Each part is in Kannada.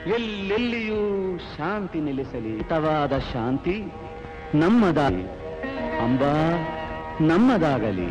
ಎಲ್ಲೆಲ್ಲಿಯೂ ಶಾಂತಿ ನೆಲೆಸಲಿ ಹಿತವಾದ ಶಾಂತಿ ನಮ್ಮದಾಗಿ ಅಂಬಾ ನಮ್ಮದಾಗಲಿ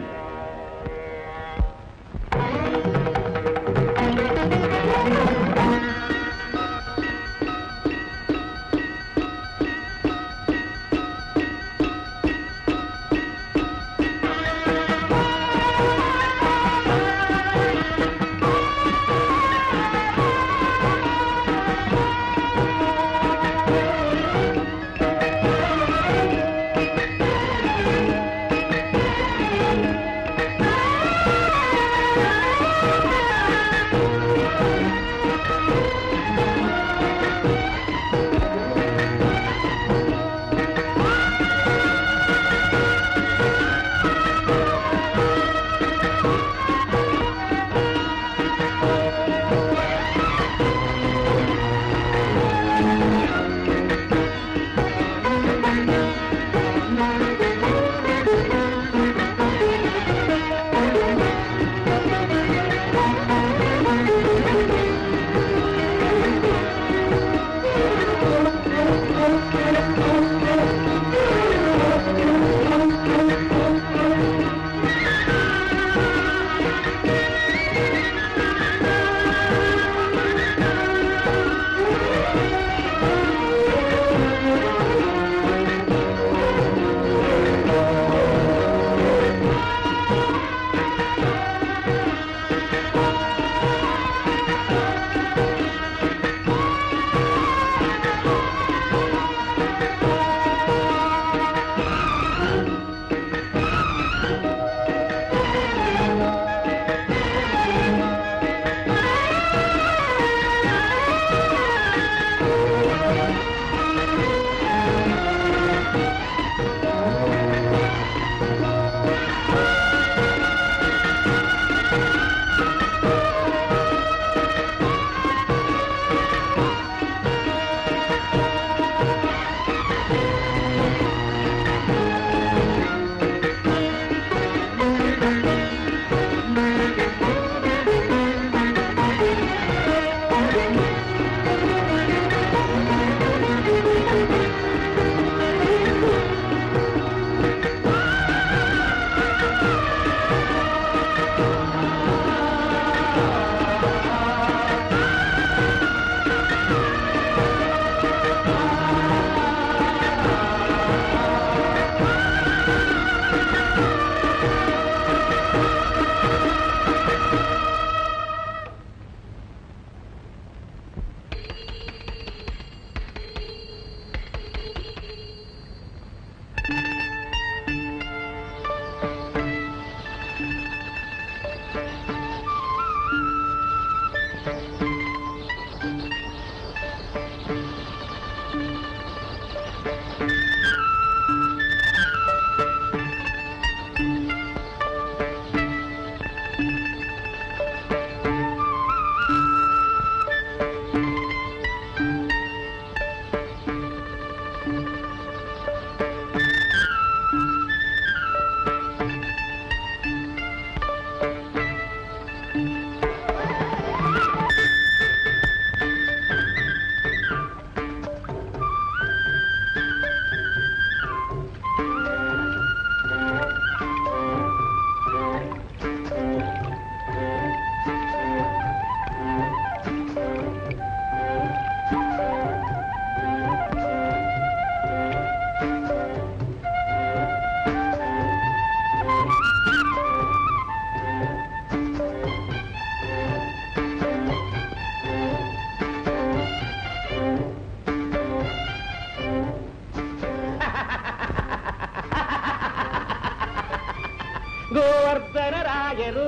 ಗೋವರ್ಧನ ರಾಯರು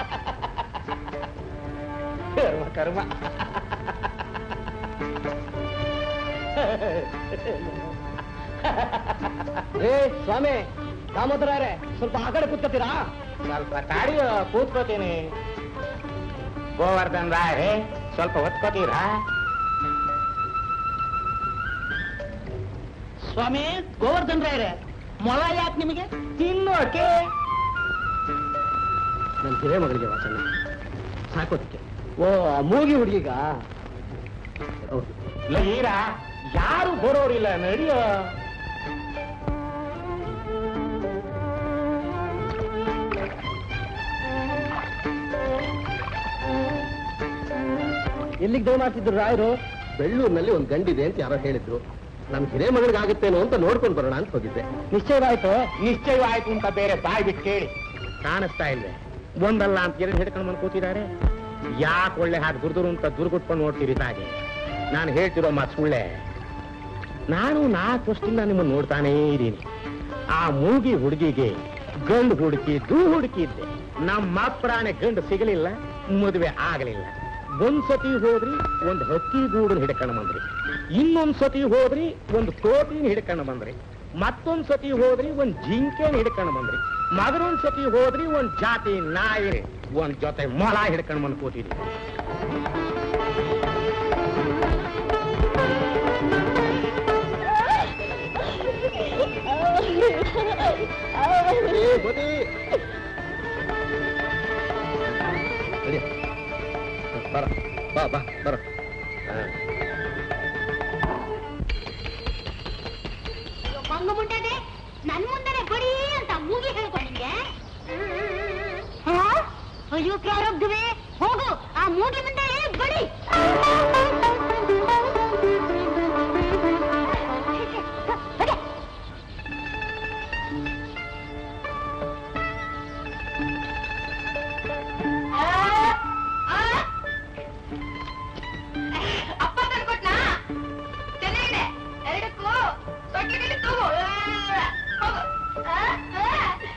ಕರ್ಮ ಕರ್ಮ ಏ ಸ್ವಾಮಿ ದಾಮೋದರೇ ಸ್ವಲ್ಪ ಆ ಕಡೆ ಕೂತ್ಕೊತೀರಾ ಸ್ವಲ್ಪ ತಾಡಿ ಕೂತ್ಕೋತೀನಿ ಗೋವರ್ಧನ್ ರಾಯರೇ ಸ್ವಲ್ಪ ಒತ್ಕೋತೀರಾ ಸ್ವಾಮಿ ಗೋವರ್ಧನ್ ರಾಯರೇ ಮೊಳ ಯಾಕೆ ನಿಮಗೆ ತಿನ್ನೋಕೆ ನನ್ನ ಹಿರೇ ಮಗಳಿಗೆ ವಾಸನ ಸಾಕೋದಕ್ಕೆ ಓ ಆ ಮೂಗಿ ಹುಡುಗಿಗ ಲಗೀರ ಯಾರು ಬರೋರಿಲ್ಲ ನಡಿಯೋ ಎಲ್ಲಿಗೆ ದಯ ಮಾಡ್ತಿದ್ರು ರಾಯರು ಬೆಳ್ಳೂರಿನಲ್ಲಿ ಒಂದು ಗಂಡಿದೆ ಅಂತ ಯಾರೋ ಹೇಳಿದ್ರು ನಮ್ ಹಿರೇ ಮಗಳಿಗಾಗುತ್ತೇನೋ ಅಂತ ನೋಡ್ಕೊಂಡು ಬರೋಣ ಅಂತ ಹೋಗಿದ್ದೆ ನಿಶ್ಚಯವಾಯ್ತು ನಿಶ್ಚಯವಾಯ್ತು ಅಂತ ಬೇರೆ ಬಾಯ್ ಬಿಟ್ಟು ಕೇಳಿ ಕಾಣಿಸ್ತಾ ಇಲ್ವೇ ಒಂದಲ್ಲ ಅಂತ ಎರಡು ಹಿಡ್ಕೊಂಡು ಬಂದು ಕೂತಿದ್ದಾರೆ ಯಾಕೆ ಒಳ್ಳೆ ಹಾಗೆ ದುರ್ದುರು ಅಂತ ದುರ್ಗುಟ್ಕೊಂಡು ನೋಡ್ತೀರಿ ಹಾಗೆ ನಾನು ಹೇಳ್ತಿರೋ ಮಾತು ಸುಳ್ಳೆ ನಾನು ನಾಲ್ಕು ವರ್ಷದಿಂದ ನಿಮ್ಮನ್ನು ನೋಡ್ತಾನೇ ಇದ್ದೀನಿ ಆ ಮೂಗಿ ಹುಡುಗಿಗೆ ಗಂಡು ಹುಡುಕಿ ದೂ ಹುಡುಕಿದ್ದೆ ನಮ್ಮ ಪ್ರಾಣಿ ಗಂಡು ಸಿಗಲಿಲ್ಲ ಮದುವೆ ಆಗಲಿಲ್ಲ ಒಂದ್ ಸತಿ ಹೋದ್ರಿ ಒಂದು ಹಕ್ಕಿ ಗೂಡನ್ ಹಿಡ್ಕೊಂಡು ಬಂದ್ರಿ ಇನ್ನೊಂದ್ ಸತಿ ಹೋದ್ರಿ ಒಂದು ಕೋಟಿನ ಹಿಡ್ಕೊಂಡು ಬಂದ್ರಿ ಮತ್ತೊಂದ್ ಸತಿ ಹೋದ್ರಿ ಒಂದ್ ಜಿಂಕೆನ ಹಿಡ್ಕೊಂಡು ಬಂದ್ರಿ ಮಗನೊಂದ್ ಸತಿ ಹೋದ್ರಿ ಒಂದ್ ಜಾತಿ ನಾಯಿ ಒಂದ್ ಜೊತೆ ಮೊಳ ಹಿಡ್ಕೊಂಡು ಬಂದು ಕೂತಿದ್ರಿ ಏ, ಗೋಧಿ! ನಡಿ. ಬರ ಬಾ ಬಾ ಬರ ಮಂಗ ಮುಂಡದೆ ನನ್ ಮುಂದೆನೆ ಬಡಿ ಅಂತ ಮೂಗಿ ಹೇಳ್ಕೊಂಡಿದ್ದೆ ಅಯ್ಯೋ ಪ್ರಾರಬ್ಧವೇ ಹೋಗು ಆ ಮೂಗಿ ಮುಂದೆ ಬಡಿ ಹೊಡೆ. ಆ, ಆ. ಅಪ್ಪ ತಂದ್ಕೊಟ್ನಾ ಚೆನ್ನಾಗಿದೆ ಎರಡಕ್ಕೂ ಸೊಟ್ಟಿಗೆ ತಗೋ ಹೋಗು ಆ, ಆ.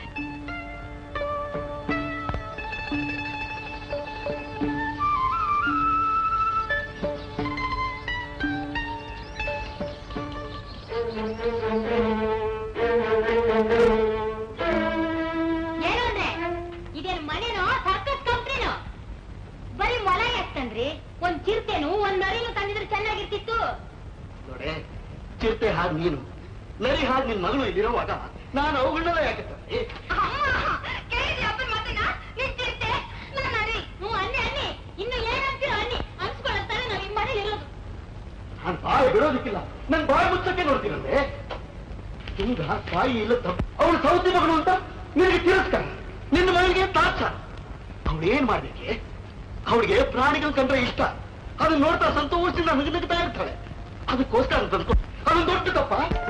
ಏನು ಅಂದ್ರೆ ಇದೇನ್ ಮನೆನೋ ಸರ್ಕಸ್ ಕಂಪ್ನಿನೋ ಬರೀ ಮೊಲ ಯಾಕಂದ್ರಿ ಒಂದ್ ಚಿರತೆನು ಒಂದ್ ನರಿನು ತಂದಿದ್ರೆ ಚೆನ್ನಾಗಿರ್ತಿತ್ತು ನೋಡೆ ಚಿರತೆ ಹಾಗೆ ನೀನು ನರಿ ಹಾಗೆ ನಿನ್ ಮಗಳು ಇಲ್ಲಿರುವಾಗ ನಾನು ಅವುಗಳನ್ನೆಲ್ಲ ಯಾಕೆ ತಂದೆ? ಕೇಳಿದ್ರಿ ಅಪ್ಪನ ಮಾತನ್ನ ನೀನ್ ಚಿರತೆ ನಾನ್ ನರಿ ಹ್ಞೂ ಅನ್ನಿ ಅನ್ನಿ ಇನ್ನು ಏನಂತೀರೋ ಅನ್ನಿ ಅನ್ಸ್ಕೊಳತ್ತಾರೆ ನಾವ್ ಈ ಮನೇಲಿ ಇರೋದು ನಾನು ಬಾಯಿ ಬಿಡೋದಕ್ಕಿಲ್ಲ ನನ್ ಬಾಯಿ ಮುಚ್ಚಕ್ಕೆ ನೋಡ್ತೀನಂದ್ರೆ ತುಂಗ ಬಾಯಿ ಇಲ್ಲ ತಪ್ಪು ಅವಳು ಸೌತಿ ಮಗಳು ಅಂತ ನಿನಗೆ ತಿರಸ್ಕಾರ ನಿನ್ನ ಮಗಳಿಗೆ ತಾತ್ಸ ಅವಳು ಏನ್ ಮಾಡ್ಬೇಕೆ ಅವಳಿಗೆ ಪ್ರಾಣಿಗಳು ಕಂಡ್ರೆ ಇಷ್ಟ ಅದನ್ನ ನೋಡ್ತಾ ಸಂತೋಷದಿಂದ ನಗನಗ್ತಾ ಇರ್ತಾಳೆ ಅದಕ್ಕೋಸ್ಕರ ತಂದ್ಕೊ ಅದೊಂದು ದೊಡ್ಡ ತಪ್ಪ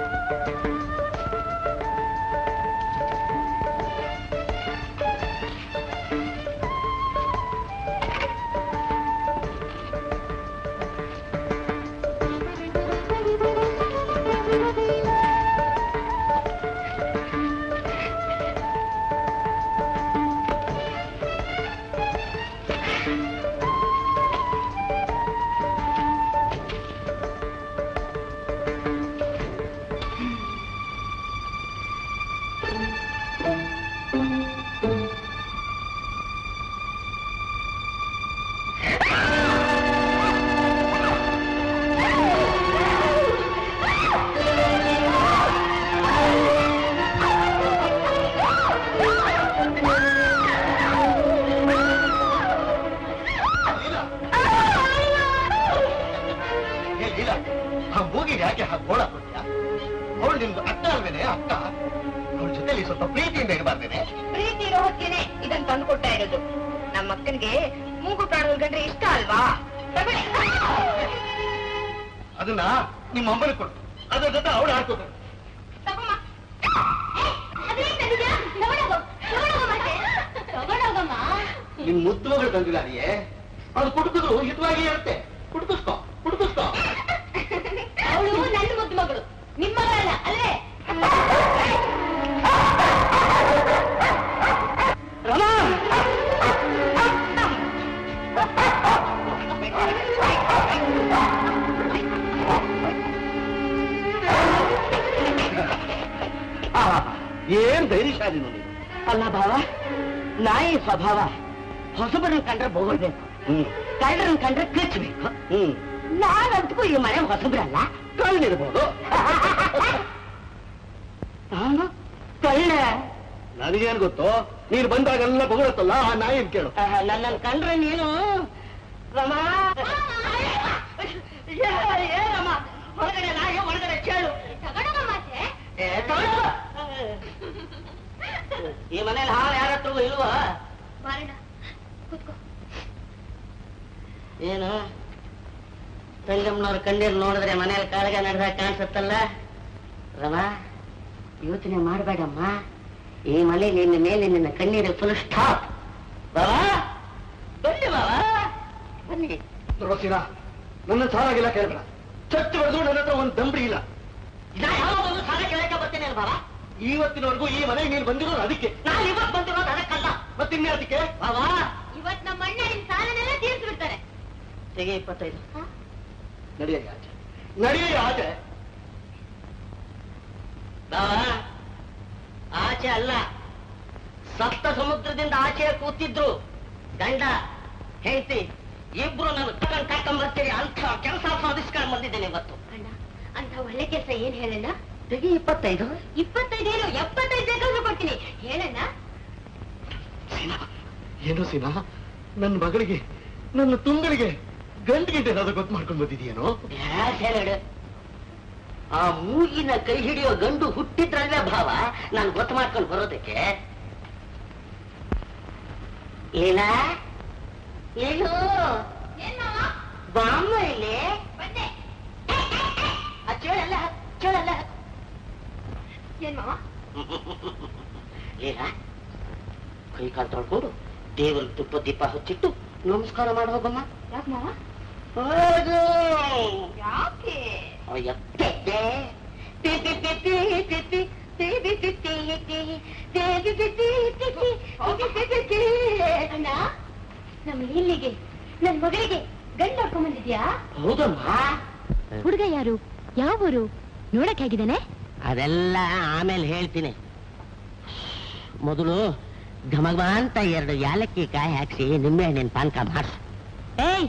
ಏ ಲೀಲ ಆ ಮೂಗಿಗೆ ಯಾಕೆ ಹಾಗೆ ಗೋಳ ಕೊಡ್ತೀಯ ಅವಳು ನಿಮ್ದು ಅಕ್ಕ ಅಲ್ವೇನೆ ಅಕ್ಕ ಅವಳ ಜೊತೆಲಿ ಸ್ವಲ್ಪ ಪ್ರೀತಿಯಿಂದ ಇರಬಾರ್ದೇನೆ ಪ್ರೀತಿ ಇರೋ ಹೊತ್ತಿಗೆ ಇದನ್ನ ತಂದು ಕೊಡ್ತಾ ಇರೋದು ನಮ್ಮ ಅಕ್ಕನಿಗೆ ಮೂಗು ಪ್ರಾಣಿಗಳು ಕಂಡ್ರೆ ಇಷ್ಟ ಅಲ್ವಾ ತಗೊಳ್ಳಿ. ಅದನ್ನ ನಿಮ್ಮ ಅಮ್ಮನ ಕೊಟ್ಟು ಅದ್ರ ಜೊತೆ ಅವಳು ಆಡ್ಕೋತಾರೆ ತಗೊಮ್ಮ. ಏ, ಅದೇನ್ ತಂದಿದ್ಯಾ? ತಗೊಂಡೋಗು. ತಗೊಂಡೋಗು ಮತ್ತೆ. ತಗೊಂಡೋಗಮ್ಮ. ನಿನ್ ಮುದ್ದು ಮಗಳು ತಂದಿದ್ದಾರಿಯೇ ಅದು ಕುಟುಕಿದ್ರು ಹಿತವಾಗಿ ಇರುತ್ತೆ ಕುಟುಕಿಸ್ಕೋ ಕುಟುಕಿಸ್ಕೋ ಅವಳು ನನ್ನ ಮುದ್ದು ಮಗಳು ನಿಮ್ಮ ಮಗಳಲ್ಲ ಅಲ್ಲೇ ಏನ್ ಧೈರ್ಯಶಾಲಿ ನೋಡಿ ಅಲ್ಲ ಭಾವ ನಾಯಿ ಸ್ವಭಾವ ಹೊಸಬರನ್ನ ಕಂಡ್ರೆ ಬೋಗಳ್ಬೇಕು ಹ್ಮ್ ಕಳ್ಳರನ್ನ ಕಂಡ್ರೆ ಕಚ್ಚಬೇಕು ಹ್ಮ್ ನಾನಂತೂ ಈ ಮನೆ ಹೊಸಬ್ರಲ್ಲ ಕಳ್ಳಿರ್ಬೋದು ನಾನು ಕಳ್ಳ ನನಗೇನ್ ಗೊತ್ತು ನೀನು ಬಂದಾಗೆಲ್ಲ ಬೊಗಳುತ್ತಲ್ಲ ಆ ನಾಯಿನ್ ಕೇಳು ನನ್ನನ್ನು ಕಂಡ್ರೆ ನೀನು ರಮಾ ಏನಮ್ಮ ಹೊರಗಡೆ ನಾಯಿ ಒಳಗಡೆ ಚೇಳು ತಗೊಂಡೋಗ ಮಾತೆ ಏ, ತಗೊಳ್ಳು. ಈ ಮನೇಲಿ ಹಾಲು ಯಾರ ಹತ್ರವೂ ಇಲ್ವಾ ಬಾರಣ್ಣ ಕೂತ್ಕೋ ಏನು ತಂಗಮ್ಮನವ್ರ ಕಣ್ಣೀರ್ ನೋಡಿದ್ರೆ ಮನೇಲಿ ಕಾಳಗ ನಡೆದಾಗ ಕಾಣಿಸುತ್ತಲ್ಲ ರಮ ಯೋಚನೆ ಮಾಡಬೇಡಮ್ಮ ಈ ಮನೇಲಿ ನಿನ್ನ ಮೇಲೆ ನಿನ್ನ ಕಣ್ಣೀರು ಫುಲ್ ಸ್ಟಾಪ್ ಬಾಬಾ ಬನ್ನಿ ಬಾಬಾ ಬನ್ನಿ ನೋಡ್ತೀರಾ ನನ್ನ ಸಾಲಾಗಿಲ್ಲ ಕೇಳ್ಬೇಡ ಚಚ್ಚು ಹೊಡೆದು ನನ್ನ ಹತ್ರ ಒಂದು ದಂಬಡಿ ಇಲ್ಲ ನಾ ಯಾವಾಗಲೂ ಸಾಲ ಕೇಳಕ್ಕೆ ಬರ್ತೀನಿ ಅಲ್ಲ ಬಾಬಾ ಇವತ್ತಿನವರೆಗೂ ಈ ಮನೆಗೆ ನೀನು ಬಂದಿರೋದು ಅದಕ್ಕೆ ನಾನು ಇವತ್ತು ಬಂದಿರೋದು ಅದಕ್ಕಲ್ಲ ಮತ್ತಿನ್ನೇ ಅದಕ್ಕೆ ಬಾಬಾ ಇವತ್ ನಮ್ಮ ಅಣ್ಣ ನಿನ್ ಸಾಲನೆಲ್ಲ ತೀರ್ಸ್ಬಿಡ್ತಾರೆ ತೆಗೆ ಇಪ್ಪತ್ತೈದು ನಡೆಯ ಆಚೆ ನಡೆಯ ಆಚೆ ಬಾಬಾ ಆಚೆ ಅಲ್ಲ ಸಪ್ತ ಸಮುದ್ರದಿಂದ ಆಚೆ ಕೂತಿದ್ರು ಗಂಡ ಹೆಂಡತಿ ಇಬ್ರು ನಾನು ತಗೊಂಡ್ ಕರ್ಕೊಂಡ್ ಬರ್ತೀರಿ ಅಂತ ಕೆಲಸ ಸಾಧಿಸ್ಕೊಂಡು ಬಂದಿದ್ದೇನೆ ಇವತ್ತು ಅಣ್ಣ ಅಂತ ಒಳ್ಳೆ ಕೆಲಸ ಏನ್ ಹೇಳಣ್ಣ ತೆಗಿ ಇಪ್ಪತ್ತೈದು ಇಪ್ಪತ್ತೈದೇನು ಎಪ್ಪತ್ತೈದು ಬೇಕಾದ್ರೂ ಕೊಡ್ತೀನಿ ಹೇಳಣ್ಣ ಸೀನಾ ಏನು ಸೀನಾ ನನ್ನ ಮಗಳಿಗೆ ನನ್ನ ತುಂಗಳಿಗೆ ಗಂಟು ಗಂಟೆ ಏನಾದ್ರು ಗೊತ್ತು ಮಾಡ್ಕೊಂಡು ಬಂದಿದೆಯೇನೋ ಯಾಸ್ ಹೇಳು ಆ ಮೂಗಿನ ಕೈ ಹಿಡಿಯೋ ಗಂಡು ಹುಟ್ಟಿದ್ರಲ್ಲೇ ಭಾವ ನಾನು ಗೊತ್ತು ಮಾಡ್ಕೊಂಡು ಬರೋದಕ್ಕೆ ಏನ ಏನು ಏನ್ ಮಾವ ಬಾಮ್ಮ ಇಲ್ಲಿ ಬಂದೆ ಆ ಚೇಳಲ್ಲ ಚೇಳಲ್ಲ ಏನ್ ಮಾವ ಏನ ಕೈ ಕಾಲು ತೊಳ್ಕೊಂಡು ದೇವರ ತುಪ್ಪ ದೀಪ ಹಚ್ಚಿಟ್ಟು ನಮಸ್ಕಾರ ಮಾಡಿ ಹೋಗಮ್ಮ ಯಾಕೆ ಮಾವ ಹೋಗು ಯಾಕೆ ಅಯ್ಯಪ್ಪೆ. ಟಿ ಟಿ ಟಿ ಟಿ ಟಿ ಟಿ ಟಿ ಟಿ ಟಿ ಟಿ ಟಿ ಟಿ ಟಿ ಟಿ ಟಿ ಟಿ ಟಿ ಟಿ ಟಿ. ಅಣ್ಣ ನಮ್ಮ ಇಲ್ಲಿಗೆ ನನ್ ಮಗಳಿಗೆ ಗಂಡ ನೋಡ್ಕೊಂಡ್ ಬಂದಿದ್ಯಾ ಹೌದಮ್ಮ ಹುಡುಗ ಯಾರು ಯಾವ ಊರು ನೋಡಕ್ ಹೇಗಿದ್ದಾನೆ ಅದೆಲ್ಲ ಆಮೇಲೆ ಹೇಳ್ತೀನಿ ಮೊದಲು ಘಮಘಮ ಅಂತ ಎರಡು ಯಾಲಕ್ಕಿ ಕಾಯಿ ಹಾಕ್ಸಿ ನಿಂಬೆ ಹಣ್ಣಿನ ಪಾನಕ ಮಾಡಿಸು ಏಯ್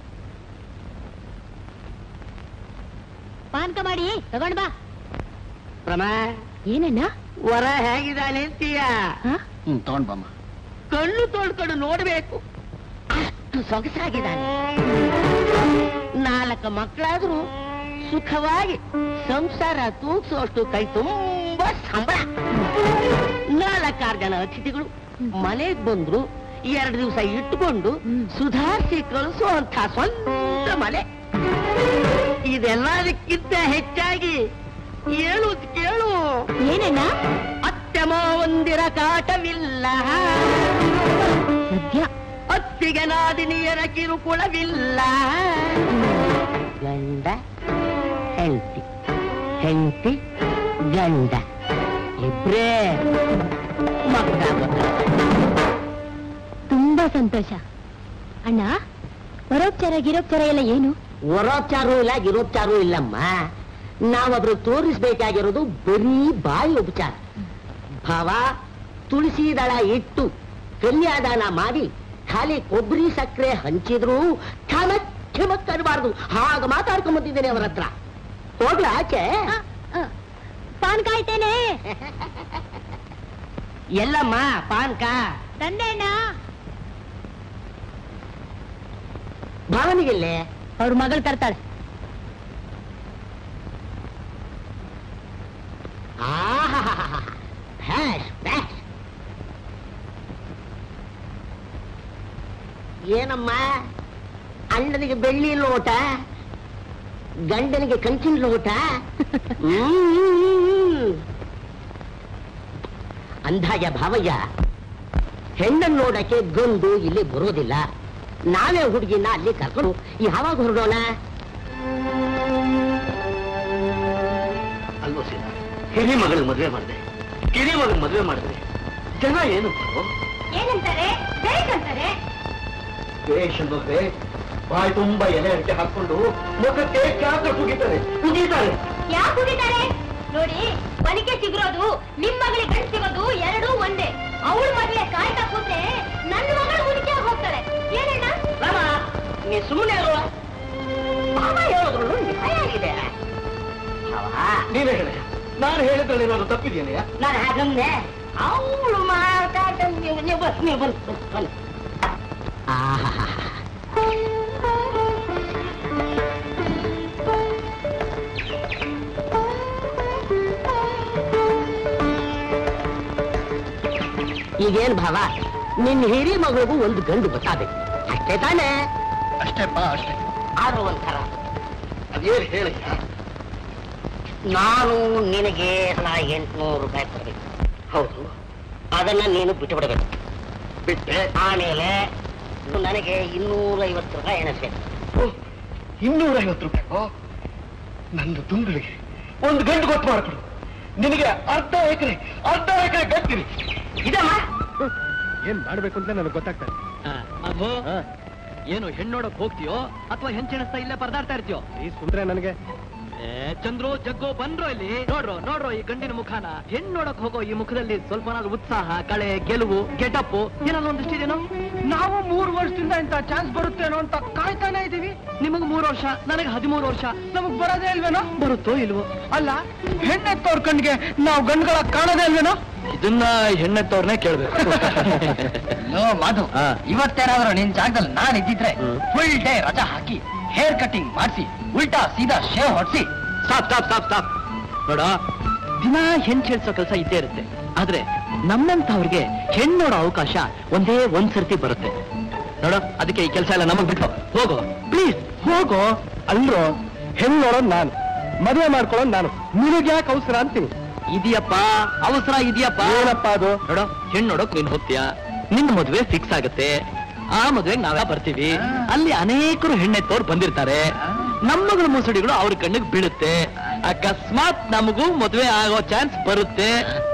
ಪಾನ್ಕ ಮಾಡಿ ತಗೊಂಡ್ ಬಾ ಪ್ರಮಾ ಏನಣ್ಣ ವರ ಹೇಗಿದ್ದಾನೆ ಅಂತೀಯ ಹ? ಹ್ಮ್ ತಗೊಂಡ್ ಬಮ್ಮ ಕಣ್ಣು ತೊಳ್ಕೊಂಡು ನೋಡ್ಬೇಕು ಅಷ್ಟು ಸೊಗಸಾಗಿದ್ದಾನೆ ನಾಲ್ಕು ಮಕ್ಕಳಾದ್ರೂ ಸುಖವಾಗಿ ಸಂಸಾರ ತೂಗಿಸುವಷ್ಟು ಕೈ ತುಂಬಾ ಸಂಬಳ ನಾಲ್ಕಾರು ಜನ ಅತಿಥಿಗಳು ಮನೆಗ್ ಬಂದ್ರು ಎರಡು ದಿವಸ ಇಟ್ಕೊಂಡು ಹ್ಮ್. ಸುಧಾರಿಸಿ ಕಳಿಸುವಂತ ಸ್ವಂತ ಮನೆ ಇದೆಲ್ಲದಕ್ಕಿಂತ ಹೆಚ್ಚಾಗಿ ಹೇಳುವುದು ಕೇಳು ಏನಣ್ಣ ಅತ್ತೆ ಮಾವಂದಿರ ಕಾಟವಿಲ್ಲ ಸದ್ಯ ಅತ್ತಿಗೆ ನಾದಿನಿಯರ ಕಿರುಕುಳವಿಲ್ಲ ಗಂಡ ಹೆಂಡತಿ ಹೆಂಡತಿ ಗಂಡ ಇಬ್ರೇ ಮಕ್ಕಳಾಗುತ್ತೆ ತುಂಬಾ ಸಂತೋಷ ಅಣ್ಣ ಪರೋಪಚಾರ ಗಿರೋಪಚಾರ ಎಲ್ಲ ಏನು ವರೋಪಚಾರೂ ಇಲ್ಲ ಗಿರೋಪಚಾರೂ ಇಲ್ಲಮ್ಮ ನಾವದ್ರು ತೋರಿಸ್ಬೇಕಾಗಿರೋದು ಬರೀ ಬಾಯಿ ಉಪಚಾರ ಭಾವ ತುಳಸಿ ದಳ ಇಟ್ಟು ಕನ್ಯಾದಾನ ಮಾಡಿ ಖಾಲಿ ಕೊಬ್ಬರಿ ಸಕ್ಕರೆ ಹಂಚಿದ್ರು ಠಮಕ್ ಠಮಕ್ ಅನ್ಬಾರ್ದು ಹಾಗ ಮಾತಾಡ್ಕೊಂಡ್ ಬಂದಿದ್ದೇನೆ ಅವರ ಹತ್ರ ಹೋಗ್ಲ ಆಚೆ ಪಾನ್ ಕಾಯ್ತೇನೆ ಎಲ್ಲಮ್ಮ ಪಾನ್ಕ ತಂದೆ ಅಣ್ಣ ಭಾವನಿಗಿಲ್ಲೇ ಅವ್ರ ಮಗಳು ತರ್ತಾಳೆ ಆಹಾಹಾಹಾ. ಭ್ಯಾಷ್, ಭ್ಯಾಷ್. ಏನಮ್ಮ ಅಣ್ಣನಿಗೆ ಬೆಳ್ಳಿ ಲೋಟ ಗಂಡನಿಗೆ ಕಂಚಿನ ಲೋಟ ಹ್ಮ್. ಅಂದಾಗೆ ಭಾವಯ್ಯ ಹೆಣ್ಣನ್ನು ನೋಡಕ್ಕೆ ಗಂಡು ಇಲ್ಲಿ ಬರೋದಿಲ್ಲ ನಾವೇ ಹುಡುಗಿನ ಅಲ್ಲಿ ಕರ್ಕೊಂಡು ಯಾವಾಗ ಹೊರಡೋಣ ಅಲ್ವೋ ಸೀನಾ ಹಿರಿ ಮಗಳಿಗೆ ಮದುವೆ ಮಾಡಿದೆ ಕಿರಿ ಮಗಳ ಮದುವೆ ಮಾಡಿದ್ರೆ ಜನ ಏನು ಬರೋ ಏನಂತಾರೆ ಬೇಕಂತಾರೆ ಬೇಷ್ ಅನ್ನೋದ್ರೆ ಬಾಯಿ ತುಂಬಾ ಎಲೆ ಅಡಿಕೆ ಹಾಕೊಂಡು ಮುಖಕ್ಕೆ ಚಾತ್ರ ಸುಗಿತಾರೆ ಉಗಿತಾರೆ ಯಾಕೆ ಕುಡಿತಾರೆ ನೋಡಿ ಬಲಿಕೆ ಸಿಗಿರೋದು ನಿಮ್ ಮಗಳಿಗೆ ಗಂಡು ಸಿಗೋದು ಎರಡೂ ಒಂದೇ ಅವಳ ಮದ್ವೆ ಕಾಯ್ತಾ ಕೂತ್ರೆ ನನ್ನ ಮಗಳು ಮುದುಕಿ ಹೋಗ್ತಾಳೆ ಏನಣ್ಣ ರಾಮ ನೀ ಸುಮ್ಮನೆ ಅಲ್ವ ಮಾಮ ಹೇಳಿದ್ರು ನ್ಯಾಯ ಇದೆ ಅವ ನೀನೇ ಹೇಳ ನಾನು ಹೇಳಿದ್ರಲ್ಲಿ ಏನಾದ್ರು ತಪ್ಪಿದೆಯಾ ನಾನು ಹಾಗಂದೆ ಅವಳು ಮಾತಾಡ ನೀವು ನೀವು ಬಸ್ ನೀವು ಬನ್ನಿ ಬನ್ನಿ, ಬನ್ನಿ ಆಹಾಹಾಹಾ. ಈಗೇನ್ ಭಾವ ನಿನ್ನ ಹಿರಿ ಮಗಳಿಗೂ ಒಂದು ಗಂಡು ಗೊತ್ತಾಗಬೇಕು ಅಷ್ಟೇ ತಾನೇ ಅಷ್ಟೇಪ್ಪ ಅಷ್ಟೇ ಆದ್ರೂ ಒಂಥರ ಅದೇನು ಹೇಳಯ್ಯ ನಾನು ನಿನಗೆ ಹಣ ಎಂಟ್ನೂರು ರೂಪಾಯಿ ಕೊಡಬೇಕು ಹೌದು ಅದನ್ನ ನೀನು ಬಿಟ್ಟು ಬಿಡಬೇಕು ಬಿಟ್ಟೆ ಆಮೇಲೆ ನನಗೆ ಇನ್ನೂರೈವತ್ತು ರೂಪಾಯಿ ಎಣಿಸ್ಬೇಕು ಇನ್ನೂರ ಐವತ್ತು ರೂಪಾಯಿ ನಂದು ತುಂಗಳಿಗೆ ಒಂದು ಗಂಡು ಗೊತ್ತು ಮಾಡ್ಕೊಡು ನಿನಗೆ ಅರ್ಧ ಎಕರೆ ಅರ್ಧ ಎಕರೆ ಗಟ್ಟಿರಿ ಇದಮ್ಮ ಏನ್ ಮಾಡ್ಬೇಕು ಅಂತ ನನಗೆ ಗೊತ್ತಾಗ್ತದೆ ಮಧು ಏನು ಹೆಣ್ಣೋಡಕ್ ಹೋಗ್ತೀಯೋ ಅಥವಾ ಹೆಂಚೆಣಿಸ್ತಾ ಇಲ್ಲೇ ಪರದಾಡ್ತಾ ಇರ್ತೀಯೋ ಈ ಸುಂದ್ರೆ ನನಗೆ ಏ ಚಂದ್ರು ಜಗ್ಗು ಬಂದ್ರು ಇಲ್ಲಿ ನೋಡ್ರು ನೋಡ್ರು ಈ ಗಂಡಿನ ಮುಖಾನ ಹೆಣ್ ನೋಡಕ್ ಹೋಗೋ ಈ ಮುಖದಲ್ಲಿ ಸ್ವಲ್ಪನಾದ್ರೂ ಉತ್ಸಾಹ ಕಳೆ ಗೆಲುವು ಗೆಟಪ್ ಏನಾದ್ರು ಒಂದಿಷ್ಟಿದೇನೋ ನಾವು ಮೂರು ವರ್ಷದಿಂದ ಇಂತ ಚಾನ್ಸ್ ಬರುತ್ತೇನೋ ಅಂತ ಕಾಯ್ತಾನೆ ಇದೀವಿ ನಿಮಗ್ ಮೂರು ವರ್ಷ ನನಗೆ ಹದಿಮೂರು ವರ್ಷ ನಮಗ್ ಬರೋದೇ ಇಲ್ವೇನೋ ಬರುತ್ತೋ ಇಲ್ವೋ ಅಲ್ಲ ಹೆಣ್ಣೆತ್ತವ್ರ ಕಣ್ಣಿಗೆ ನಾವು ಗಂಡುಗಳ ಕಾಣೋದೇ ಇಲ್ವೇನೋ ಇದನ್ನ ಹೆಣ್ಣೆತ್ತವ್ರನ್ನೇ ಕೇಳ್ಬೇಕು ಮಾಧು ಹಾ. ಇವತ್ತೇನಾದ್ರೂ ನಿನ್ ಜಾಗದಲ್ಲಿ ನಾನ್ ಇದ್ದಿದ್ರೆ ಹ್ಮ್. ಫುಲ್ ಡೇ ರಜಾ ಹಾಕಿ ಹೇರ್ ಕಟಿಂಗ್ ಮಾಡಿಸಿ ಉಲ್ಟಾ ಸೀದಾ ಶೇವ್ ಹೊಡ್ಸಿ ಸ್ಟಾಪ್ ಸ್ಟಾಪ್ ಸ್ಟಾಪ್ ಸ್ಟಾಪ್ ನೋಡ ದಿನ ಹೆಣ್ ಚೇಳ್ಸೋ ಕೆಲಸ ಇದ್ದೇ ಇರುತ್ತೆ ಆದ್ರೆ ನಮ್ಮಂತವ್ರಿಗೆ ಹೆಣ್ಣು ನೋಡೋ ಅವಕಾಶ ಒಂದೇ ಒಂದ್ ಸರ್ತಿ ಬರುತ್ತೆ ನೋಡು ಅದಕ್ಕೆ ಈ ಕೆಲಸ ಎಲ್ಲ ನಮಗ್ ಬಿಟ್ಟು ಹೋಗು ಪ್ಲೀಸ್ ಹೋಗು ಅಲ್ರೋ ಹೆಣ್ಣು ನೋಡೋದು ನಾನು ಮದುವೆ ಮಾಡ್ಕೊಳ್ಳೋದು ನಾನು ನಿನಗೆ ಯಾಕೆ ಅವಸರ ಅಂತೀನಿ ಇದೆಯಪ್ಪ ಅವಸರ ಇದೆಯಪ್ಪ ಏನಪ್ಪ ಅದು ನೋಡು ಹೆಣ್ಣು ನೋಡೋಕ್ ನೀನ್ ಹೋಗ್ತೀಯಾ ನಿನ್ ಮದ್ವೆ ಫಿಕ್ಸ್ ಆಗುತ್ತೆ ಆ ಮದ್ವೆಗೆ ನಾವೇ ಬರ್ತೀವಿ ಅಲ್ಲಿ ಅನೇಕರು ಹೆಣ್ಣೆತ್ತೋರು ಬಂದಿರ್ತಾರೆ ನಮ್ಮಗಳ ಮುಸುಡಿಗಳು ಅವ್ರ ಕಣ್ಣಿಗೆ ಬೀಳುತ್ತೆ ಅಕಸ್ಮಾತ್ ನಮಗೂ ಮದ್ವೆ ಆಗೋ ಚಾನ್ಸ್ ಬರುತ್ತೆ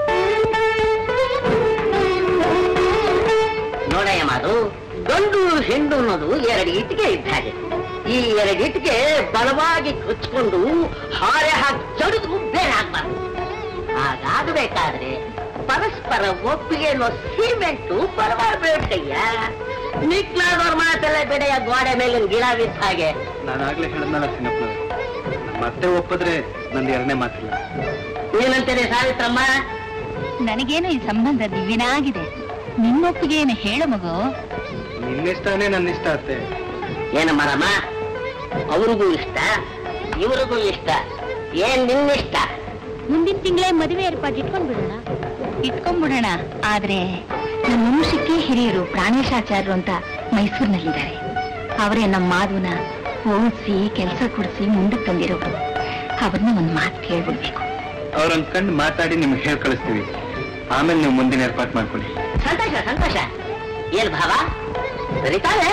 ನೋಡಯ್ಯ ಮಾದು ಗಂಡು ಹೆಣ್ಣು ಅನ್ನೋದು ಎರಡು ಇಟ್ಟಿಗೆ ಇದ್ದ ಹಾಗೆ ಈ ಎರಡು ಇಟ್ಟಿಗೆ ಬಲವಾಗಿ ಕೊಚ್ಕೊಂಡು ಹಾರೆ ಹಾಕಿ ಜಡಿದು ಬೇರೆ ಆಗ್ಬಾರ್ದು ಹಾಗಾಗಬೇಕಾದ್ರೆ ಪರಸ್ಪರ ಒಪ್ಪಿಗೆ ಅನ್ನೋ ಸಿಮೆಂಟು ಬರಬಾರ್ಬೇಕಯ್ಯ ನಿಕ್ಲಾದವ್ರ ಮಾತೆಲ್ಲ ಬೆಳೆಯ ಗೋಡೆ ಮೇಲಿನ ಗಿಡ ಬಿದ್ದ ಹಾಗೆ ನಾನಾಗ್ಲೇ ಹೇಳಿದ್ನಲ್ಲ ಸಿನ್ನಪ್ಪನ ಮತ್ತೆ ಒಪ್ಪಿದ್ರೆ ನಂದು ಎರಡನೇ ಮಾತಿಲ್ಲ ಏನಂತೇನೆ ಸಾವಿತ್ರಮ್ಮ ನನಗೇನು ಈ ಸಂಬಂಧ ದಿವ್ಯನಾಗಿದೆ ನಿನ್ನೊಪ್ಪಿಗೆ ಏನು ಹೇಳು ಮಗು ನಿನ್ನಿಷ್ಟನೇ ನನ್ನ ಇಷ್ಟ ಅತ್ತೆ ಏನಮ್ಮ ರಮ್ಮ ಅವ್ರಿಗೂ ಇಷ್ಟ ಇವ್ರಿಗೂ ಇಷ್ಟ ಏನ್ ನಿನ್ನಿಷ್ಟ ಮುಂದಿನ ತಿಂಗಳೇ ಮದುವೆ ಏರ್ಪಾటు ಇಟ್ಕೊಂಡ್ಬಿಡೋಣ ಇಟ್ಕೊಂಡ್ಬಿಡೋಣ ಆದ್ರೆ ನಮ್ಮ ವಂಶಕ್ಕೆ ಹಿರಿಯರು ಪ್ರಾಣೇಶಾಚಾರ್ಯರು ಅಂತ ಮೈಸೂರಿನಲ್ಲಿದ್ದಾರೆ ಅವರೇ ನಮ್ಮ ಮಾಧುನ ಓದಿಸಿ ಕೆಲಸ ಕೊಡಿಸಿ ಮುಂದಕ್ಕೆ ತಂದಿರೋರು ಅವ್ರನ್ನ ಒಂದು ಮಾತು ಕೇಳ್ಬಿಡ್ಬೇಕು ಅವ್ರೊಂದ್ ಕಂಡು ಮಾತಾಡಿ ನಿಮ್ಗೆ ಹೇಳಿ ಕಳಿಸ್ತೀವಿ ಆಮೇಲೆ ನೀವು ಮುಂದಿನ ಏರ್ಪಾಟ್ ಮಾಡ್ಕೊಳ್ಳಿ ಸಂತೋಷ ಸಂತೋಷ ಏನ್ ಭಾವ ಸರಿತಾನೆ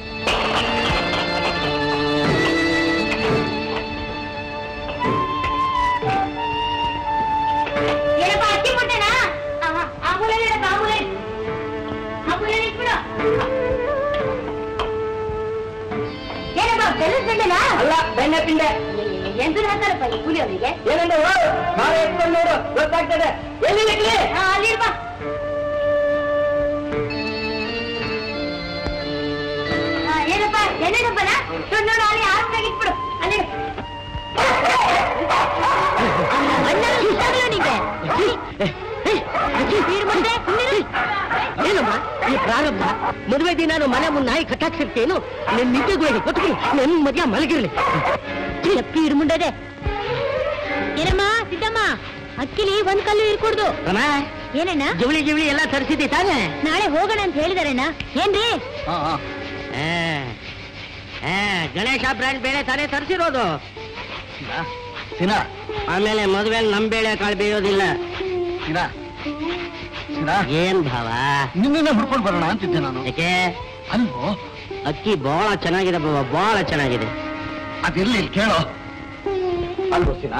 ಏನಪ್ಪ ಅಕ್ಕಿ ಕೊಟ್ಟೆನಾ ಆ ಮೂಲೆಯಲ್ಲಿ ಇಡಪ್ಪ, ಆ ಮೂಲೆಯಲ್ಲಿ. ಆ ಮೂಲೆಯಲ್ಲಿ ಇಟ್ಬಿಡು. ಏನಪ್ಪ ಬೆಲ್ಲದ ಬೆಣ್ಣೆನಾ? ಅಲ್ಲ ಬೆಣ್ಣೆ ಪಿಂಡೆ ಎಂತದು ಹಾಕ್ತಾರಪ್ಪ ಈ ಕೂಲಿ ಅವರಿಗೆ ಏನಂದ್ರೆ ನಾಳೆ ಎತ್ಕೊಂಡು ನೋಡು ಗೊತ್ತಾಗ್ತದೆ ಎಲ್ಲಿ ಇಡ್ಲಿ ಅಲ್ಲಿರ್ಬಾ ಏನಪ್ಪ ಎಣ್ಣೆ ಡಬ್ಬನ ನೋಡು ನೋಡು ಅಲ್ಲಿ ಆರಾಮಾಗಿ ಇಟ್ಬಿಡು ಅಲ್ಲಿ ಇಡು. ಅಣ್ಣ ಇಷ್ಟ ಆಗಲ್ಲ ನಿಂಗೆ ನೀರು ಬಂದೆ ಸುಮ್ಮನಿರು. ಏನಮ್ಮ ಈ ಪ್ರಾರಂಭ ಮದುವೆ ದಿನ ಮನೆ ಮುಂದೆ ನಾಯಿ ಕಟ್ಟಾಕ್ಸಿರ್ತೇನು ನಿನ್ ನಿದ್ದೆಗಳಿಗೆ ಕೊಟ್ಬಿಡು ನನ್ ಮದ್ಯ ಮಲಗಿರ್ಲಿ ಎಪ್ಪಿ ಇಡ್ಮುಂಡದೆ ಏನಮ್ಮ ಸಿದ್ದಮ್ಮ ಅಕ್ಕಿಲಿ ಒಂದ್ ಕಲ್ಲು ಇರ್ಕೊಡ್ದು ಏನಣ್ಣ ಜವಳಿ ಗಿವಳಿ ಎಲ್ಲ ತರಿಸಿದ್ದಿ ತಾನೆ ನಾಳೆ ಹೋಗೋಣ ಅಂತ ಹೇಳಿದಾರಣ್ಣ ಏನ್ರಿ ಗಣೇಶ ಬ್ರ್ಯಾಂಡ್ ಬೇಳೆ ತಾನೇ ತರಿಸಿರೋದು ಸಿನಾ ಆಮೇಲೆ ಮದುವೆ ನಮ್ ಬೇಳೆ ಕಾಳು ಬೇಯೋದಿಲ್ಲ ಸಿನಾ ಸಿನಾ ಏನ್ ಭಾವ ನಿನ್ನ ಹುಡ್ಕೊಂಡು ಬರೋಣ ಅಂತಿದ್ದೆ ನಾನು ಯಾಕೆ ಅಲ್ವೋ ಅಕ್ಕಿ ಬಹಳ ಚೆನ್ನಾಗಿದೆ ಬಾವ ಬಹಳ ಚೆನ್ನಾಗಿದೆ ಅದಿರ್ಲಿ ಕೇಳೋ ಅಲ್ವೋ ಸಿನಾ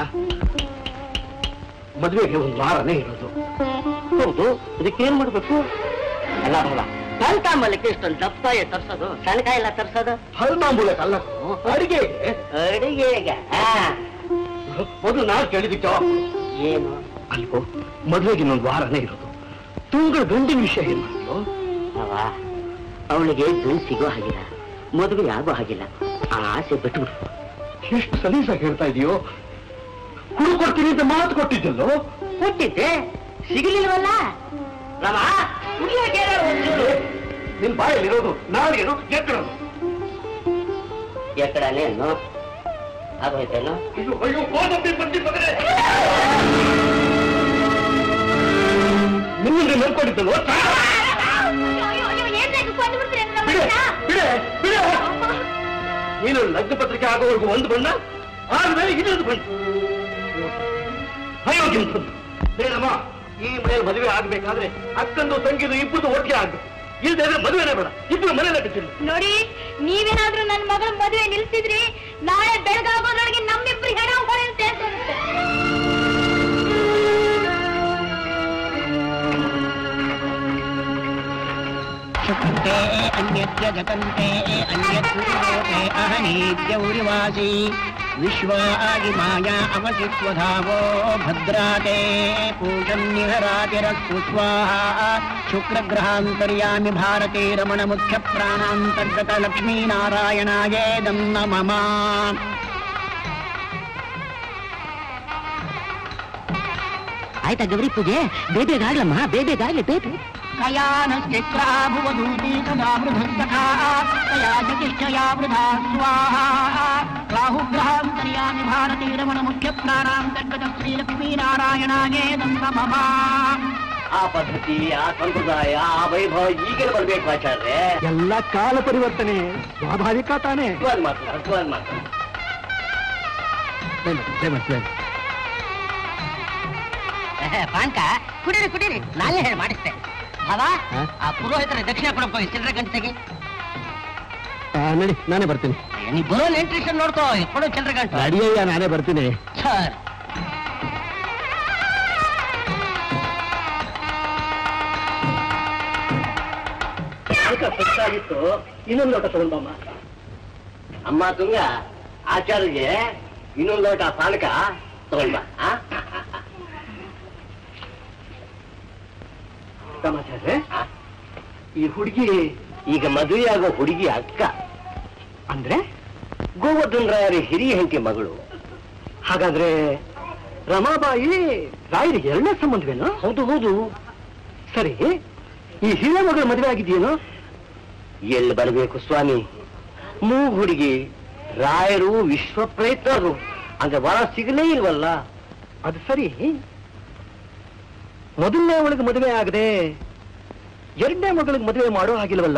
ಮದುವೆಗೆ ಒಂದು ವಾರನೇ ಇರೋದು ಹೌದು ಇದಕ್ಕೇನ್ ಮಾಡ್ಬೇಕು ಅಲ್ಲ ಭಾವ ಕಲ್ತಾಂಬಲಕ್ಕೆ ಇಷ್ಟೊಂದು ದಪ್ಪ ತರ್ಸೋದು ಸಣ್ಣಕಾಯಿ ಎಲ್ಲ ತರ್ಸೋದು ಹಲ್ಮಾಂಬೂಲೆ ಅಲ್ಲ ಅಡಿಗೆ ಅಡಿಗೆಗೆ ಆ, ಮೊದಲು ನಾವು ಕೇಳಿದಕ್ಕೆ ಏನು ಅಲ್ವೋ ಮದುವೆಗೆ ಇನ್ನೊಂದು ವಾರನೇ ಇರೋದು ತುಂಗಳ ಗಂಡಿನ ವಿಷಯ ಏನ್ ಮಾಡ್ತೀಯೋ ಅವ ಅವಳಿಗೆ ಗಂಡು ಸಿಗೋ ಹಾಗಿಲ್ಲ ಮದುವೆ ಆಗೋ ಹಾಗಿಲ್ಲ ಆ ಆಸೆ ಬಿಟ್ಬಿಡು ಎಷ್ಟು ಸಲೀಸಾಗಿ ಹೇಳ್ತಾ ಇದೆಯೋ ಹುಡುಕೊಡ್ತೀನಿ ಅಂತ ಮಾತು ಕೊಟ್ಟಿದ್ದಲ್ಲೋ ಹುಟ್ಟಿದ್ದೆ ಸಿಗಲಿಲ್ವಲ್ಲ ರಮ ಕುಡಿಯೋಕೆ ಏನಾದ್ರು ಒಂದ್ ಚೂರು. ನಿನ್ ಬಾಯಲ್ಲಿರೋದು ನಾವೇನು ಎಕ್ಕಡೋದು ಎಕ್ಕಡನೇನು ಆಗೋಯ್ತೇನು ಇದು ಅಯ್ಯೋ ಕೋದಂಬಿ ಬಂದಿ ಮಗನೇ ನಿಮ್ಮನ್ನೇ ನಂಬ್ಕೊಂಡಿದ್ದಲ್ವ ಬಿಡೆ ಬಿಡೆ ಬಿಡೆ ನೀನು ಲಗ್ನ ಪತ್ರಿಕೆ ಆಗೋವರೆಗೂ ಒಂದು ಬಣ್ಣ ಆದ್ಮೇಲೆ ಇನ್ನೊಂದು ಬಣ್ಣ ಅಯೋಗ್ಯ ಅಂತಂದು. ಬೇಡಮ್ಮ ಈ ಮನೆಯಲ್ಲಿ ಮದುವೆ ಆಗ್ಬೇಕಾದ್ರೆ ಅಕ್ಕಂದು ತಂಗಿದು ಇಬ್ಬರು ಒಟ್ಟಿಗೆ ಆಗ್ಬೇಕು ಇಲ್ದೇ ಇದ್ರೆ ಮದುವೆನೇ ಬೇಡ ಇಬ್ರು ಮನೆಯಲ್ಲೇ ಬಿಟ್ಟಿಲ್ಲ ನೋಡಿ ನೀವೇನಾದ್ರೂ ನನ್ನ ಮಗಳ ಮದುವೆ ನಿಲ್ಸಿದ್ರಿ ನಾಳೆ ಬೆಳಗಾಗೋದ್ರೊಳಗೆ ನಮ್ಮಿಬ್ರು ಹೆಣ ಹೊಳೆ ಅಂತ ಹೇಳ್ತಾರೆ ಶುಕ್ತೆ ಅನ್ಯತ್ಯ ಜಗಂತೆ ಅನ್ಯತ್ಪೂರ್ವತೆ ಅಹನೀತ್ಯೌರಿವಾಸಿ ವಿಶ್ವಾಗಿ ಮಾಯಾ ಅವಚಿತ್ವಧಾವೋ ಭದ್ರಾತೆ ಪೂಜನ್ನಿಹರಾತಿರಸ್ತು ಸ್ವಾಹ ಶುಕ್ರಗ್ರಹಾಂತರ್ಯಾಮಿ ಭಾರತೆ ರಮಣ ಮುಖ್ಯ ಪ್ರಾಣಾಂತರ್ಗತ ಲಕ್ಷ್ಮೀನಾರಾಯಣಾಯೇದಂ ನಮಮ ಆಯ್ತಾ ಗೌರಿ ಪೂಜೆ ಬೇಬೇಗಾಗ್ಲಮ್ಮ ಬೇಬೇಗಾಗ್ಲಿ ಬೇಬೆ ಕಯಾನಶ್ಚಿತ್ರಾಭುವಧೂತಿ ಸದಾ ಮೃಧುಸ್ತಖಾ ತಯಾ ಜತಿಷ್ಠಯಾ ವೃಧಾ ಸ್ವಾಹಾ ರಾಹುಗ್ರಹಾಂತರ್ಯಾಮಿ ಭಾರತೀ ರಮಣ ಮುಖ್ಯ ಪ್ರಾಣಾಂತರ್ಗತ ಶ್ರೀಲಕ್ಷ್ಮೀನಾರಾಯಣಾಯೇದಂ ನಮಃ ಆ ಪದ್ಧತಿ ಆ ಸಂಪ್ರದಾಯ ಆ ವೈಭವ ಈಗಲೇ ಬರ್ಬೇಕು ಆಚಾರ್ಯ ಎಲ್ಲ ಕಾಲ ಪರಿವರ್ತನೆ ಸ್ವಾಭಾವಿಕ ತಾನೇ ಸತ್ವಾದ ಮಾತು ಸತ್ವಾದ ಮಾತು ಪಾನ್ಕ ಕುಡೀರಿ ಕುಡೀರಿ ನಾನೇ ಹೇಳಿ ಮಾಡಿಸ್ತೆ ಭಾವ ಆ ಪುರೋಹಿತರ ದಕ್ಷಿಣ ಕೊಡಪ್ಪ ಚಿಲ್ಲರೆ ಗಂಟೆಗೆ ನಡಿ ನಾನೇ ಬರ್ತೀನಿ ನೀ ಬರೋ ಎಂಟ್ರಿಷನ್ ನೋಡ್ಕೋ ಕೊಡು ಚಿಲ್ಲರೆ ಗಂಟು ಅಡಿಯಯ್ಯ ನಾನೇ ಬರ್ತೀನಿ ಸರ್ ಸತ್ತಾಗಿತ್ತು ಇನ್ನೊಂದು ಲೋಟ ತಗೊಂಡಮ್ಮ ಅಮ್ಮ ತುಂಗ ಆಚಾರ್ಯಗೆ ಇನ್ನೊಂದು ಲೋಟ ಪಾನಕ ತಗೊಂಡ ಸಮಾಚಾರ ಈ ಹುಡುಗಿ ಈಗ ಮದುವೆಯಾಗೋ ಹುಡುಗಿ ಅಕ್ಕ ಅಂದ್ರೆ ಗೋವರ್ಧನ್ ರಾಯರ ಹಿರಿಯ ಹೆಂಡತಿ ಮಗಳು ಹಾಗಾದ್ರೆ ರಮಾಬಾಯಿ ರಾಯರಿಗೆ ಎರಡನೇ ಸಂಬಂಧವೇನು ಹೌದು ಹೌದು ಸರಿ ಈ ಹಿರಿಯ ಮಗಳ ಮದುವೆ ಆಗಿದೆಯೇನು ಎಲ್ಲಿ ಬರಬೇಕು ಸ್ವಾಮಿ ಮೂಗು ಹುಡುಗಿ ರಾಯರು ವಿಶ್ವ ಪ್ರಯತ್ನರು ಅಂದ್ರೆ ವರ ಸಿಗಲೇ ಇಲ್ವಲ್ಲ ಅದು ಸರಿ ಮೊದಲನೇ ಒಳಗೆ ಮದುವೆ ಆಗದೆ ಎರಡನೇ ಮಗಳಿಗೆ ಮದುವೆ ಮಾಡೋ ಹಾಗಿಲ್ವಲ್ಲ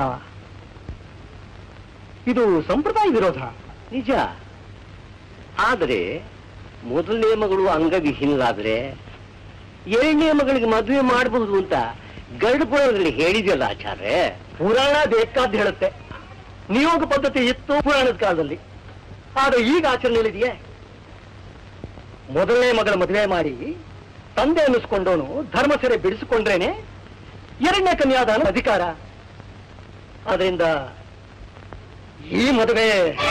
ಇದು ಸಂಪ್ರದಾಯ ವಿರೋಧ ನಿಜ ಆದರೆ ಮೊದಲನೇ ಮಗಳು ಅಂಗವಿಹೀನರಾದ್ರೆ ಎರಡನೇ ಮಗಳಿಗೆ ಮದುವೆ ಮಾಡಬಹುದು ಅಂತ ಗರುಡು ಪುರಾಣದಲ್ಲಿ ಹೇಳಿದೆಯಲ್ಲ ಆಚಾರ್ಯ ಪುರಾಣ ಬೇಕಾದ್ ಹೇಳುತ್ತೆ ನಿಯೋಗ ಪದ್ಧತಿ ಇತ್ತು ಪುರಾಣದ ಕಾಲದಲ್ಲಿ ಆದ್ರೆ ಈಗ ಆಚರಣೆಯಲ್ಲಿದೆಯೇ ಮೊದಲನೇ ಮಗಳ ಮದುವೆ ಮಾಡಿ ತಂದೆ ಅನ್ನಿಸ್ಕೊಂಡವನು ಧರ್ಮ ಸೆರೆ ಬಿಡಿಸಿಕೊಂಡ್ರೇನೆ ಎರಡನೇ ಕನ್ಯಾದಾನ ಅಧಿಕಾರ ಆದ್ರಿಂದ ಈ ಮದುವೆ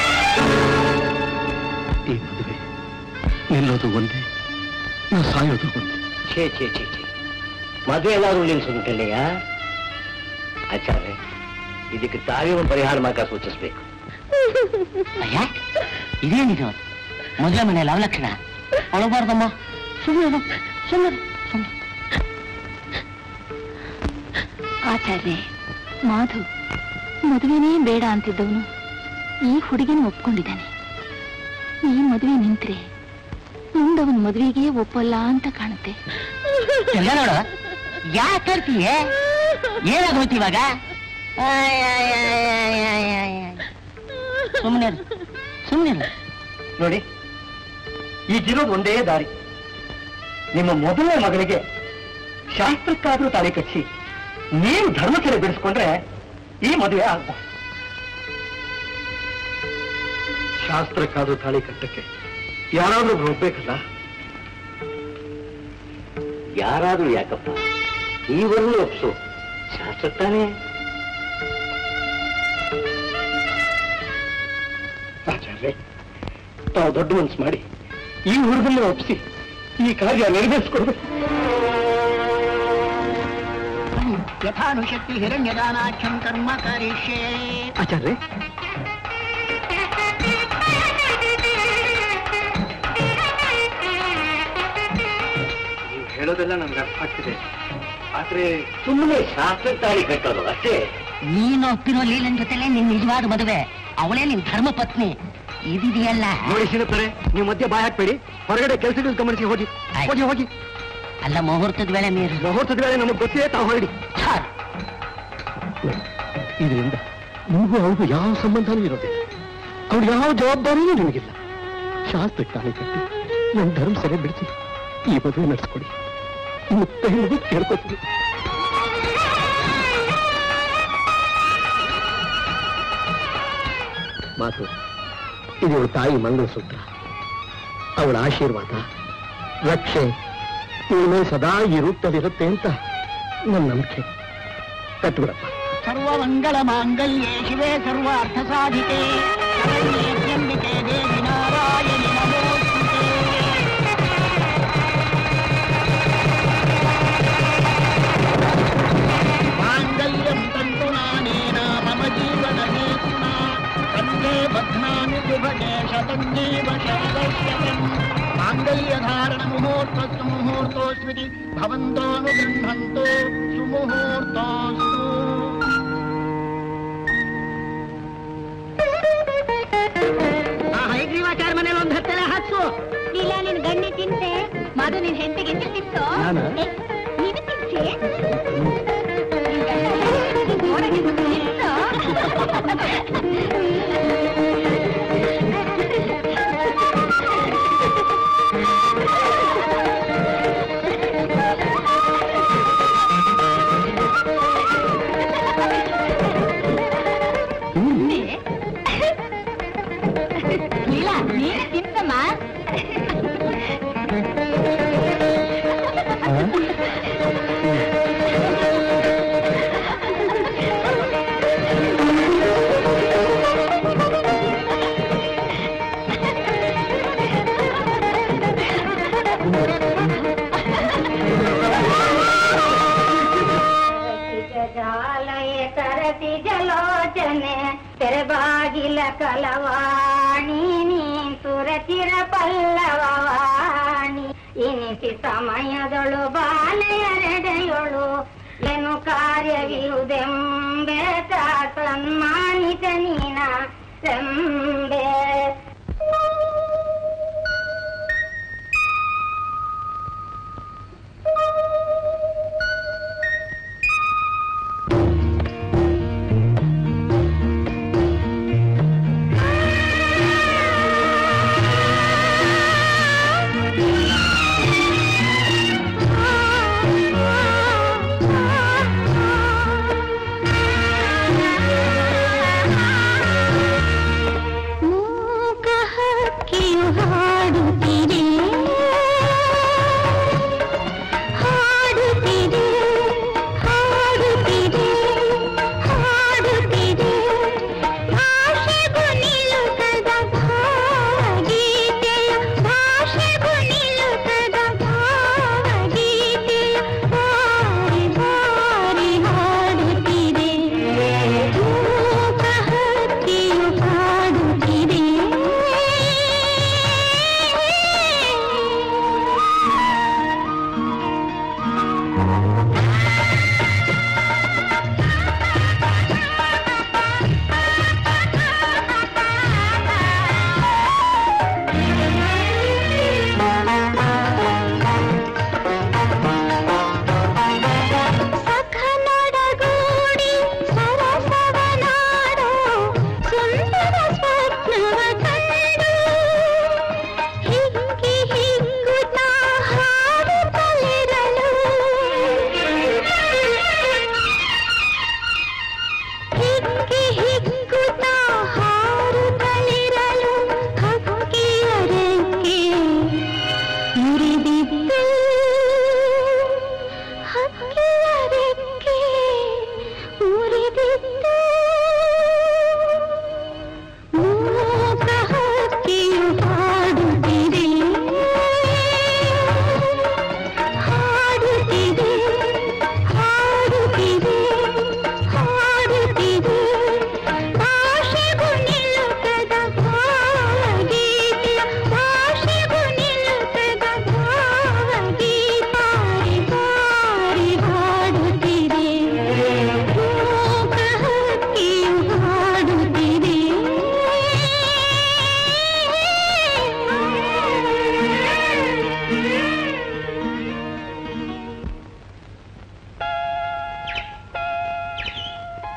ಈ ಮದುವೆ ನಿಲ್ಲೋದು ಒಂದೇ ನಾ ಸಾಯೋದು ಒಂದೇ ಛೇ ಛೇ ಛೇ ಛೇ ಮದುವೆ ಏನಾದ್ರು ನಿಲ್ಸುಂಟೆಯ ಆಚಾರ್ಯ ಇದಕ್ಕೆ ತಾವೇ ಒಂದು ಪರಿಹಾರ ಮಾರ್ಗ ಸೂಚಿಸ್ಬೇಕು ಅಯ್ಯ ಇದೇನಿದು ಮೊದಲ ಮನೆಯಲ್ಲಿ ಅವಲಕ್ಷಣ ಒಳಬಾರ್ದಮ್ಮ ಸುಮ್ಮನೆ ಸುಮ್ಮನೆ ಸುಮ್ಮನೆ ಆಚಾರ್ಯ ಮಾಧು ಮದುವೆನೇ ಬೇಡ ಅಂತಿದ್ದವನು ಈ ಹುಡುಗಿನ ಒಪ್ಕೊಂಡಿದ್ದಾನೆ ಈ ಮದುವೆ ನಿಂತ್ರೆ ಮುಂದವನ್ ಮದುವೆಗೆ ಒಪ್ಪಲ್ಲ ಅಂತ ಕಾಣುತ್ತೆ ಎಲ್ಲ ನೋಡು ಯಾಕೆ ಕರ್ತೀಯ ಏನಾಗೋಯ್ತು ಇವಾಗ ಸುಮ್ಮನೆ ಸುಮ್ಮನೆ ನೋಡಿ ಈಗಿರೋದು ಒಂದೇ ದಾರಿ ನಿಮ್ಮ ಮೊದಲನೇ ಮಗಳಿಗೆ ಶಾಸ್ತ್ರಕ್ಕಾದ್ರೂ ತಾಳಿ ಕಚ್ಚಿ ನೀವು ಧರ್ಮಚರ್ಯ ಬಿಡಿಸ್ಕೊಂಡ್ರೆ ಈ ಮದುವೆ ಆಗ್ಬೋದು ಶಾಸ್ತ್ರಕ್ಕಾದ್ರೂ ತಾಳಿ ಕಟ್ಟಕ್ಕೆ ಯಾರಾದ್ರೂ ಒಬ್ರು ಒಪ್ಬೇಕಲ್ಲ ಯಾರಾದ್ರೂ ಯಾಕಪ್ಪ ಈವರೆಗೂ ಒಪ್ಸು ಶಾಸ್ತ್ರ ತಾನೇ ಆಚಾರ್ಯ ತಾವು ದೊಡ್ಡ ಮನ್ಸು ಮಾಡಿ ಈ ಹುಡುಗನ್ನ ಒಪ್ಪಿಸಿ ಈ ಕಾರ್ಯ ನೆರವೇರಿಸ್ಕೊಡ್ಬೇಕು ಯಥಾನುಶಕ್ತಿ ಹಿರಣ್ಯದಾನಾಖ್ಯಂ ಕರ್ಮ ಕರಿಷ್ಯೇ ಆಚಾರ್ಯ ನೀವು ಹೇಳೋದೆಲ್ಲ ನಮ್ಗೆ ಅರ್ಥ ಆಗ್ತಿದೆ ಆದ್ರೆ ಸುಮ್ಮನೆ ಶಾಸ್ತ್ರ ತಾಳಿ ಕಟ್ಟೋದು ಅಷ್ಟೇ ನೀನು ಒಪ್ಪಿರೋ ಲೀಲನ್ ಜೊತೆಲೆ ನಿನ್ ನಿಜವಾದ ಮದುವೆ ಅವಳೇ ನಿನ್ ಧರ್ಮ ಪತ್ನಿ ಇದಿದೆಯಲ್ಲ ನೋಡಿ ಸಿಗುತ್ತಾರೆ ನೀವು ಮಧ್ಯೆ ಬಾಯ್ ಹಾಕ್ಬೇಡಿ ಹೊರಗಡೆ ಕೆಲಸಗಳು ಗಮನಿಸಿ ಹೋಗಿ ಆಯ್ತು. ಹೋಗಿ ಹೋಗಿ ಅಲ್ಲ ಮುಹೂರ್ತದ ವೇಳೆ ಮೀರು ಮುಹೂರ್ತದ ವೇಳೆ ನಮಗೆ ಗೊತ್ತಿದೆ ತಾವು ಹೊರಡಿ ಇದರಿಂದ ನಿಮಗೂ ಅವ್ರಿಗೂ ಯಾವ ಸಂಬಂಧನೂ ಇರೋದಿಲ್ಲ ಅವ್ರು ಯಾವ ಜವಾಬ್ದಾರಿಯೂ ನಿಮಗಿಲ್ಲ ಶಾಸ್ತ್ರಕ್ಕೆ ತಾನೇ ಕಟ್ಟಿ ನನ್ನ ಧರ್ಮ ಸರಿ ಬಿಡಿಸಿ ಈ ಮದುವೆ ನಡೆಸ್ಕೊಡಿ ಮುತ್ತ ಹಿಡಿದು ಕೇಳ್ಕೊತೀನಿ ಮಾತು ಇದು ಇವಳ ತಾಯಿ ಮಂಗಲಸೂತ್ರ ಅವಳ ಆಶೀರ್ವಾದ ರಕ್ಷೆ ಇವಳ ಮೇಲೆ ಸದಾ ಈ ರೂಪದಲ್ಲಿರುತ್ತೆ ಅಂತ ನನ್ನ ನಂಬಿಕೆ ಕಟ್ಬಿಡಪ್ಪ ಸರ್ವಮಂಗಳ ಮಾಂಗಲ್ಯೇ ಶಿವೇ ಸರ್ವಾರ್ಥ ಸಾಧಿತೆ ಶರಣ್ಯೇತ್ಯಂಬಿಕೆ ದೇವಿ ನಾರಾಯಣಿ ನಮೋಸ್ತುತೆ ಮಾಂಗಲ್ಯಂ ತಂತು ನಾನೇನ ಮಮ ಜೀವನ ಹೇತುನಾ ಕಂಠೆ ಬಧ್ನಾಮಿ ಶುಭಗೆ ಶತಂಜೀವ ಶರದಶ್ಯತಂ ಮಾಂಗಲ್ಯಧಾರಣ ಮುಹೂರ್ತಸ್ತು ಮುಹೂರ್ತೋಸ್ಮಿತಿ ಭವಂತೋನುಗೃಹಂತು ಸುಮುಹೂರ್ತೋಸ್ತು ಹೈಗ್ರೀವಾಚಾರ ಮನೇಲಿ ಒಂದು ಹತ್ತೆಲೆ ಹಾಕ್ಸು ಇಲ್ಲ ನಿನ್ ಗಣ್ಣಿ ತಿಂತೆ ಮದು ನಿನ್ ಹೆಂಡತಿಗೆ ತಿನ್ಸೋ ನಾನಾ? ಏ, ನೀನು ತಿನ್ಸಿ ನೋಡಕ್ಕೆ ತಿನ್ಸೋ. ಇಲ್ಲ ನೀನು ತಿನ್ಸಮ್ಮ ಜಾಲಯ ತರತಿ ಜಲೋಚನೆ ತೆರೆಬಾಗಿಲ ಕಲವಾಣಿ ನೀ ಸುರಚಿರ ಪಲ್ಲವವಾಣಿ ಇನಿಸಿ ಸಮಯದೊಳು ಬಾಲೆಯರೆಡೆಯೊಳು ಏನು ಕಾರ್ಯವಿರುದೆಂಬೆ ಸನ್ಮಾನಿತ ನೀನ ಸೆಂಬೆ ಊ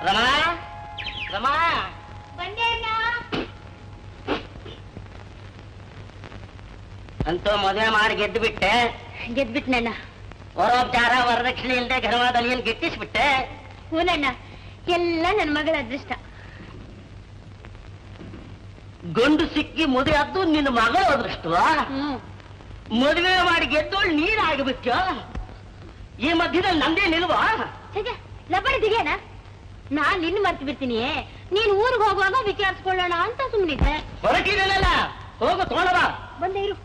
ರಮಾ ರಮಾ ಅಂತೂ ಮದುವೆ ಮಾಡಿ ಗೆದ್ದು ಬಿಟ್ಟೆ ಗೆದ್ಬಿಟ್ನಣ್ಣ ವರೋಪಚಾರ ವರದಕ್ಷಿಣೆ ಇಲ್ಲದೆ ಗರ್ಭದಲ್ಲಿ ಏನ್ ಗೆಟ್ಟಿಸ್ಬಿಟ್ಟೆ ಹೂನಣ್ಣ ಎಲ್ಲ ನನ್ನ ಮಗಳ ಅದೃಷ್ಟ ಗಂಡು ಸಿಕ್ಕಿ ಮದುವೆ ಆದ್ದು ನಿನ್ನ ಮಗಳು ಅದೃಷ್ಟವಾ ಹ್ಮ್ ಮದುವೆ ಮಾಡಿ ಗೆದ್ದೋಳು ನೀನಾಗಬೇಕು ಈ ಮಧ್ಯದಲ್ಲಿ ನಂದೇ ನಿಲ್ವಾ ಸಜ ಲಬಡಿ ದಿಗೇನ ನಾನ್ ನಿನ್ನ ಮರ್ತು ಬಿಡ್ತೀನಿ ನೀನ್ ಊರಿಗೆ ಹೋಗುವಾಗ ವಿಚಾರಿಸ್ಕೊಳ್ಳೋಣ ಅಂತ ಸುಮ್ಮನಿದ್ದೆ ಹೊರಟಿರಲ್ಲ ಹೋಗು ತೋಳವ ಬಂದೆ ಇರು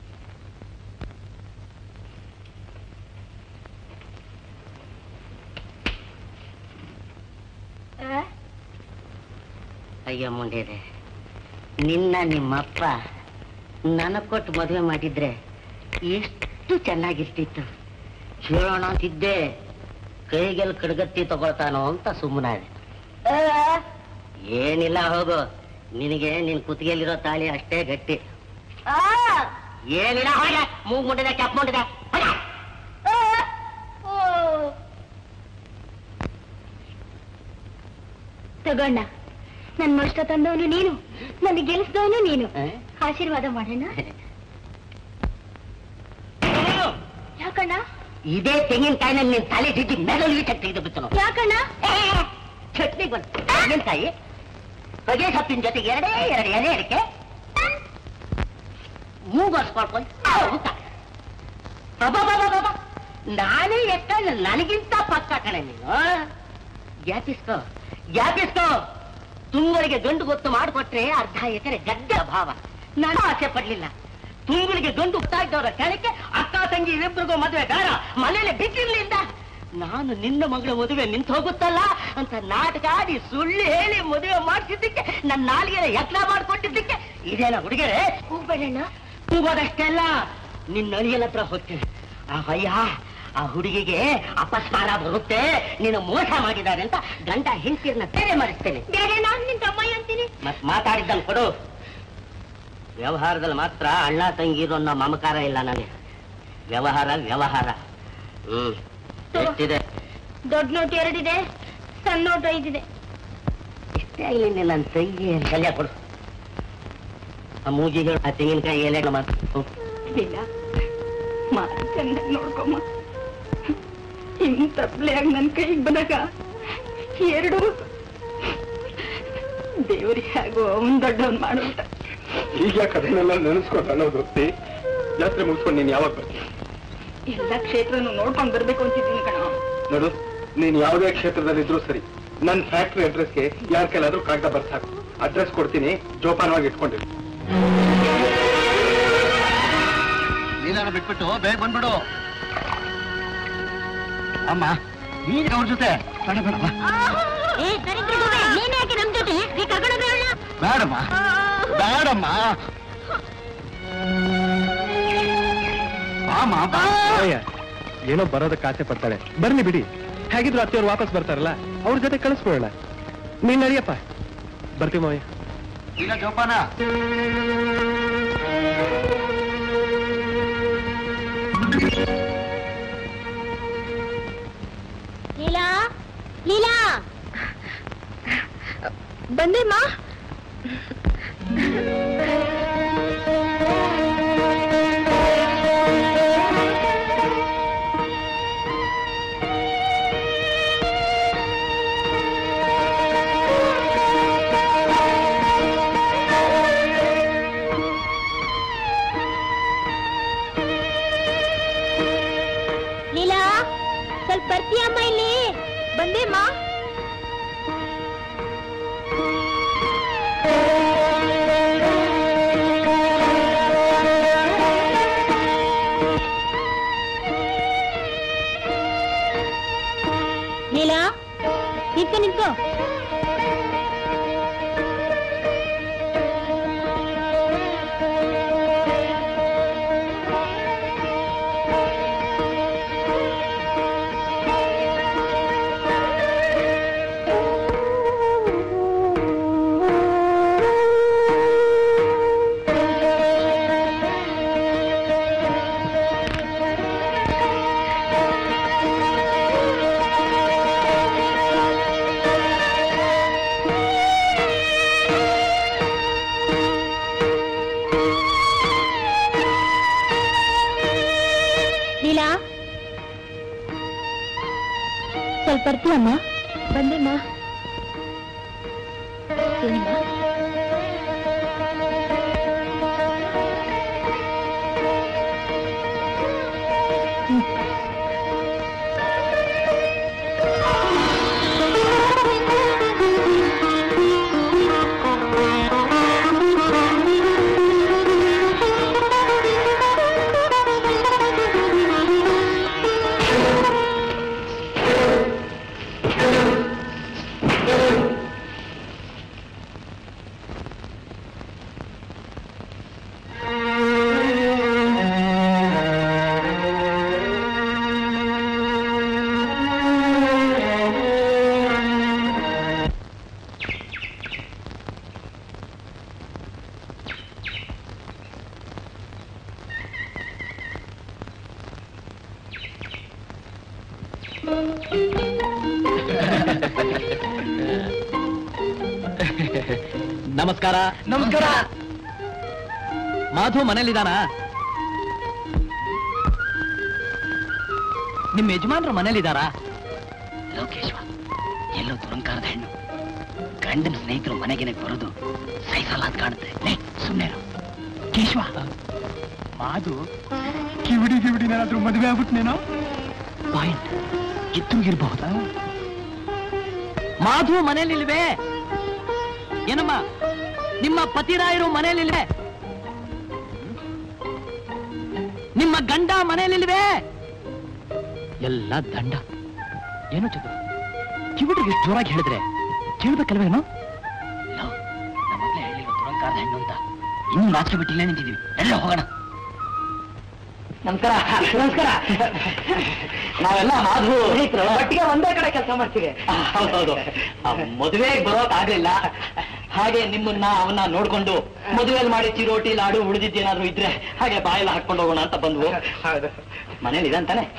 ಆ? ಅಯ್ಯೋ ಮುಂಡೆದೆ ನಿನ್ನ ನಿಮ್ಮಪ್ಪ ನನಗ್ ಕೊಟ್ಟು ಮದುವೆ ಮಾಡಿದ್ರೆ ಎಷ್ಟು ಚೆನ್ನಾಗಿರ್ತಿತ್ತು ಹೇಳೋಣ ಅಂತಿದ್ದೆ ಕೈಗೆಲ್ ಕಡ್ಗತ್ತಿ ತಗೊಳ್ತಾನೋ ಅಂತ ಸುಮ್ಮನಾದೆ ಏನಿಲ್ಲ ಹೋಗು ನಿನಗೆ ನಿನ್ ಕುತ್ತಿಗೆಯಲ್ಲಿರೋ ತಾಳಿ ಅಷ್ಟೇ ಗಟ್ಟಿ ಆ, ಏನಿಲ್ಲ ಹೋಗ ಮೂಗ್ ಮುಂಡಿದೆ ಕ್ಯಾಪ್ ಮುಂಡಿದೆ ಹೋಗ. ಆ, ಓ. ತಗೊಂಡ ನನ್ ಮಷ್ಟ ತಂದವನು ನೀನು ನನಗೆ ಗೆಲ್ಲಿಸಿದವನು ನೀನು ಆ? ಆಶೀರ್ವಾದ ಮಾಡೋಣ ಯಾಕಣ್ಣ ಇದೇ ತೆಂಗಿನಕಾಯಿನಲ್ಲಿ ನಿನ್ ತಲೆ ಜಿಡ್ಡಿ ಮೆರಳು ತೆಗೆದು ಬಿತ್ತನು ಯಾಕಣ್ಣ ಚಟ್ನಿ ಬಂತು ತೆಂಗಿನಕಾಯಿ ಹೊಗೆ ಸೊಪ್ಪಿನ ಜೊತೆಗೆ ಎರಡೇ ಎರಡು ಎಲೆ ಅಡಿಕೆ ಮೂಗರ್ಸ್ಕೊಳ್ಕೊಂಡು ಊಟ ಅಬ್ಬಬ್ಬಬ್ಬಬ್ಬ. ನಾನೇ ಎಕ್ಕ ನನಗಿಂತ ಪಕ್ಕ ಕಣೆ ನೀನು ಗ್ಯಾಪಿಸ್ಕೋ ಗ್ಯಾಪಿಸ್ಕೋ ತುಂಗಳಿಗೆ ಗಂಡು ಗೊತ್ತು ಮಾಡಿಕೊಟ್ರೆ ಅರ್ಧ ಎಕರೆ ಗದ್ದೆ ಅಭಾವ ನಾನು ಆಸೆ ಪಡ್ಲಿಲ್ಲ ತುಂಗಳಿಗೆ ಗಂಡು ಹುಟ್ತಾ ಇದ್ದವರ ಕೆಳಕ್ಕೆ ಅಕ್ಕ ತಂಗಿ ಇಬ್ಬರಿಗೂ ಮದುವೆ ಬೇಡ ಮನೇಲಿ ಬಿಟ್ಟಿರ್ಲಿಲ್ಲ ನಾನು ನಿನ್ನ ಮಗಳ ಮದುವೆ ನಿಂತು ಹೋಗುತ್ತಲ್ಲ ಅಂತ ನಾಟಕ ಆಡಿ ಸುಳ್ಳು ಹೇಳಿ ಮದುವೆ ಮಾಡಿಸಿದ್ದಕ್ಕೆ ನನ್ನ ನಾಲಿಗೆ ಯತ್ನ ಮಾಡ್ಕೊಟ್ಟಿದ್ದಕ್ಕೆ ಇದೇನ ಹುಡುಗರೇ ಹೋಗ್ಬೇಡಣ್ಣ ಕೂಗೋದಷ್ಟೆಲ್ಲ ನಿನ್ನ ಅಳಿಯನ ಹತ್ರ ಹೋಗ್ತೀನಿ ಆ ಅಯ್ಯ ಆ ಹುಡುಗಿಗೆ ಅಪಸ್ಮಾರ ಬರುತ್ತೆ ನೀನು ಮೋಸ ಮಾಡಿದ್ದಾರೆ ಅಂತ ಗಂಡ ಹೆಂಡತಿಯನ್ನ ಬೇರೆ ಮಾಡಿಸ್ತೇನೆ ಬೇಡ ನಾನ್ ನಿನ್ ತಮ್ಮಯ್ಯ ಅಂತೀನಿ ಮತ್ ಮಾತಾಡಿದ್ದಂಗೆ ಕೊಡು ವ್ಯವಹಾರದಲ್ಲಿ ಮಾತ್ರ ಅಣ್ಣ ತಂಗಿರು ಅನ್ನೋ ಮಮಕಾರ ಇಲ್ಲ ನನಗೆ ವ್ಯವಹಾರ ವ್ಯವಹಾರ ಹ್ಮ್ ಎಷ್ಟಿದೆ ದೊಡ್ಡ ನೋಟ್ ಎರಡಿದೆ ಸಣ್ಣ ನೋಟ್ ಐದಿದೆ ಇಷ್ಟೇ ಆಗಲಿ ನನ್ನ ತಂಗಿ ಕಲ್ಯ ಕೊಡು ಆ ಮೂಜಿಗಳು ಆ ತೆಂಗಿನಕಾಯಿ ಎಲೆ ಮಾತು ಇಲ್ಲ ಮಾತು ಚೆನ್ನಾಗಿ ನೋಡ್ಕೊಮ್ಮ ಇಂಥ ಪ್ಲೇಯಾಗ ನನ್ ಕೈಗೆ ಬಂದಾಗ ಎರಡು ದೇವ್ರಿಗೆ ಹಾಗೂ ಅವನ್ ದೊಡ್ಡವನ್ ಮಾಡುವಂತ ಈಗ ಕಥೆನೆಲ್ಲ ನೆನೆಸ್ಕೊಂಡು ಅನ್ನೋದು ಜಾತ್ರೆ ಮುಗಿಸ್ಕೊಂಡು ನೀನ್ ಯಾವಾಗ ಬರ್ತೀಯ ಎಲ್ಲ ಕ್ಷೇತ್ರನು ನೋಡ್ಕೊಂಡ್ ಬರ್ಬೇಕು ಅಂತಿದ್ದೀನಿ ಕಣ ನೋಡು ನೀನ್ ಯಾವುದೇ ಕ್ಷೇತ್ರದಲ್ಲಿದ್ರು ಸರಿ ನನ್ನ ಫ್ಯಾಕ್ಟ್ರಿ ಅಡ್ರೆಸ್ಗೆ ಯಾರ ಕೈಲಾದ್ರೂ ಕಾಗದ ಬರ್ಸಾಕು ಅಡ್ರೆಸ್ ಕೊಡ್ತೀನಿ ಜೋಪಾನವಾಗಿ ಇಟ್ಕೊಂಡಿರಿ ನೀನಾರ ಬಿಟ್ಬಿಟ್ಟು ಬೇಗ ಬಂದ್ಬಿಡು ಅಮ್ಮ ನೀನ್ ಅವ್ರ ಜೊತೆ ಬೇಡ ಬೇಡಮ್ಮ ನೀನ್ ಯಾಕೆ ನಮ್ ಜೊತೆ ನೀ ಕರ್ಕೊಂಡು ಹೋಗೋಣ? ಬೇಡಮ್ಮ ಬೇಡಮ್ಮ ಬಾಮ್ಮ ಬಾ ಏನೋ ಬರೋದಕ್ಕೆ ಆಸೆ ಪಡ್ತಾಳೆ ಬರ್ಲಿ ಬಿಡಿ ಹೇಗಿದ್ರು ಅತ್ತೆಯವ್ರು ವಾಪಸ್ ಬರ್ತಾರಲ್ಲ ಅವ್ರ ಜೊತೆ ಕಳಿಸ್ಬಿಡೋಣ ನೀನ್ ನಡಿಯಪ್ಪ ಬರ್ತೀವಿ ಮಾವಯ್ಯ ಈಗ ಜೋಪಾನ ಲೀಲಾ ಲೀಲಾ ಬಂದೇಮ್ಮ ಲೀಲಾ ಸ್ವಲ್ಪ ಬರ್ತೀಯಮ್ಮ ಇಲ್ಲಿ ಬಂದೇಮ್ಮ ಲೀಲಾ ನಿಂತ್ಕೊ ನಿಂತ್ಕೊ ಬರ್ತೀಯಮ್ಮ ಬಂದೆಮ್ಮ ಏನಮ್ಮ ನಮಸ್ಕಾರ ನಮಸ್ಕಾರ ಮಾಧು ಮನೇಲಿದಾನ ನಿಮ್ಮ ಯಜಮಾನ್ರು ಮನೇಲಿದಾರಾ ಲೋಕೇಶ್ವ ಎಲ್ಲೋ ದುರಂಕಾರದ ಹೆಣ್ಣು ಗಂಡನ ಸ್ನೇಹಿತರು ಮನೆಗೇನೆ ಬರೋದು ಸಹಿಸಲ್ಲ ಅಂತ ಕಾಣುತ್ತೆ ಲೇ ಸುಮ್ಮನೆ ಕೇಶವ ಮಾದು ಕಿವಿಡಿ ಕಿವಿಡಿನೇನಾದ್ರೂ ಮದುವೆ ಆಗ್ಬಿಟ್ನೇನೋ ಪಾಯಿಂಟ್ ಇದ್ದಂಗಿರ್ಬಹುದಾ ಮಾಧು ಮನೇಲಿಲ್ವೇ ಏನಮ್ಮ ನಿಮ್ಮ ಪತಿರಾಯರು ಮನೇಲಿಲ್ವೇ ನಿಮ್ಮ ಗಂಡ ಮನೇಲಿಲ್ವೇ ಎಲ್ಲ ದಂಡ ಏನು ಚಂದ್ರ ಕಿವಿಡ್ರಿಗೆ ಇಷ್ಟು ಜೋರಾಗಿ ಹೇಳಿದ್ರೆ ಕೇಳ್ಬೇಕಲ್ವೇನೋ ಲೋ, ನಮ್ಮ ಮೊದ್ಲೇ ಹೇಳಿರೋ ದುರಂಕಾರದ ಹೆಣ್ಣು ಅಂತ ಇನ್ನೂ ನಾಚಿಕೆ ಬಿಟ್ಟಿಲ್ಲ ನಿಂತಿದೀವಿ ಎಲ್ಲ ಹೋಗೋಣ ನಮಸ್ಕಾರ ನಮಸ್ಕಾರ ನಾವೆಲ್ಲ ಮಾಧು ಒಟ್ಟಿಗೆ ಒಂದೇ ಕಡೆ ಕೆಲಸ ಮಾಡ್ತೀವಿ ಹೌದೌದು ಮದುವೆಗೆ ಬರೋಕ್ ಆಗ್ಲಿಲ್ಲ ಹಾಗೆ ನಿಮ್ಮನ್ನ ಅವನ್ನ ನೋಡ್ಕೊಂಡು ಮದುವೆಯಲ್ಲಿ ಮಾಡಿ ಚಿರೋಟಿ ಲಾಡು ಉಳಿದಿದ್ದೇನಾದ್ರೂ ಇದ್ರೆ ಹಾಗೆ ಬಾಯೆಲ್ಲ ಹಾಕೊಂಡು ಹೋಗೋಣ ಅಂತ ಬಂದ್ವು ಮನೇಲಿ ಇದೆ ಅಂತಾನೆ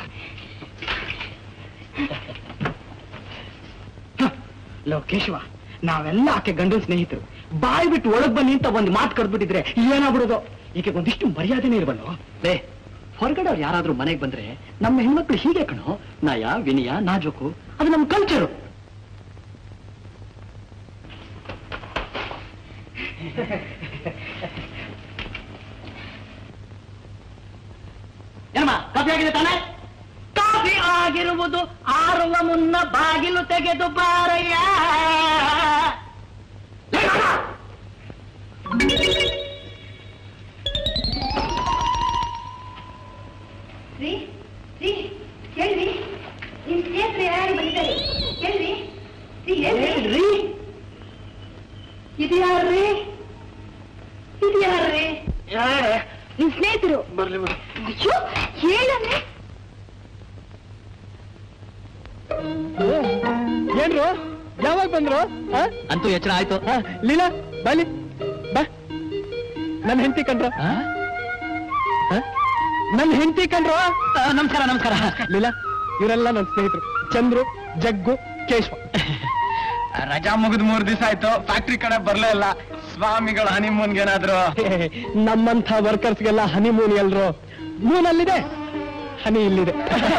ಲೋಕೇಶ್ವ ನಾವೆಲ್ಲ ಆಕೆ ಗಂಡನ ಸ್ನೇಹಿತರು ಬಾಯಿ ಬಿಟ್ಟು ಒಳಗ್ ಬನ್ನಿ ಅಂತ ಒಂದು ಮಾತು ಕಡ್ಬಿಟ್ಟಿದ್ರೆ ಏನಾಗ್ಬಿಡೋದು ಈಕೆ ಒಂದಿಷ್ಟು ಮರ್ಯಾದೆನೇ ಇರ್ಬಲ್ವ ಬೇ ಹೊರಗಡೆ ಅವ್ರು ಯಾರಾದ್ರೂ ಮನೆಗೆ ಬಂದ್ರೆ ನಮ್ಮ ಹೆಣ್ಮಕ್ಳು ಹೀಗೆ ಕಣೋ ನಯ ವಿನಯ ನಾಜೂಕು ಅದು ನಮ್ಮ ಕಲ್ಚರು ಏನಮ್ಮ ಕಾಫಿ ಆಗಿದೆ ತಾನೆ ಕಾಫಿ ಆಗಿರುವುದು ಆರುವ ಮುನ್ನ ಬಾಗಿಲು ತೆಗೆದು ಬಾರಯ್ಯ ಲೇ ಮಾಮ! ರೀ ರೀ ಹೇಳ್ರಿ ನಿಮ್ ಸ್ನೇಹಿತರು ಯಾರು ಬಂದಿದ್ದಾರೆ ಹೇಳ್ರಿ ರೀ ಹೇಳ್ರಿ ಹೇಳ್ರಿ ಇದು ಯಾರ್ರಿ ಇದು ಯಾರ್ರಿ ನಿಮ್ ಸ್ನೇಹಿತರು ಅಯ್ಯೋ ಹೇಳಂದ್ರೆ ಏನ್ರು ಯಾವಾಗ ಬಂದ್ರು ಅಂತೂ ಎಚ್ಚರ ಆಯ್ತು ಲೀಲಾ ಬಾಲಿ ಬಾ ನನ್ನ ಹೆಂಡತಿ ಕಂಡ್ರ ನನ್ನ ಹೆಂಡತಿ ಕಂಡ್ರ ಆ, ನಮಸ್ಕಾರ ನಮಸ್ಕಾರ ಲೀಲಾ ಇವರೆಲ್ಲ ನನ್ನ ಸ್ನೇಹಿತರು ಚಂದ್ರು ಜಗ್ಗು ಕೇಶವ ರಜಾ ಮುಗಿದ್ ಮೂರ್ ದಿವಸ ಆಯ್ತು ಫ್ಯಾಕ್ಟ್ರಿ ಕಡೆ ಬರ್ಲೇ ಇಲ್ಲ ಸ್ವಾಮಿಗಳ ಹನಿಮೂನ್ಗೆ ಏನಾದ್ರು ನಮ್ಮಂಥ ವರ್ಕರ್ಸ್ಗೆಲ್ಲ ಹನಿಮೂನ್ ಎಲ್ರು ಮೂನ್ ಅಲ್ಲಿದೆ ಹನಿ ಇಲ್ಲಿದೆ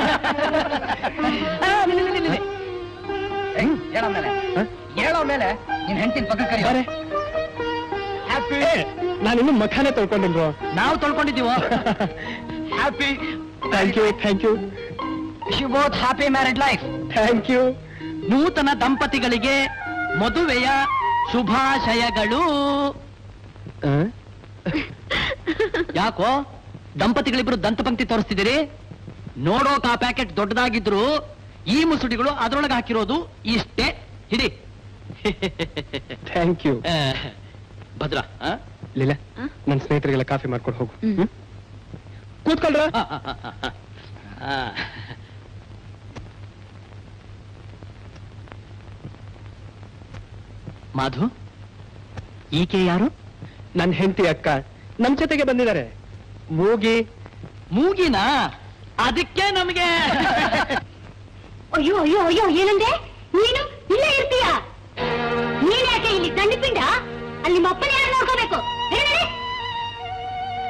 ಹೇಳೋ ಮೇಲೆ ಹೇಳೋ ಮೇಲೆ ನಿನ್ ಹೆಂಡತಿನ ಪಕ್ಕ ಕರಿ ಬಾರೆ. ಏ, ನಾನಿನ್ನು ಮಖಾನೆ ತೊಳ್ಕೊಂಡಿಲ್ರು ನಾವು ತೊಳ್ಕೊಂಡಿದ್ದೀವೋ happy thank you thank you you both happy married life thank you ನೂತನ ದಂಪತಿಗಳಿಗೆ ಮದುವೆಯ ಶುಭಾಶಯಗಳು ಯಾಕೋ ದಂಪತಿಗಳಿಬ್ರು ದಂತಪಂಕ್ತಿ ತೋರಿಸ್ತಿದ್ದೀರಿ ನೋಡೋಕ್ ಆ ಪ್ಯಾಕೆಟ್ ದೊಡ್ಡದಾಗಿದ್ರು ಈ ಮುಸುಡಿಗಳು ಅದರೊಳಗೆ ಹಾಕಿರೋದು ಇಷ್ಟೇ ಹಿಡಿ ಥ್ಯಾಂಕ್ ಯು ಆ, ಭದ್ರ ಆ? ಲೀಲಾ ನನ್ನ ಸ್ನೇಹಿತರಿಗೆಲ್ಲ ಕಾಫಿ ಮಾಡ್ಕೊಂಡು ಹೋಗು ಹ್ಮ್? ಕೂತ್ಕೊಳ್ರ ಆ, ಆ, ಆ, ಆ, ಆ. ಮಾಧು ಈಕೆ ಯಾರು ನನ್ನ ಹೆಂಡತಿ ಅಕ್ಕ ನಮ್ ಜೊತೆಗೆ ಬಂದಿದ್ದಾರೆ ಮೂಗಿ ಮೂಗಿನ ಅದಕ್ಕೆ ನಮಗೆ ಅಯ್ಯೋ ಅಯ್ಯೋ ಅಯ್ಯೋ ಏನಂದೆ ನೀನು ಇಲ್ಲೇ ಇರ್ತೀಯ ನೀನ್ ಯಾಕೆ ಇಲ್ಲಿ ದಂಡಪಿಂಡ ಅಲ್ಲಿ ನಿಮ್ಮ ಅಪ್ಪನ ಯಾರು ನೋಡ್ಕೋಬೇಕು ನಡೆ, ನಡೆ.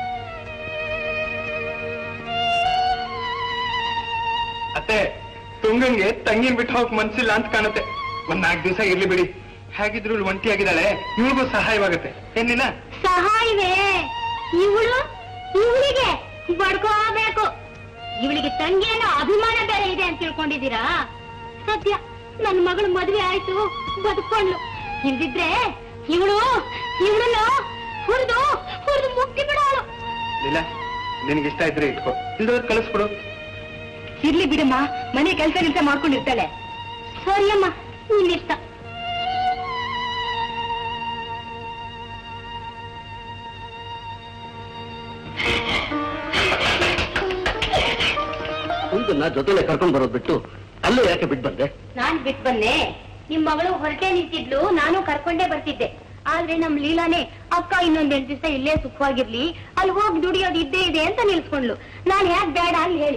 ಅತ್ತೆ ಗಂಗಂಗೆ ತಂಗಿನ್ ಬಿಟ್ಟು ಹೋಗಕ್ ಮನ್ಸಿಲ್ಲ ಅಂತ ಕಾಣುತ್ತೆ ಒಂದ್ ನಾಲ್ಕು ದಿವಸ ಇರ್ಲಿ ಬಿಡಿ ಹೇಗಿದ್ರು ಇವ್ಳು ಒಂಟಿಯಾಗಿದ್ದಾಳೆ ಇವಳಿಗೂ ಸಹಾಯವಾಗುತ್ತೆ ಏನಿಲ್ಲ ಸಹಾಯವೇ ಇವಳು ಇವಳಿಗೆ ಬಡ್ಕೋಬೇಕು ಇವಳಿಗೆ ತಂಗಿ ಅನ್ನೋ ಅಭಿಮಾನ ಬೇರೆ ಇದೆ ಅಂತ ತಿಳ್ಕೊಂಡಿದ್ದೀರಾ ಸದ್ಯ ನನ್ನ ಮಗಳು ಮದುವೆ ಆಯ್ತು ಬದುಕೊಂಡ್ಲು ಇಲ್ದಿದ್ರೆ ಇವಳು ಇವಳನ್ನ ಹುರಿದು ಹುರಿದು ಮುಕ್ತಿ ಬಿಡೋಳು ಇಲ್ಲ ನಿನಗೆ ಇಷ್ಟ ಇದ್ರೆ ಇಟ್ಕೋ ಇಲ್ದವ್ರು ಕಳಿಸ್ಬಿಡು ಇರ್ಲಿ ಬಿಡಮ್ಮ ಮನೆ ಕೆಲಸ ಕೆಲಸ ಮಾಡ್ಕೊಂಡಿರ್ತಾಳೆ ಸರಿಯಮ್ಮ ನಿನ್ನಿಷ್ಟ ಕುಂತನ್ನ ಜೊತೆಲೆ ಕರ್ಕೊಂಡ್ ಬರೋದ್ ಬಿಟ್ಟು ಅಲ್ಲೇ ಯಾಕೆ ಬಿಟ್ಟು ಬಂದೆ ನಾನ್ ಬಿಟ್ ಬಂದೆ ನಿಮ್ ಮಗಳು ಹೊರಟೆ ನಿಂತಿದ್ಲು ನಾನು ಕರ್ಕೊಂಡೇ ಬರ್ತಿದ್ದೆ ಆದ್ರೆ ನಮ್ ಲೀಲಾನೇ ಅಕ್ಕ ಇನ್ನೊಂದ್ ಎಂಟು ದಿವಸ ಇಲ್ಲೇ ಸುಖವಾಗಿರ್ಲಿ ಅಲ್ಲಿ ಹೋಗಿ ದುಡಿಯೋದು ಇದ್ದೇ ಇದೆ ಅಂತ ನಿಲ್ಸ್ಕೊಂಡ್ಲು ನಾನ್ ಯಾಕೆ ಬೇಡ ಅಲ್ಲಿ ಹೇಳಿ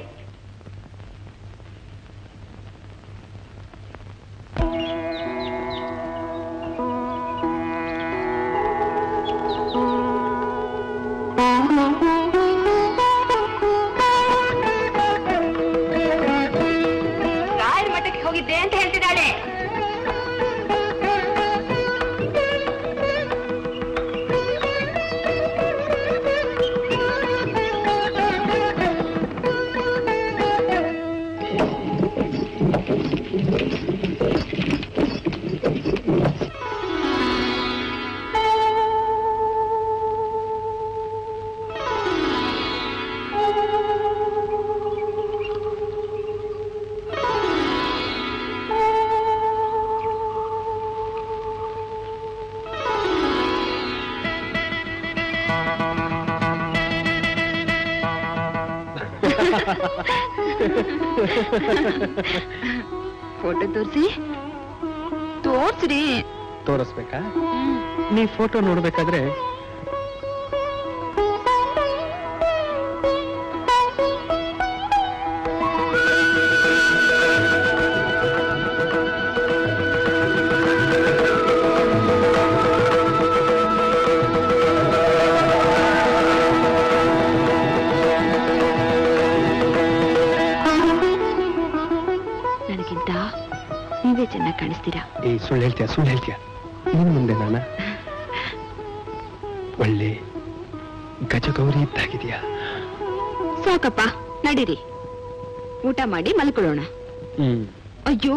ರಾಯರ ಮಠಕ್ಕೆ ಹೋಗಿದ್ದೆ ಅಂತ ಹೇಳ್ತಿದ್ದಾಳೆ ಫೋಟೋ ತೋರಿಸಿ ತೋರ್ಸ್ರಿ ತೋರಿಸ್ಬೇಕಾ ನೀ ಫೋಟೋ ನೋಡ್ಬೇಕಾದ್ರೆ ನನಗಿಂತ ನೀವೇ ಚೆನ್ನಾಗಿ ಕಾಣಿಸ್ತೀರಾ ಈ ಸುಳ್ಳು ಹೇಳ್ತೀಯ ಸುಳ್ಳು ಹೇಳ್ತೀಯ ನಿನ್ ಮುಂದೆ ನಾನ ಒಳ್ಳೆ ಗಜಗೌರಿ ಇದ್ದಾಗಿದೆಯಾ ಸಾಕಪ್ಪ ನಡೀರಿ ಊಟ ಮಾಡಿ ಮಲ್ಕೊಳ್ಳೋಣ ಹ್ಮ್ ಅಯ್ಯೋ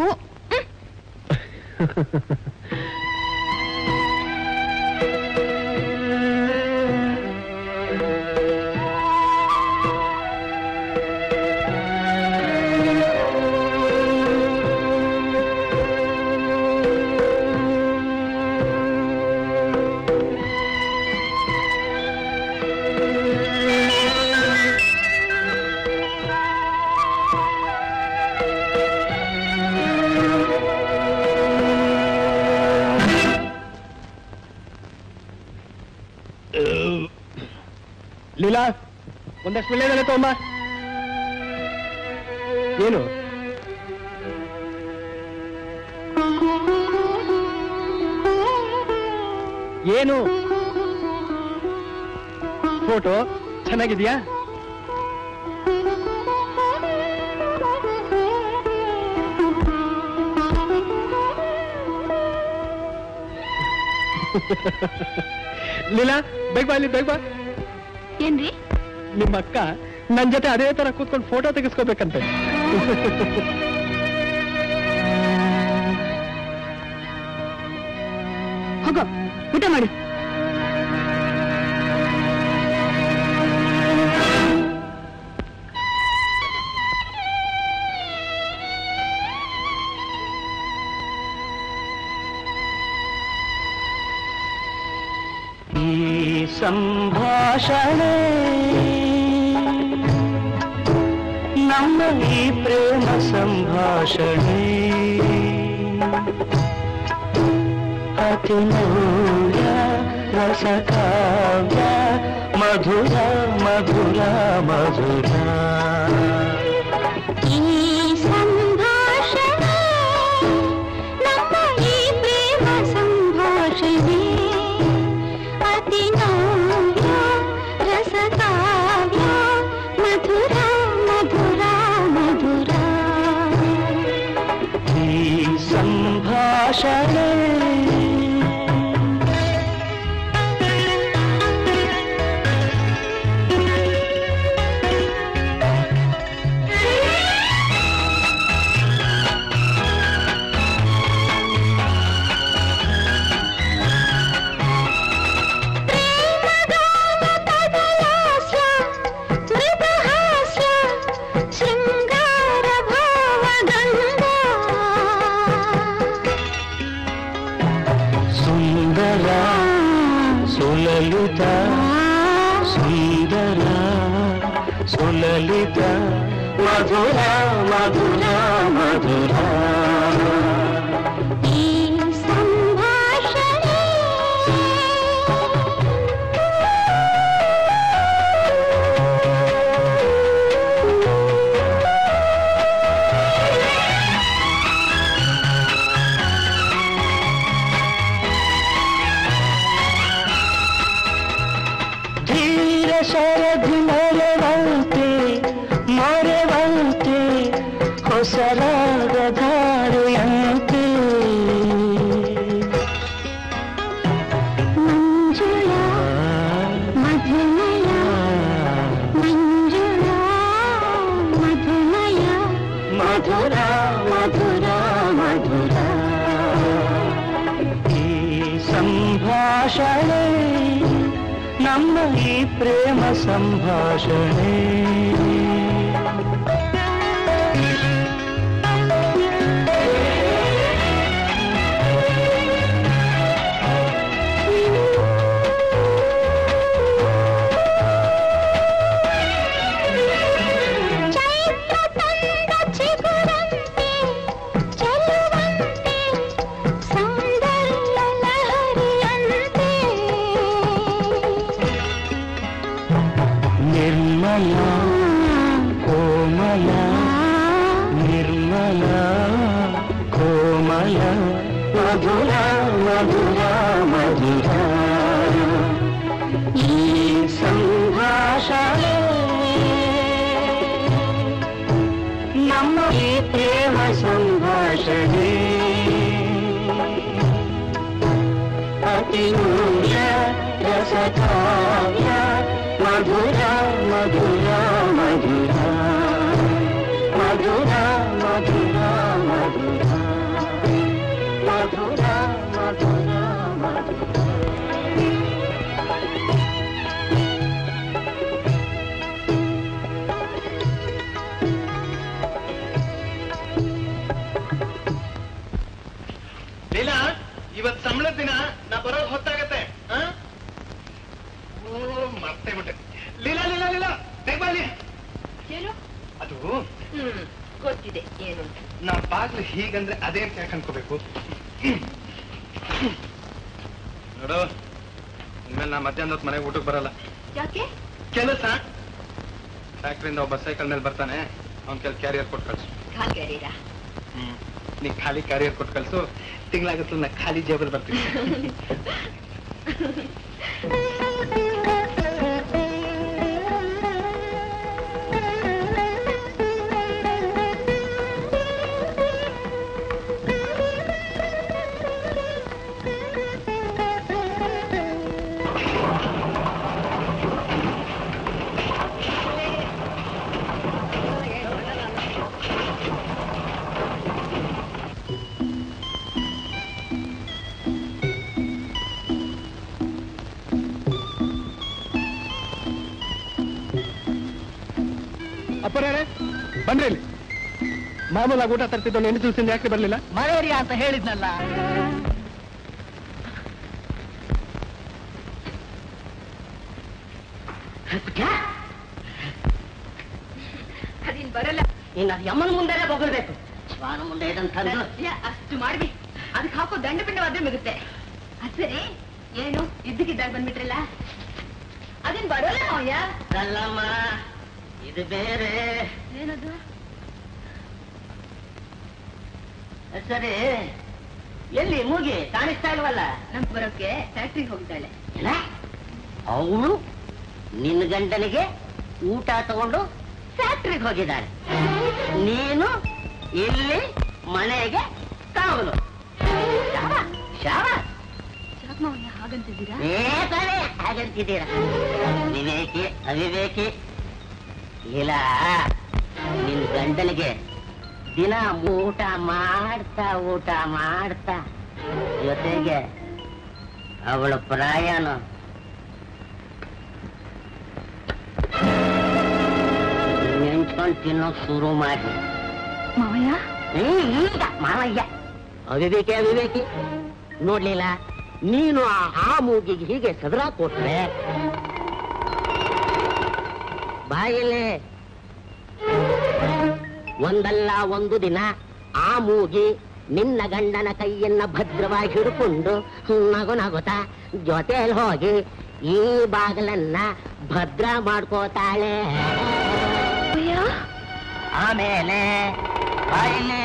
ಲೀಲಾ ಒಂದಷ್ಟು ಬೆಳ್ಳೆದಲ್ಲ ತಗೊಂಬ ಏನು ಏನು ಫೋಟೋ ಚೆನ್ನಾಗಿದ್ಯಾ ಲೀಲಾ ಬೇಗ ಬಾ ಇಲ್ಲಿ ಬೇಗ ಬಾ ಏನ್ರಿ ನಿಮ್ಮ ಅಕ್ಕ ನನ್ ಜೊತೆ ಅದೇ ತರ ಕೂತ್ಕೊಂಡು ಫೋಟೋ ತೆಗೆಸ್ಕೋಬೇಕಂತೆ ಹೋಗೋ ಊಟ ಮಾಡು ಈ ಸಂಭಾಷಣೆ ನಮ್ಮ ಈ ಪ್ರೇಮ ಸಂಭಾಷಣೆ ಅತಿಮೂಲ್ಯ ರಸಕಾವ್ಯ ಮಧುರ ಮಧುರ ಮಧುರ ಈ ಸಂಭಾಷಣೆ ನಮ್ಮ ಈ ಪ್ರೇಮ ಸಂಭಾಷಣೆ ಅತಿ ನವ್ಯ ರಸಕಾವ್ಯ ಮಧುರ ಮಧುರ ಮಧುರ ಸಂಭಾಷಣೆ ಶೃಂಗಾರ ಭಾವ ಗಂಗಾ ಸುಂದರ ಸುಲಲಿತ ಸುಂದರ ಸುಲಲಿತ ಮಧುರ ಮಧುರ ಮಧುರ ಈ ಸಂಭಾಷಣೆ ಧೀರ ಶರಧಿ ಮೊರೆವಂತೆ ಮೊರೆವಂತೆ ಹೊಸರಾಗ ಧಾರೆಯಂತೆ ಮಂಜುಳ ಮಧುಮಯ ಮಂಜುಳ ಮಧುಮಯ ಮಧುರ ಮಧುರ ಮಧುರ ಈ ಸಂಭಾಷಣೆ ನಮ್ಮ ಈ ಪ್ರೇಮ ಸಂಭಾಷಣೆ ಚೈತ್ರ ತಂದ ಚಿಗುರಂತೆ ಚೆಲುವಂತೆ ಸೌಂದರ್ಯ ಲಹರಿಯಂತೆ ನಿರ್ಮಲ ಕೋಮಲ ನಿರ್ಮಲ ಕೋಮಲ ಮಧುರ ಮಧುರ ಮಧುರ ಈ ಸಂಭಾಷಣೆ ನಮ್ಮ ಈ ಪ್ರೇಮ ಸಂಭಾಷಣೆ ಅತಿಮೂಲ್ಯ ರಸಕಾವ್ಯ ಮಧುರ ಮಧುರ ಮಧುರ ಮಧುರ ಮಧುರ ಮಧುರ ಮಧುರ ಮಧುರ ಮಧುರ ಲೀಲಾ ಇವತ್ ಸಂಬಳದ ದಿನ ನಾ ಬರೋದು ಹೊತ್ತಾಗತ್ತೆ ಆ? ಓ ಮರ್ತೇ ಬಿಟ್ಟೆ ಲೀಲಾ ಲೀಲಾ ಲೀಲಾ ಬೇಗ ಬಾ ಇಲ್ಲಿ. ಏನು ಅದು ಹ್ಮ್ ಗೊತ್ತಿದೆ ಏನು ಅಂತ ನಾ ಬಾಗ್ಲು ಹೀಗಂದ್ರೆ ಅದೇ ಅಂತ ಯಾಕೆ ಅನ್ಕೋಬೇಕು ನೋಡು ಇನ್ಮೇಲೆ ನಾ ಮಧ್ಯಾಹ್ನ ಹೊತ್ತು ಮನೆಗೆ ಊಟಕ್ಕೆ ಬರಲ್ಲ ಯಾಕೆ ಕೆಲಸ ಫ್ಯಾಕ್ಟ್ರಿಯಿಂದ ಒಬ್ಬ ಸೈಕಲ್ ಮೇಲೆ ಬರ್ತಾನೆ ಅವ್ನ ಕೆಲ ಕ್ಯಾರಿಯರ್ ಕೊಟ್ಟು ಕಳ್ಸು ಕಾಲ್ಗರೀರಾ ಹ್ಮ್ ನೀ ಖಾಲಿ ಕ್ಯಾರಿಯರ್ ಕೊಟ್ಟು ಕಳ್ಸು ತಿಂಗಳಾಗತ್ತಲ್ಲ ನಾ ಖಾಲಿ ಜೇಬಲ್ ಬರ್ತೀನಿ ಅಪ್ಪರೇ ಬನ್ರಿ ಇಲ್ಲಿ ಮಾಮೂಲಾಗಿ ಊಟ ತರ್ತಿದ್ದು ಎಂಟು ದಿವಸದಿಂದ ಯಾಕೆ ಬರ್ಲಿಲ್ಲ ಮಳೆಯರಿ ಅಂತ ಹೇಳಿದ್ನಲ್ಲ ಅದಿನ್ ಬರಲ್ಲ ಇನ್ನು ಅದು ಯಮ್ಮನ ಮುಂದೆನೆ ಬೊಗಳ್ಬೇಕು ಶ್ವಾನ ಮುಂದೆ ಇದಂತಂದು ಸತ್ಯ, ಅಷ್ಟು ಮಾಡ್ವಿ ಅದಕ್ಕೆ ಹಾಕೋ ದಂಡ ಪಿಂಡವಾದ್ರೆ ಮಿಗುತ್ತೆ ಅದ್ ಸರಿ ಏನು ಇದ್ದಕ್ಕಿದ್ದಾಗ ಬಂದ್ಬಿಟ್ರಲ್ಲ ಅದೇನ್ ಬರೋಲ್ಲ ಮಾವಯ್ಯ ಅಲ್ಲಮ್ಮ ಇದು ಬೇರೆ ಏನದು ಸರಿ ಎಲ್ಲಿ ಮೂಗಿ ಕಾಣಿಸ್ತಾ ಇಲ್ವಲ್ಲ ನಮ್ ಬರೋಕೆ ಫ್ಯಾಕ್ಟ್ರಿಗೆ ಹೋಗಿದ್ದಾಳೆ ಏನ ಅವಳು ನಿನ್ನ ಗಂಡನಿಗೆ ಊಟ ತಗೊಂಡು ಫ್ಯಾಕ್ಟ್ರಿಗೆ ಹೋಗಿದ್ದಾಳೆ ನೀನು ಇಲ್ಲಿ ಮನೆಗೆ ಕಾವಲು ಹಾಗಂತಿದ್ದೀರಾ ಏ ತಾನೇ ಹಾಗಂತಿದ್ದೀರ ವಿವೇಕಿ ಅವಿವೇಕಿ ಇಲ್ಲ ನಿನ್ ಗಂಡನಿಗೆ ದಿನ ಊಟ ಮಾಡ್ತಾ ಊಟ ಮಾಡ್ತಾ ಜೊತೆಗೆ ಅವಳ ಪ್ರಾಯನು ನೆಂಚ್ಕೊಂಡು ತಿನ್ನೋಕ್ ಶುರು ಮಾಡಿ ಮಾವಯ್ಯ ಹ್ಮ್, ಈಗ ಮಾವಯ್ಯ ಅವಿವೇಕಿ ಅವಿವೇಕಿ ನೋಡ್ಲಿಲ್ಲ ನೀನು ಆ ಆ ಮೂಗಿಗೆ ಹೀಗೆ ಸದರ ಕೊಟ್ರೆ ಬಾಯಲ್ಲಿ ಒಂದಲ್ಲ ಒಂದು ದಿನ ಆ ಮೂಗಿ ನಿನ್ನ ಗಂಡನ ಕೈಯನ್ನ ಭದ್ರವಾಗಿ ಹಿಡ್ಕೊಂಡು ನಗು ನಗುತ್ತಾ ಜೊತೆಯಲ್ಲಿ ಹೋಗಿ ಈ ಬಾಗಿಲನ್ನ ಭದ್ರ ಮಾಡ್ಕೋತಾಳೆ ಆಮೇಲೆ ಬಾಯಲ್ಲಿ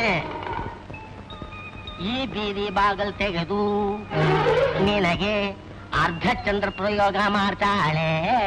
ಈ ಬೀದಿ ಬಾಗಲ್ ತೆಗೆದು ನಿನಗೆ ಅರ್ಧ ಚಂದ್ರ ಪ್ರಯೋಗ ಮಾಡ್ತಾಳೆ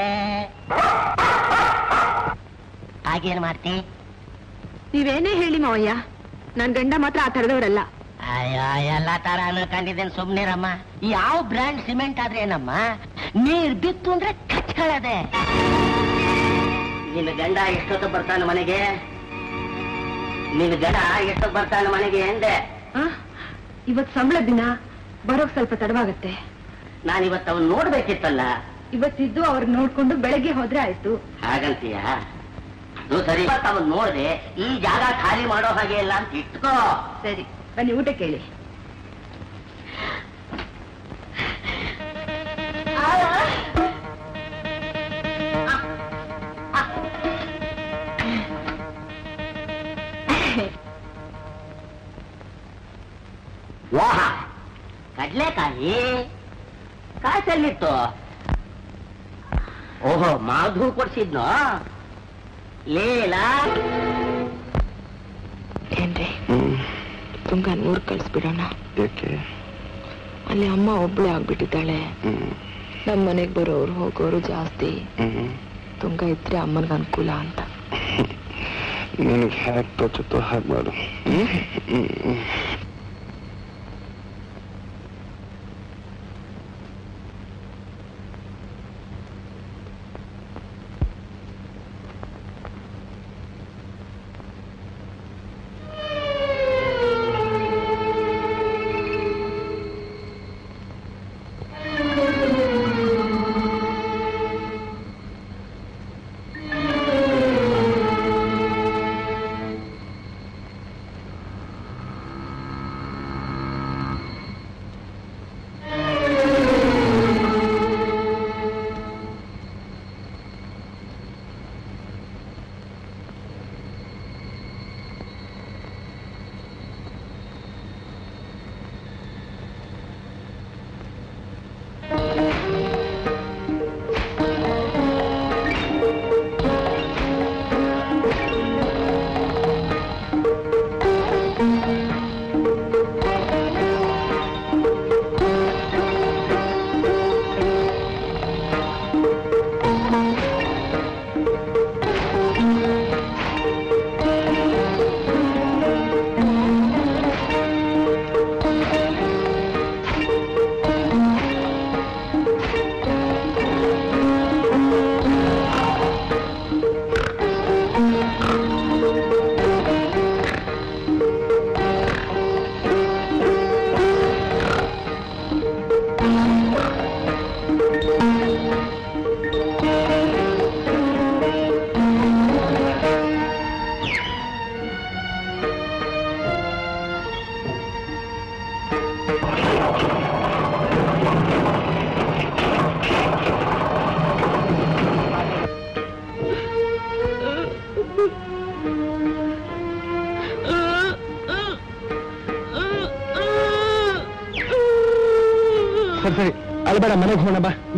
ಹಾಗೇನ್ ಮಾಡ್ತಿ ನೀವೇನೇ ಹೇಳಿ ಮಾವಯ್ಯ ನನ್ ಗಂಡ ಮಾತ್ರ ಆ ತರದವರಲ್ಲ ಅಯ್ಯೋ ಎಲ್ಲ ತರ ಅನ್ಕೊಂಡಿದ್ದೇನೆ ಸುಮ್ನಿರಮ್ಮ ಯಾವ ಬ್ರ್ಯಾಂಡ್ ಸಿಮೆಂಟ್ ಆದ್ರೆ ಏನಮ್ಮ ನೀರ್ ಬಿತ್ತು ಅಂದ್ರೆ ಕಚ್ಕೊಳ್ಳದೆ ನಿನ್ನ ಗಂಡ ಎಷ್ಟೊತ್ತು ಬರ್ತಾನೆ ಮನೆಗೆ ನಿನ್ನ ಗಂಡ ಎಷ್ಟೊತ್ತು ಬರ್ತಾನೆ ಮನೆಗೆ ಎಂದೆ ಇವತ್ ಸಂಬಳ ದಿನ ಬರೋಕ್ ಸ್ವಲ್ಪ ತಡವಾಗತ್ತೆ ನಾನಿವತ್ತು ಅವನ್ ನೋಡ್ಬೇಕಿತ್ತಲ್ಲ ಇವತ್ತಿದ್ದು ಅವ್ರ ನೋಡ್ಕೊಂಡು ಬೆಳಗ್ಗೆ ಹೋದ್ರೆ ಆಯ್ತು ಹಾಗಂತೀಯ ಅದು ಸರಿ ಇವತ್ತು ಅವನ್ ನೋಡ್ದೆ ಈ ಜಾಗ ಖಾಲಿ ಮಾಡೋ ಹಾಗೆ ಇಲ್ಲ ಅಂತ ಇಟ್ಕೋ ಸರಿ ಬನ್ನಿ ಊಟ ಕೇಳಿ ಓಹ ಕಡ್ಲೆಕಾಯಿ ಕಾಸಲ್ಲಿತ್ತು ಓಹೋ ಮಾಧು ಕೊಡ್ಸಿದ್ನೋ ಲೇಲ ಏನ್ರಿ ತುಂಗ ನೂರ್ ಕಳ್ಸ್ಬಿಡೋಣ ಯಾಕೆ ಅಲ್ಲಿ ಅಮ್ಮ ಒಬ್ಳೆ ಆಗ್ಬಿಟ್ಟಿದ್ದಾಳೆ ನಮ್ ಮನೆಗ್ ಬರೋರು ಹೋಗೋರು ಜಾಸ್ತಿ ತುಂಗ ಇದ್ರೆ ಅಮ್ಮನ್ಗ ಅನುಕೂಲ ಅಂತ ನನಗೆ ಹ್ಯಾಕ್ ತೋಚುತ್ತೋ ಹಾಗೆ ಮಾಡು ಸರಿ ಸರಿ ಅಲ್ಬೇಡ ಮನೆಗೆ ಹೋಗೋಣ ಬಾ ಬಾ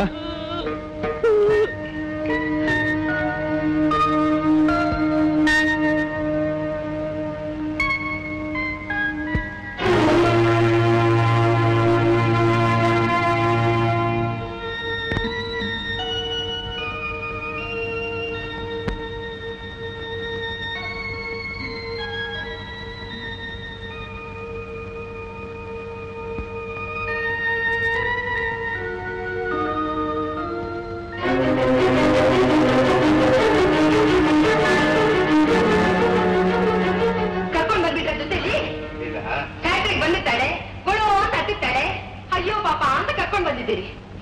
ಬಂದಿದ್ದೀರಿ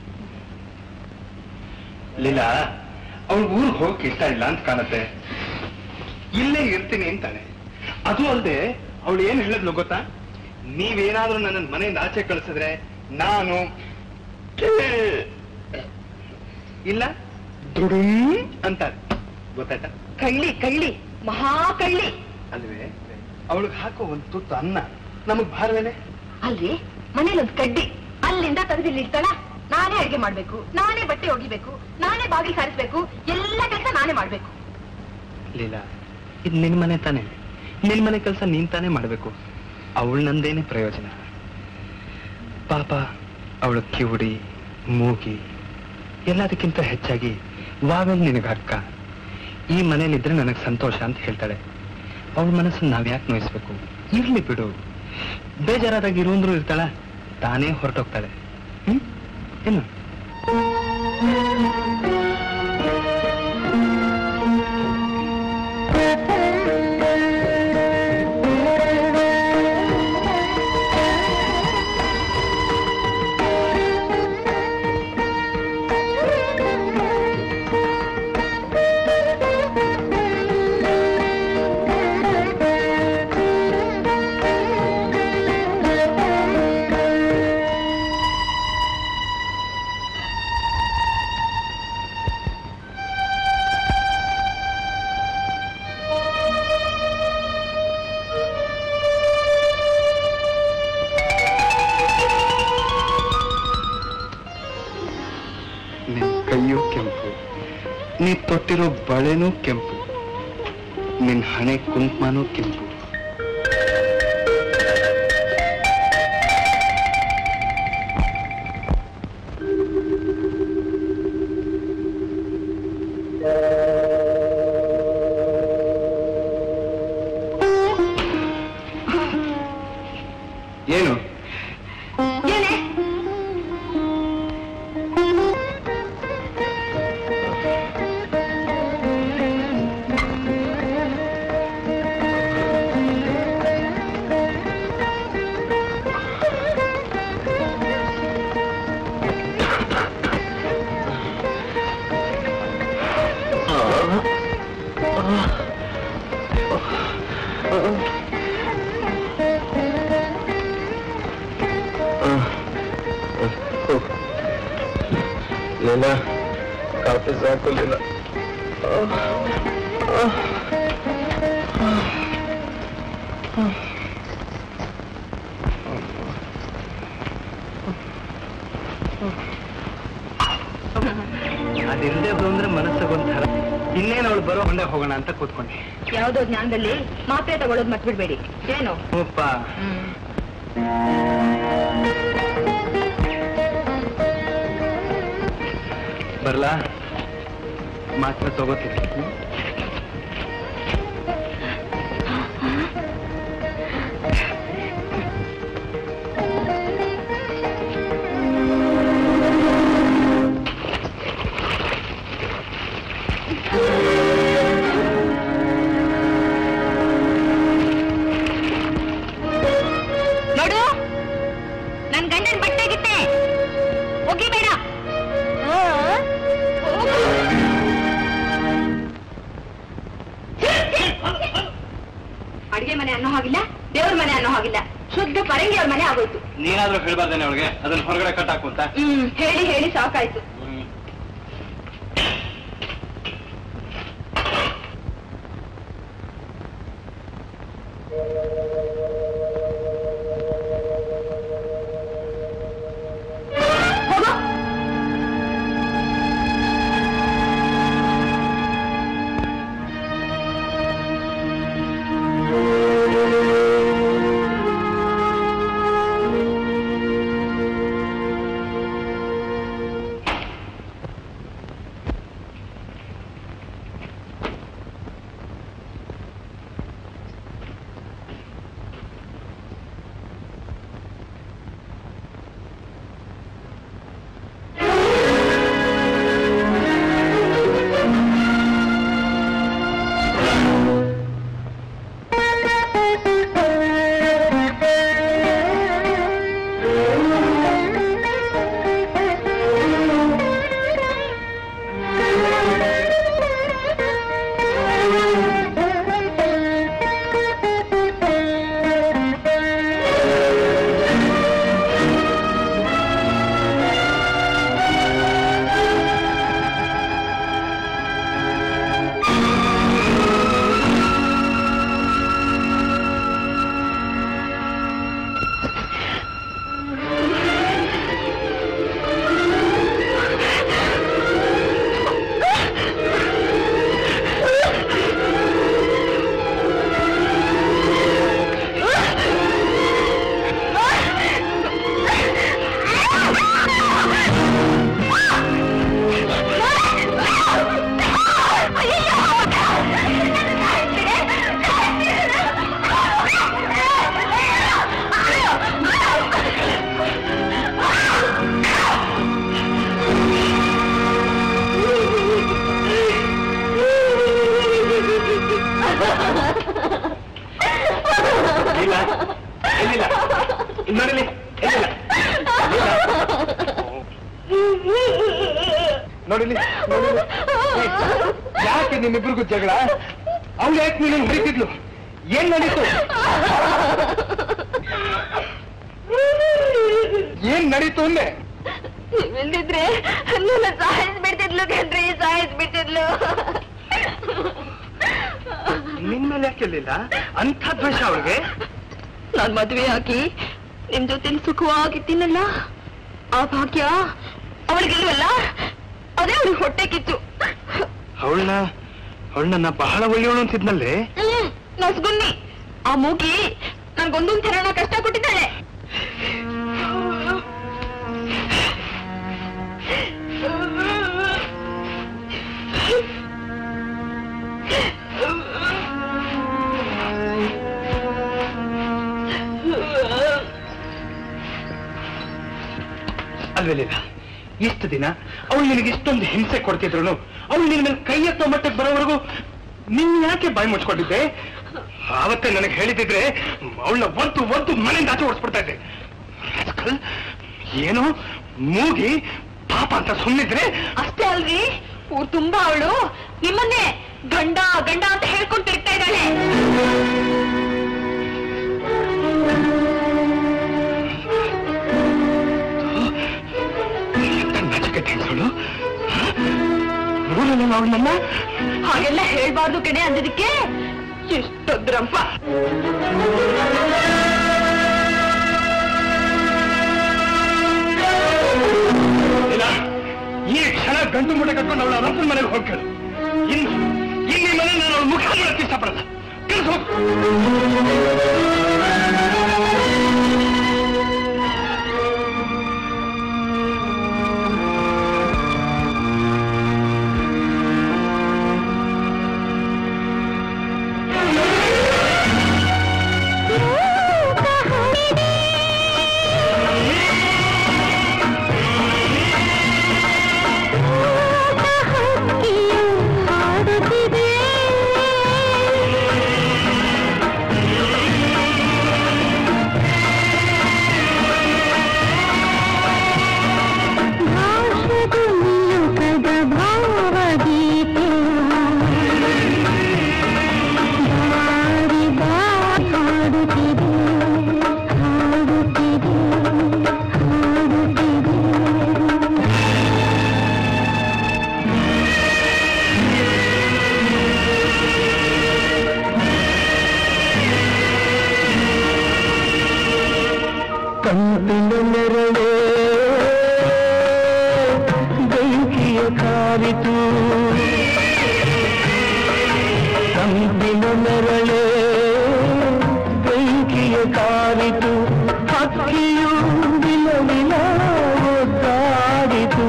ಲೀಲಾ ಅವಳು ಊರಿಗೆ ಹೋಗಕ್ಕೆ ಇಷ್ಟ ಇಲ್ಲ ಅಂತ ಕಾಣತ್ತೆ ಇಲ್ಲೇ ಇರ್ತೀನಿ ಅಂತಾನೆ ಅದು ಅಲ್ಲದೆ ಅವಳು ಏನ್ ಹೇಳಿದ್ಲು ಗೊತ್ತಾ ನೀವೇನಾದ್ರೂ ನನ್ನ ಮನೆಯಿಂದ ಆಚೆ ಕಳಿಸಿದ್ರೆ ನಾನು ಇಲ್ಲ ದುಡುಂ ಅಂತಾರೆ ಗೊತ್ತಾಯ್ತಾ ಕಳ್ಳಿ ಕಳ್ಳಿ ಮಹಾ ಕಳ್ಳಿ ಅಲ್ವೇ ಅವಳಿಗೆ ಹಾಕೋ ಒಂದು ತುತ್ತು ಅನ್ನ ನಮಗ್ ಭಾರವೇನೆ ಅಲ್ರಿ ಮನೇಲಿ ಒಂದು ಕಡ್ಡಿ ಅಲ್ಲಿಂದ ತೆಗೆದಿಲ್ಲಿ ಇಡ್ತಾಳ ನಾನೇ ಅಡಿಗೆ ಮಾಡ್ಬೇಕು ನಾನೇ ಬಟ್ಟೆ ಒಗಿಬೇಕು ನಾನೇ ಬಾಗಿಲು ಸಾರಿಸ್ಬೇಕು ಎಲ್ಲ ಕೆಲಸ ನಾನೇ ಮಾಡ್ಬೇಕು ಲೀಲಾ ಇದು ನಿನ್ ಮನೆ ತಾನೆ ನಿನ್ ಮನೆ ಕೆಲಸ ನೀನ್ ತಾನೇ ಮಾಡ್ಬೇಕು ಅವಳು ನಂದೇನೆ ಪ್ರಯೋಜನ ಪಾಪ ಅವಳು ಕಿವುಡಿ ಮೂಗಿ ಎಲ್ಲದಕ್ಕಿಂತ ಹೆಚ್ಚಾಗಿ ವಾವೆಲ್ ನಿನಗ ಅಕ್ಕ ಈ ಮನೇಲಿದ್ರೆ ನನಗೆ ಸಂತೋಷ ಅಂತ ಹೇಳ್ತಾಳೆ ಅವಳ ಮನಸ್ಸನ್ನು ನಾವ್ ಯಾಕೆ ನೋಯಿಸ್ಬೇಕು ಇರ್ಲಿ ಬಿಡು ಬೇಜಾರಾದಾಗ ಇರುವಂದ್ರು ಇರ್ತಾಳ ತಾನೇ ಹೊರಟೋಗ್ತಾಳೆ ಹ್ಮ್ ಏನು ನಿನ್ ಕೈಯೂ ಕೆಂಪು ನೀ ತೊಟ್ಟಿರೋ ಬಳೆನೂ ಕೆಂಪು ನಿನ್ ಹಣೆ ಕುಂಕುಮನೂ ಕೆಂಪು ಏನು ಏನೇ ಲೀಲಾ ಕಾಫಿ ಸಾಕಲಿಲ್ಲ ಅದಿಲ್ಲದೆ ಬಂದ್ರೆ ಮನಸ್ಸಿಗೊಂಥರ ಇನ್ನೇನು ಅವಳು ಬರೋ ಹೊಂಡೆ ಹೋಗೋಣ ಅಂತ ಕೂತ್ಕೊಂಡೆ ಯಾವುದೋ ಜ್ಞಾನದಲ್ಲಿ ಮಾತ್ರೆ ತಗೊಳ್ಳೋದು ಮರ್ತ್ಬಿಡ್ಬೇಡಿ ಏನು ಹೂಪ್ಪ ಬರ್ಲಾ ಮಾತ್ರ ತಗೋತೀನಿ ನೋಡು ನನ್ ಗಂಡನ್ ಬಟ್ಟೆ ಗಿಟ್ಟೆ ಒಗಿಬೇಡ ಅಡಿಗೆ ಮನೆ ಅನ್ನೋ ಹಾಗಿಲ್ಲ ದೇವ್ರ ಮನೆ ಅನ್ನೋ ಹಾಗಿಲ್ಲ ಶುದ್ಧ ಪರಂಗಿ ಅವ್ರ ಮನೆ ಆಗೋಯ್ತು ನೀನಾದ್ರೂ ಹೇಳ್ಬಾರ್ದೇನೆ ಅವಳಿಗೆ ಅದನ್ನ ಹೊರಗಡೆ ಕಟ್ಟಾಕು ಅಂತ ಹ್ಮ್ ಹೇಳಿ ಹೇಳಿ ಸಾಕಾಯ್ತು ಹೋಗೋ ನೋಡಿಲಿ ನೋಡಿಲಿ. ಏ, ಯಾಕೆ ನಿಮ್ಮಿಬ್ರಿಗೂ ಜಗಳ ಅವಳು ಯಾಕೆ ನೀನು ಹೊಡಿತಿದ್ಲು ಏನ್ ನಡೀತು ಏನ್ ನಡೀತು ಅಂದೆ ಇಲ್ದಿದ್ರೆ ನನ್ನ ಸಾಯಿಸ್ಬಿಡ್ತಿದ್ಲು ಕಣ್ರಿ ಸಾಯಿಸ್ಬಿಡ್ತಿದ್ಲು ನಿನ್ ಮೇಲೆ ಯಾಕೆ ಇರ್ಲಿಲ್ಲ ಅಂಥ ದ್ವೇಷ ಅವಳಿಗೆ ನಾನ್ ಮದ್ವೆ ಹಾಕಿ ನಿಮ್ ಜೊತೆ ಸುಖವಾಗಿದ್ದೀನಲ್ಲ ಆ ಭಾಗ್ಯ ಅವಳಿಗಿಲ್ವಲ್ಲ ಅದೇ ಅವ್ಳಿಗೆ ಹೊಟ್ಟೆ ಕಿಚ್ಚು ಅವಳನ್ನ ಅವಳನ್ನ ಬಹಳ ಒಳ್ಳೆಯವಳು ಅಂತಿದ್ನಲ್ಲೇ ಹ್ಮ್ ನಸ್ಗುನ್ನಿ ಆ ಮೂಗಿ ನನ್ಗೊಂದೊಂದ್ ಥರನ ಕಷ್ಟ ಕೊಟ್ಟಿದ್ದಾಳೆ ಅಲ್ವೇಲಿಲ್ಲ ಇಷ್ಟು ದಿನ ಅವಳು ನಿನಗೆ ಇಷ್ಟೊಂದು ಹಿಂಸೆ ಕೊಡ್ತಿದ್ರು ಅವಳು ನಿನ್ನ ಮೇಲೆ ಕೈ ಎತ್ತೋ ಮಟ್ಟಕ್ಕೆ ಬರೋವರೆಗೂ ನಿನ್ ಯಾಕೆ ಬಾಯಿ ಮುಚ್ಕೊಂಡಿದ್ದೆ ಆವತ್ತೇ ನನಗೆ ಹೇಳಿದಿದ್ರೆ ಅವಳನ್ನ ಒದ್ದು ಒದ್ದು ಮನೆಯಿಂದ ಆಚೆ ಓಡಿಸ್ಬಿಡ್ತಾ ಇದ್ದೆ rascal, ಏನೋ ಮೂಗಿ ಪಾಪ ಅಂತ ಸುಮ್ಮನಿದ್ರೆ ಅಷ್ಟೇ ಅಲ್ರಿ ಊರ್ ತುಂಬಾ ಅವಳು ನಿಮ್ಮನ್ನೇ ಗಂಡ ಗಂಡ ಅಂತ ಹೇಳ್ಕೊಂಡು ತಿರುಗ್ತಾ ಇದ್ದಾಳೆ ನಚಿಕೆ ತಿಳ್ಸೋಳು ಊರಲ್ಲಿ ಅವಳನ್ನ ಹಾಗೆಲ್ಲ ಹೇಳ್ಬಾರ್ದು ಕಣೆ ಅಂದಿದ್ದಕ್ಕೆ ಎಷ್ಟೊದ್ರಂಪ ಇಲ್ಲ ಈ ಕ್ಷಣ ಗಂಡು ಮುಟ್ಟೆ ಕಟ್ಕೊಂಡು ಅವಳ ರಪ್ಪನ ಮನೆಗೆ ಹೋಗ್ಕೇಳು ಇನ್ನು ಇಲ್ಲಿ ಮನೆ ನಾನು ಅವಳ ಮುಖ ನೋಡಕ್ಕೆ ಇಷ್ಟಪಡಲ್ಲ ಕೆಲಸ ಹೋಗು ಕಂಪಿನ ನೆರಳೇ ಬೆಂಕಿಯ ಕಾರಿತು ಕಂಪಿನ ನೆರಳೇ ಬೆಂಕಿಯ ಕಾರಿತು ಹಕ್ಕಿಯು ವಿಲ ವಿಲ ಒದ್ದಾಡಿತು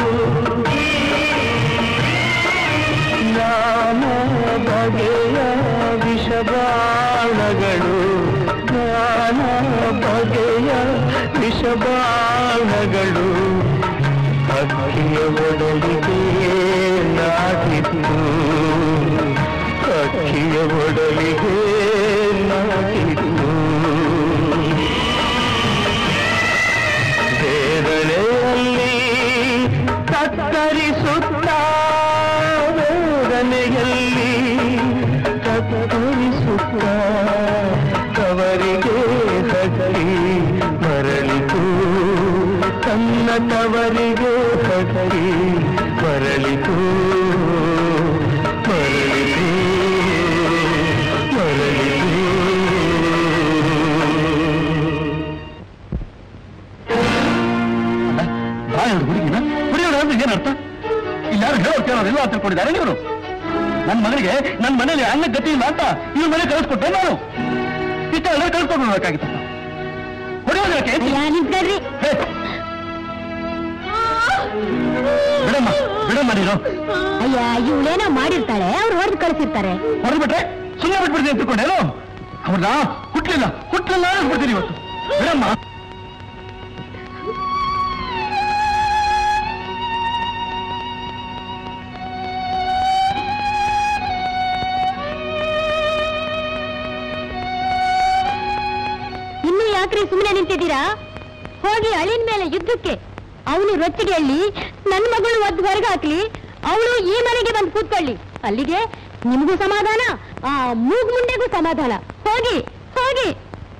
ನಾನಾ ಬಗೆಯ ವಿಷಬಾಣಗಳು ನಾನಾ ಬಗೆಯ ವಿಷಬಾಣಗಳು ಅಕ್ಕಿಯ ಒಡಲಿಗೆ ನಾಟಿತ್ತು ಅಕ್ಕಿಯ ಒಡಲಿಗೆ ನಾಟಿತ್ತು ಬೇರಳೆಯಲ್ಲಿ ಕತ್ತರಿಸುತ್ತ ವೇದನೆಯಲ್ಲಿ ಕತ್ತರಿಸುತ್ತ ತವರಿಗೆ ಹಕ್ಕಿ ಮರಳಿತು ತನ್ನ ತವರಿಗೆ ಹಕ್ಕಿ ಮರಳಿತು ಮರಳಿತು ಮರಳಿತು ಬಾಯ ಹುಡುಗಿನ ಹುಡುಗಿನ ಅಂದ್ರೆ ಏನರ್ಥ ಇಲ್ಲಿ ಯಾರು ಹೇಳೋ ಕೇಳೋದಿಲ್ಲ ಅಂತ ತಿಳ್ಕೊಂಡಿದ್ದಾರೆ ನೀವು ನನ್ನ ಮಗನಿಗೆ ನನ್ನ ಮನೇಲಿ ಅನ್ನ ಗತಿ ಇಲ್ಲ ಅಂತ ಇವ್ರ ಮನೆ ಕಳಿಸ್ಕೊಟ್ಟೆ ನಾನು ಇಷ್ಟ ಎಲ್ಲ ಕಳಿಸ್ಕೊಡ್ಬೇಕಾಗಿತ್ತು ಹೊಡೆಯೋದು ಯಾಕೆ ಹೇ, ಬಿಡಮ್ಮ ಬಿಡಮ್ಮ ನೀನು ಅಯ್ಯ ಇವಳೇನೋ ಮಾಡಿರ್ತಾಳೆ ಅವ್ರು ಹೊಡೆದು ಕಳಿಸಿರ್ತಾರೆ ಹೊರಬಿಟ್ರೆ ಸುಮ್ಮನೆ ಬಿಟ್ಬಿಡ್ತೀನಿ ಅಂತ ತಿಳ್ಕೊಂಡೇನು ಅವ್ರನ್ನ ಹುಟ್ಲಿಲ್ಲ ಹುಟ್ಲಿಲ್ಲ ಅನ್ಸ್ಬಿಡ್ತೀನಿ ಇವತ್ತು ಬಿಡಮ್ಮ ಇನ್ನು ಯಾಕ್ರಿ ಸುಮ್ಮನೆ ನಿಂತಿದ್ದೀರಾ ಹೋಗಿ ಅಳಿನ ಮೇಲೆ ಯುದ್ಧಕ್ಕೆ ಅವನು ರೊಚ್ಚಿಗೆ ಹೇಳಿ ನನ್ನ ಮಗಳು ಒದ್ದು ಹೊರಗೆ ಹಾಕ್ಲಿ ಅವಳು ಈ ಮನೆಗೆ ಬಂದು ಕೂತ್ಕೊಳ್ಳಿ ಅಲ್ಲಿಗೆ ನಿಮಗೂ ಸಮಾಧಾನ ಆ ಮೂಗ್ ಮುಂಡೆಗೂ ಸಮಾಧಾನ ಹೋಗಿ ಹೋಗಿ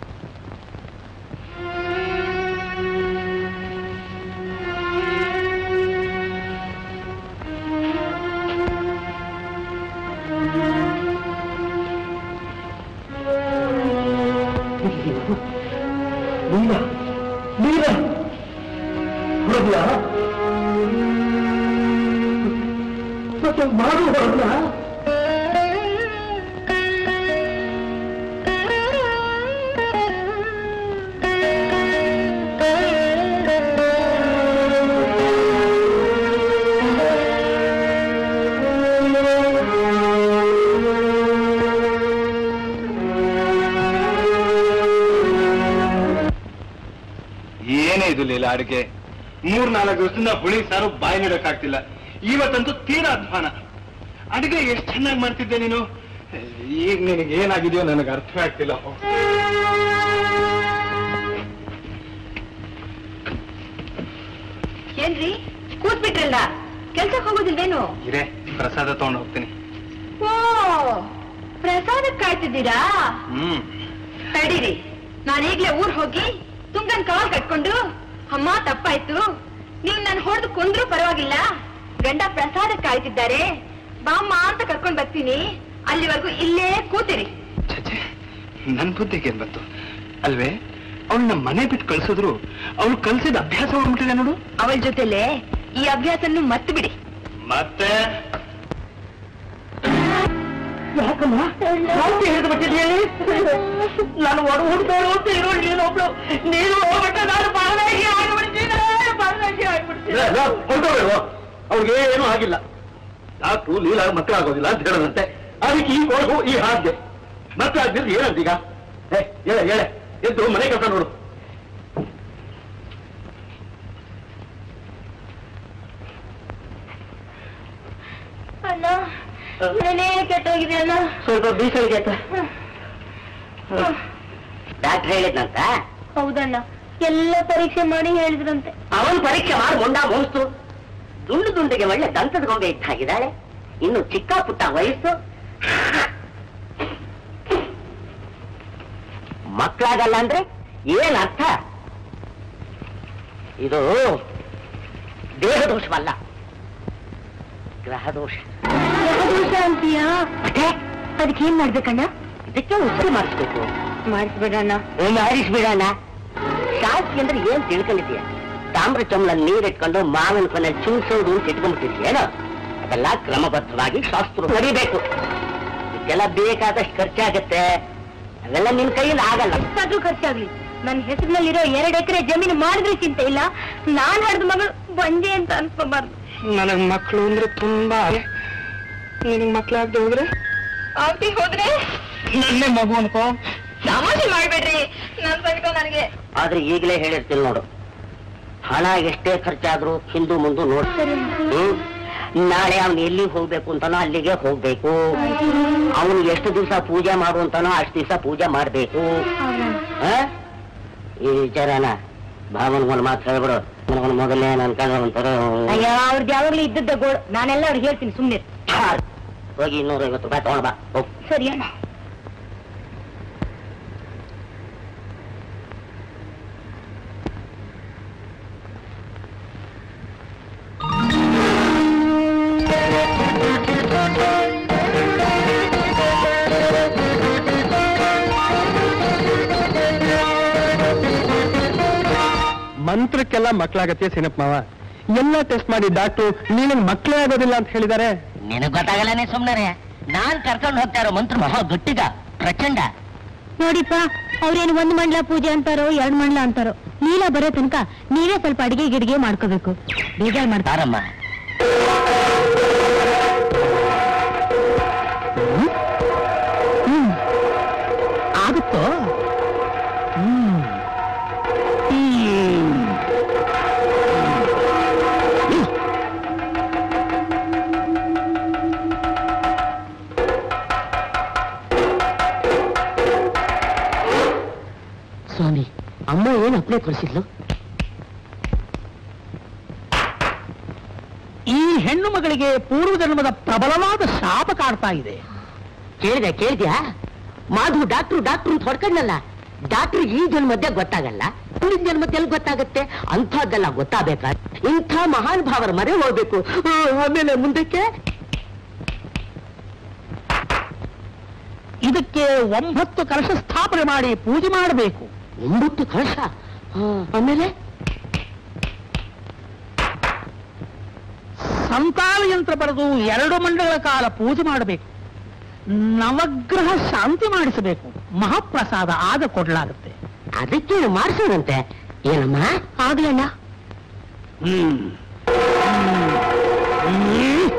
ನೀಲ ನೀಲ ಹೊರದ್ಯಾ ಮತ್ತೆ ಮಾಡು ಹೊರದ್ಲ ಏನೇ ಇದು ಲೀಲಾ ಅಡುಗೆ ಮೂರ್ ನಾಲ್ಕು ದಿವಸದಿಂದ ಹುಳಿ ಸಾರು ಬಾಯಿ ನೀಡಕ್ಕಾಗ್ತಿಲ್ಲ ಇವತ್ತಂತೂ ತೀರಾ ಅಧ್ವಾನ ಅಡುಗೆ ಎಷ್ಟು ಚೆನ್ನಾಗಿ ಮಾಡ್ತಿದ್ದೆ ನೀನು ಈಗ ನಿನಗೆ ಏನಾಗಿದೆಯೋ ನನಗೆ ಅರ್ಥ ಆಗ್ತಿಲ್ಲ ಏನ್ರಿ ಕೂತ್ಬಿಟ್ರಲ್ಲ ಕೆಲ್ಸಕ್ಕೆ ಹೋಗೋದಿಲ್ವೇನು ಇರೇ ಪ್ರಸಾದ ತಗೊಂಡು ಹೋಗ್ತೀನಿ ಓ ಪ್ರಸಾದಕ್ಕೆ ಕಾಯ್ತಿದ್ದೀರಾ ಹ್ಮ್ ತಡೀರಿ ನಾನೀಗ್ಲೇ ಊರ್ ಹೋಗಿ ತುಂಗನ್ ಕಾಲ್ ಕಟ್ಕೊಂಡು ಅಮ್ಮ ತಪ್ಪಾಯ್ತು ನೀವು ನಾನು ಹೊಡೆದು ಕೊಂದ್ರೂ ಪರವಾಗಿಲ್ಲ ಗಂಡ ಪ್ರಸಾದ ಕಾಯ್ತಿದ್ದಾರೆ ಬಾಮ್ಮ ಅಂತ ಕರ್ಕೊಂಡ್ ಬರ್ತೀನಿ ಅಲ್ಲಿವರೆಗೂ ಇಲ್ಲೇ ಕೂತಿರಿ ಛೆ ನನ್ ಬುದ್ಧಿಗೆ ಏನ್ ಬಂತು ಅಲ್ವೇ ಅವಳು ನಮ್ಮ ಮನೆ ಬಿಟ್ಟು ಕಳ್ಸಿದ್ರು ಅವಳು ಕಲ್ಸಿದ ಅಭ್ಯಾಸ ಹೋಗ್ಬಿಟ್ಟಿದೆ ನೋಡು ಅವಳ ಜೊತೆಲೆ ಈ ಅಭ್ಯಾಸನ್ನು ಮರ್ತು ಬಿಡಿ ಮತ್ತೆ ಯಾಕಮ್ಮ ಯಾಕೆ ಹಿಡಿದು ಬಿಟ್ಟಿದ್ಯಾ ನಾನು ಒಡ ಹುಡ್ದೋಳು ಅಂತ ಇರೋ ನೀನೊಬ್ಳು ನೀನು ಹೋಗ್ಬಿಟ್ಟು ನಾನು ಪರವಾಗಿ ಆಗ್ಬಿಡ್ತೀನಿ ಪರವಾಗಿ ಆಗ್ಬಿಡ್ತೀನಿ ಅವ್ರಿಗೆ ಏನೂ ಆಗಿಲ್ಲ ಡಾಕ್ಟ್ರು ಲೀಲಾ ಮಕ್ಕಳಾಗೋದಿಲ್ಲ ಅಂತ ಹೇಳದಂತೆ ಅದಕ್ಕೆ ಈ ಕೊಡಗು ಈ ಹಾಗೆ ಮಕ್ಕಳಾಗ್ದಿದ್ರೆ ಏನಂತೀಗ ಏ ಹೇಳ ಹೇಳ ಎದ್ದು ಮನೆ ಕೆಲಸ ನೋಡು ಅಣ್ಣ ನಾನೇ ಕೆಟ್ಟೋಗಿದೆ ಅಣ್ಣ ಸ್ವಲ್ಪ ಬೀಸಲಿಗೆ ಡಾಕ್ಟರ್ ಹೇಳಿದ್ನಂತ ಹೌದಣ್ಣ ಎಲ್ಲ ಪರೀಕ್ಷೆ ಮಾಡಿ ಹೇಳಿದ್ರಂತೆ ಅವನ್ ಪರೀಕ್ಷೆ ಮಾಡಿ ಮುಂಡ ಮೋಸ್ತು ದುಂಡು ದುಂಡಿಗೆ ಒಳ್ಳೆ ದಂತದ ಗೊಂಬೆ ಇದ್ದ ಹಾಗಿದ್ದಾಳೆ ಇನ್ನು ಚಿಕ್ಕ ಪುಟ್ಟ ವಯಸ್ಸು ಮಕ್ಕಳಾಗಲ್ಲ ಅಂದ್ರೆ ಏನ್ ಅರ್ಥ ಇದು ದೇಹ ದೋಷವಲ್ಲ ಗ್ರಹ ದೋಷ ದೋಷ ಅಂತೀಯಾ ಮತ್ತೆ ಅದಕ್ಕೆ ಏನ್ ಮಾಡ್ಬೇಕಣ್ಣ ಇದಕ್ಕೆ ಉಸಿರು ಮಾಡಿಸ್ಬೇಕು ಮಾಡಿಸ್ಬಿಡಣ್ಣ ಮಾಡಿಸ್ಬಿಡೋಣ ಶಾಸ್ತಿ ಅಂದ್ರೆ ಏನ್ ತಿಳ್ಕೊಂಡಿದ್ಯಾ ತಾಮ್ರ ಚೊಂಬಳ ನೀರಿಟ್ಕೊಂಡು ಮಾವಿನ ಕೊನೆ ಚುಂಸೋದು ಅಂತ ಇಟ್ಕೊಂಡ್ಬಿಟ್ಟಿದ್ಯೇನೋ ಅದೆಲ್ಲ ಕ್ರಮಬದ್ಧವಾಗಿ ಶಾಸ್ತ್ರ ನಡಿಬೇಕು ಇದಕ್ಕೆಲ್ಲ ಬೇಕಾದಷ್ಟು ಖರ್ಚಾಗತ್ತೆ ಅವೆಲ್ಲ ನಿನ್ ಕೈಯಲ್ಲಿ ಆಗಲ್ಲ ಎಷ್ಟಾದ್ರೂ ಖರ್ಚಾಗ್ಲಿ ನನ್ನ ಹೆಸರಿನಲ್ಲಿರೋ ಎರಡು ಎಕರೆ ಜಮೀನು ಮಾಡಿದ್ರೆ ಚಿಂತೆ ಇಲ್ಲ ನಾನ್ ಹಡ್ದ ಮಗಳು ಬಂಜೆ ಅಂತ ಅನ್ಸ್ಕೋಬಾರ್ದು ನನಗ್ ಮಕ್ಕಳು ಅಂದ್ರೆ ತುಂಬಾ ನಿನಗ್ ಮಕ್ಳಾಗ್ದೆ ಹೋದ್ರೆ ಆಗ್ತಿ ಹೋದ್ರೆ ನನ್ನೇ ಮಗು ಅನ್ಕೋ ತಮಾಷೆ ಮಾಡ್ಬೇಡ್ರಿ ನನ್ ಸಂಗಟ ನನಗೆ ಆದ್ರೆ ಈಗಲೇ ಹೇಳಿರ್ತೀನಿ ನೋಡು ಹಣ ಎಷ್ಟೇ ಖರ್ಚಾದ್ರೂ ಹಿಂದು ಮುಂದು ನೋಡ್ ಹ್ಮ್ ನಾಳೆ ಅವನು ಎಲ್ಲಿಗೆ ಹೋಗ್ಬೇಕು ಅಂತಾನೋ ಅಲ್ಲಿಗೆ ಹೋಗ್ಬೇಕು ಅವನು ಎಷ್ಟು ದಿವಸ ಪೂಜೆ ಮಾಡು ಅಂತಾನೋ ಅಷ್ಟು ದಿವಸ ಪೂಜೆ ಮಾಡ್ಬೇಕು ಆ? ಈ ವಿಚಾರನ ಭಾವನ್ಗೊಂದು ಮಾತು ಹೇಳ್ಬಿಡು ನನಗೊಂದು ಮೊದಲೇ ಅನ್ಕೊಂಡ್ರೆ ಒಂಥರ ಅಯ್ಯೋ ಅವ್ರದ್ದು ಯಾವಾಗ್ಲೂ ಇದ್ದದ್ದ ಗೋಳು ನಾನೆಲ್ಲ ಅವ್ರಿಗೆ ಹೇಳ್ತೀನಿ ಸುಮ್ನೆ ಛಾರ್. ಹೋಗಿ ಇನ್ನೂರ ಐವತ್ತು ರೂಪಾಯಿ ತಗೊಂಡ್ ಬಾ ಹೋಗ್ ಸರಿ ಅಣ್ಣ ಮಂತ್ರಕ್ಕೆಲ್ಲ ಮಕ್ಕಳಾಗತ್ತೆ ಸಿನಪ್ ಮಾವ ಎಲ್ಲ ಟೆಸ್ಟ್ ಮಾಡಿ ಡಾಕ್ಟ್ರು ನೀನನ್ ಮಕ್ಕಳೇ ಆಗೋದಿಲ್ಲ ಅಂತ ಹೇಳಿದ್ದಾರೆ ನಿನಗ್ ಗೊತ್ತಾಗಲ್ಲನೆ ಸುಮ್ನರೆ ನಾನ್ ಕರ್ಕೊಂಡು ಹೋಗ್ತಾ ಇರೋ ಮಂತ್ರ ಮಹಾ ಗಟ್ಟಿಗ ಪ್ರಚಂಡ ನೋಡಿಪ್ಪ ಅವ್ರೇನು ಒಂದ್ ಮಂಡ್ಲ ಪೂಜೆ ಅಂತಾರೋ ಎರಡ್ ಮಂಡ್ಲ ಅಂತಾರೋ ಲೀಲಾ ಬರೋ ತನಕ ನೀವೇ ಸ್ವಲ್ಪ ಅಡಿಗೆ ಗಿಡಿಗೆ ಮಾಡ್ಕೋಬೇಕು ಬೇಜಾರ್ ಮಾಡ್ತಾರ ತಾರಮ್ಮ ಆಗುತ್ತೋ ಹ್ಮ್. ಹ್ಮ್. ಸ್ವಾಮಿ ಅಮ್ಮ ಏನ್ ಅಪ್ಲೈ ಕೊಡಿಸಿದ್ಲು ಈ ಹೆಣ್ಣು ಮಗಳಿಗೆ ಪೂರ್ವ ಜನ್ಮದ ಪ್ರಬಲವಾದ ಶಾಪ ಕಾಡ್ತಾ ಇದೆ ಕೇಳಿದೆ ಕೇಳಿದ್ಯಾ ಮಾಧು ಡಾಕ್ಟ್ರು ಡಾಕ್ಟ್ರು ಅಂತ ಹೊಡ್ಕೊಂಡಲ್ಲ ಡಾಕ್ಟ್ರು ಈ ಜನ್ಮದ್ದೇ ಗೊತ್ತಾಗಲ್ಲ ಮುಂದಿನ ಜನ್ಮದಲ್ಲಿ ಗೊತ್ತಾಗತ್ತೆ ಅಂಥದ್ದೆಲ್ಲ ಗೊತ್ತಾಗಬೇಕಾ ಇಂಥ ಮಹಾನ್ ಭಾವರ ಮರೆ ಹೋಗ್ಬೇಕು ಆ, ಆಮೇಲೆ ಮುಂದಕ್ಕೆ ಇದಕ್ಕೆ ಒಂಬತ್ತು ಕಲಶ ಸ್ಥಾಪನೆ ಮಾಡಿ ಪೂಜೆ ಮಾಡಬೇಕು ಒಂಬತ್ತು ಕಳಶ ಆ, ಆಮೇಲೆ ಸಂತಾನ ಯಂತ್ರ ಬರೆದು ಎರಡು ಮಂಡಗಳ ಕಾಲ ಪೂಜೆ ಮಾಡಬೇಕು ನವಗ್ರಹ ಶಾಂತಿ ಮಾಡಿಸಬೇಕು ಮಹಾಪ್ರಸಾದ ಆಗ ಕೊಡ್ಲಾಗುತ್ತೆ ಅದಕ್ಕೇನು ಮಾಡಿಸೋಣಂತೆ ಏನಮ್ಮ ಆಗ್ಲಣ್ಣ ಹ್ಮ್ ಹ್ಮ್. ಹ್ಮ್.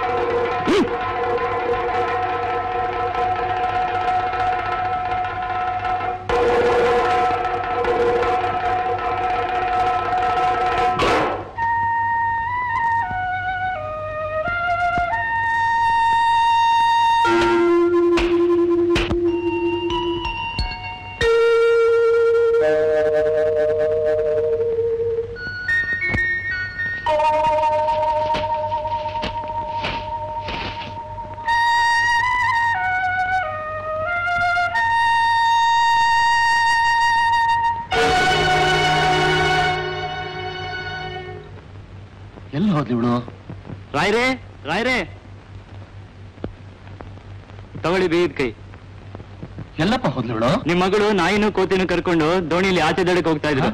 ಎಲ್ಲಿ ಹೋದ್ಲಿ ಇವಳು ರಾಯ್ರೆ ರಾಯ್ರೆ ತಗೊಳ್ಳಿ ಬೀದ್ ಕೈ ಎಲ್ಲಪ್ಪ ಹೋದ್ಲಿ ಇವಳು ನಿಮ್ ಮಗಳು ನಾಯಿನೂ ಕೋತಿನೂ ಕರ್ಕೊಂಡು ದೋಣಿಲಿ ಆಚೆ ದಡಕ್ಕೆ ಹೋಗ್ತಾ ಇದ್ರು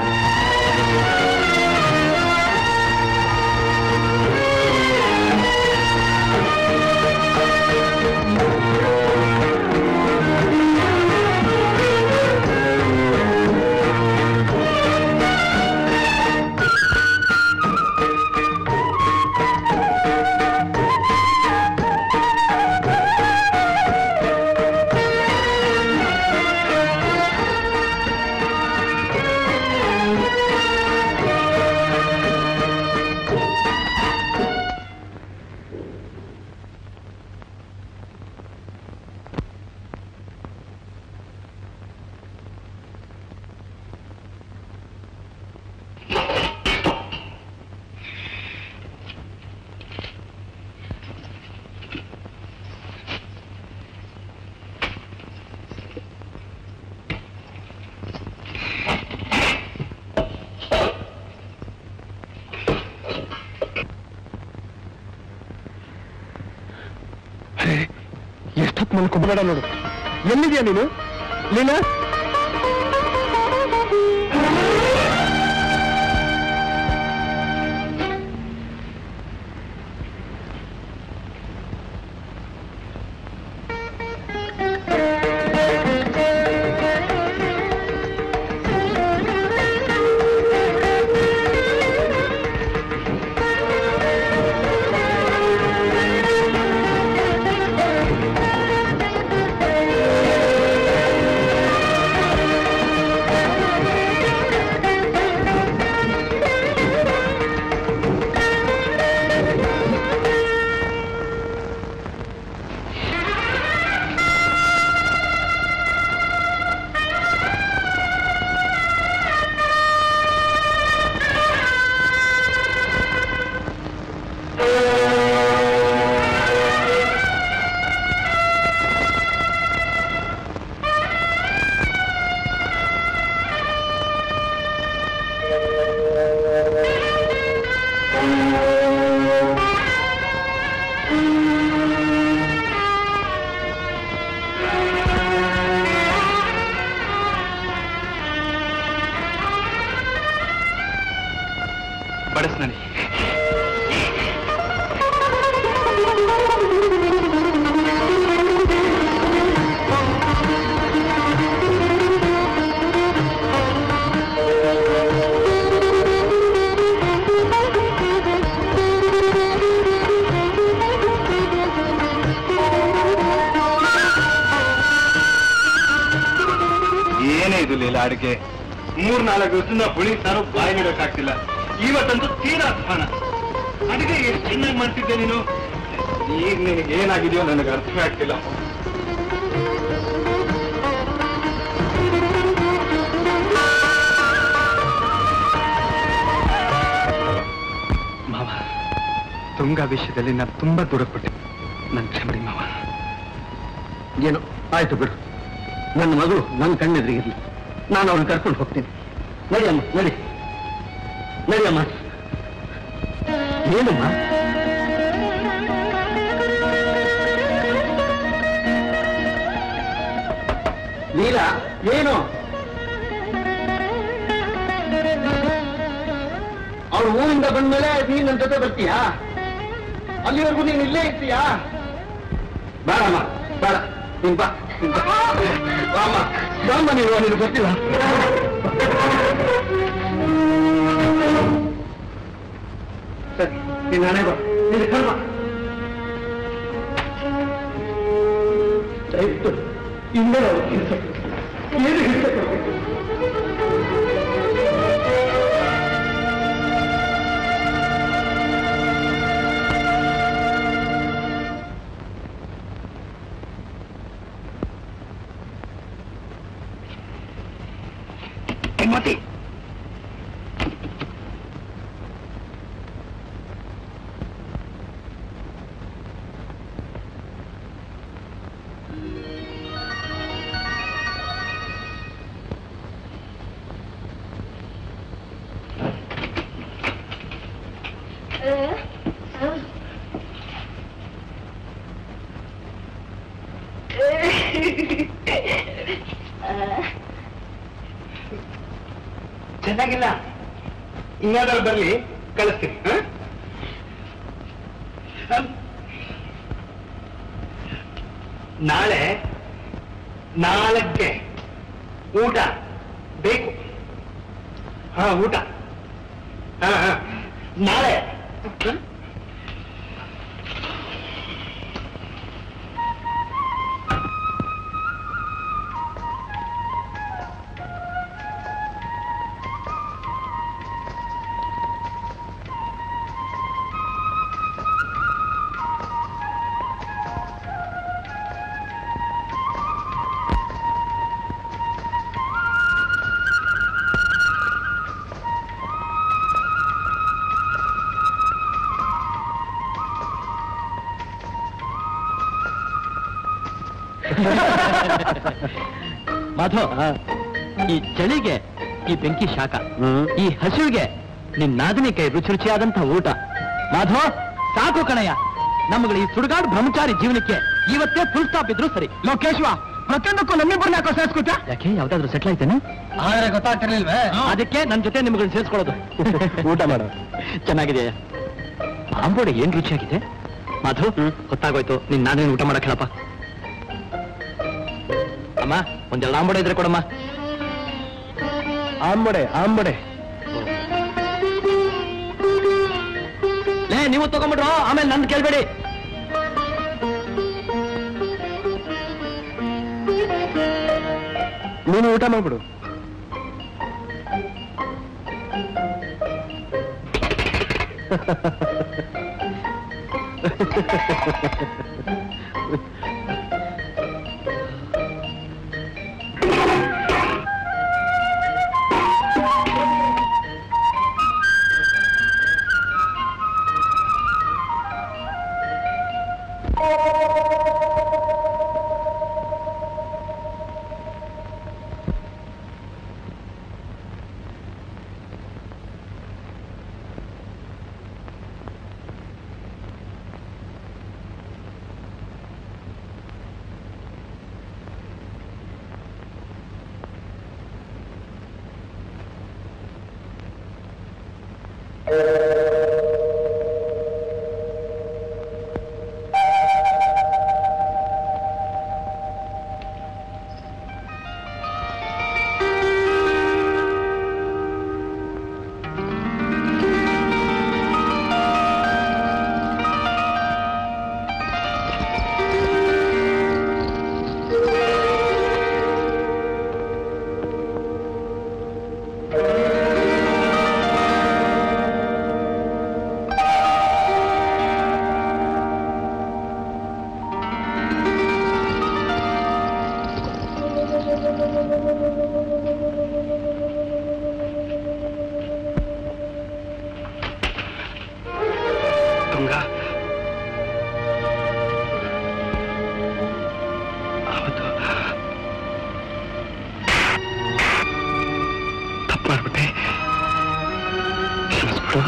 ಎಷ್ಟೊತ್ತು ಮಲ್ಕೊಬೇಡ ನೋಡು ಎಲ್ಲಿದ್ಯಾ ನೀನು ಲೀಲಾ ಬಡಸ್ ನನಗೆ ಏನೇ ಇದು ಲೀಲಾ ಅಡಿಕೆ ಮೂರ್ ನಾಲ್ಕು ದಿವಸದಿಂದ ಹುಳಿ ಸಾರು ಬಾಯಿ ನೀಡೋಕ್ಕಾಗ್ತಿಲ್ಲ ಇವತ್ತಂತೂ ತೀರಾ ಅಧ್ವಾನ ಅಡಿಗೆ ಎಷ್ಟು ಚೆನ್ನಾಗಿ ಮಾಡ್ತಿದ್ದೆ ನೀನು ಈಗ ನಿನಗೆ ಏನಾಗಿದೆಯೋ ನನಗೆ ಅರ್ಥವೇ ಆಗ್ತಿಲ್ಲ ಮಾವ ತುಂಗ ವಿಷಯದಲ್ಲಿ ನಾನು ತುಂಬಾ ದೂರಪಟ್ಟೆ ನನ್ನ ಕ್ಷಮೆ ಮಾವ ಏನೋ ಆಯ್ತು ಬಿಡು ನನ್ನ ಮಗಳು ನನ್ನ ಕಣ್ಣೆದುರಿಗಿರ್ಲಿ ನಾನು ಅವ್ರನ್ನ ಕರ್ಕೊಂಡು ಹೋಗ್ತೀನಿ ನಡಿಯಮ್ಮ ನಡಿ ನಡಿಯಮ್ಮ ಏನಮ್ಮ ಲೀಲಾ ಏನು ಅವಳು ಊರಿಂದ ಬಂದ್ಮೇಲೆ ನೀನ್ ನನ್ನ ಜೊತೆ ಬರ್ತೀಯಾ ಅಲ್ಲಿವರೆಗೂ ನೀನ್ ಇಲ್ಲೇ ಇರ್ತೀಯಾ ಬೇಡಮ್ಮ ಬೇಡ ನೀನ್ ಬಾ ನೀನ್ ಬಾ. ಬಾಮ್ಮ ಬಾಮ್ಮ ನೀವು ನೀನು ಗೊತ್ತಿಲ್ಲ ಸರಿ ನೀನ್ ನಾನೇ ಬಾ ನೀನು ಕರ್ಮ ದಯವಿಟ್ಟು ಇನ್ನೇ ಅವ್ರು ಹಿಡ್ಸಕ್ಕೆ ಏನು ಹಿಡ್ಸಕ್ಕೆ ಹೋಗ್ಬೇಕು? ಹೆಮ್ಮತಿ ಚೆನ್ನಾಗಿಲ್ಲ ಇನ್ನಾದ್ರೂ ಬರ್ಲಿ ಕಳಿಸ್ತೀನಿ ಹ? ಅಮ್. ನಾಳೆ ನಾಲ್ಕೆ ಊಟ ಬೇಕು ಹಾ ಊಟ ಹಾ ಹಾ ನಾಳೆ ಹ? ಮಾಧವ್ ಈ ಚಳಿಗೆ ಈ ಬೆಂಕಿ ಶಾಖ ಈ ಹಸಿವಿಗೆ ನಿನ್ ನಾದಿನಿ ಕೈ ರುಚಿ ರುಚಿಯಾದಂತ ಊಟ ಮಾಧವ್ ಸಾಕು ಕಣಯ್ಯ ನಮ್ಮಗಳ ಈ ಸುಡುಗಾಡು ಬ್ರಹ್ಮಚಾರಿ ಜೀವನಕ್ಕೆ ಇವತ್ತೇ ಫುಲ್ ಸ್ಟಾಪ್ ಇದ್ರು ಸರಿ ಲೋಕೇಶ್ವ ಪ್ರತಿಯೊಂದಕ್ಕೂ ನಮ್ಮಿಬ್ಬರನ್ನ ಯಾಕೋ ಸೇರಿಸ್ಕೊತ ಯಾಕೆ ಯಾವ್ದಾದ್ರು ಸೆಟ್ಲ್ ಆಯ್ತೇನೆ ಆದ್ರೆ ಗೊತ್ತಾಗ್ತಿರ್ಲಿಲ್ವೇ ಅದಕ್ಕೆ ನನ್ ಜೊತೆ ನಿಮ್ಗಳನ್ನ ಸೇರಿಸ್ಕೊಳ್ಳೋದು ಊಟ ಮಾಡು ಚೆನ್ನಾಗಿದೆಯಾ ಆಂಬೋಡೆ ಏನ್ ರುಚಿಯಾಗಿದೆ ಮಾಧು ಗೊತ್ತಾಗೋಯ್ತು ನಿನ್ ನಾನೇನು ಊಟ ಮಾಡಕ್ ಹೇಳಪ್ಪ ಅಮ್ಮ ಒಂದೆರಡು ಆಂಬೋಡೆ ಇದ್ರೆ ಕೊಡಮ್ಮ ಆಂಬಡೆ ಆಂಬಡೆ ಲೇ ನೀವು ತಗೊಂಬಿಡ್ರು ಆಮೇಲೆ ನನ್ ಕೇಳ್ಬೇಡಿ ನೀನು ಊಟ ಮಾಡ್ಬಿಡು ತುಂಗ ಹೌದು ತಪ್ಪು ಮಾಡ್ಬಿಟ್ಟೆ ಕ್ಷಮಿಸ್ಬಿಡು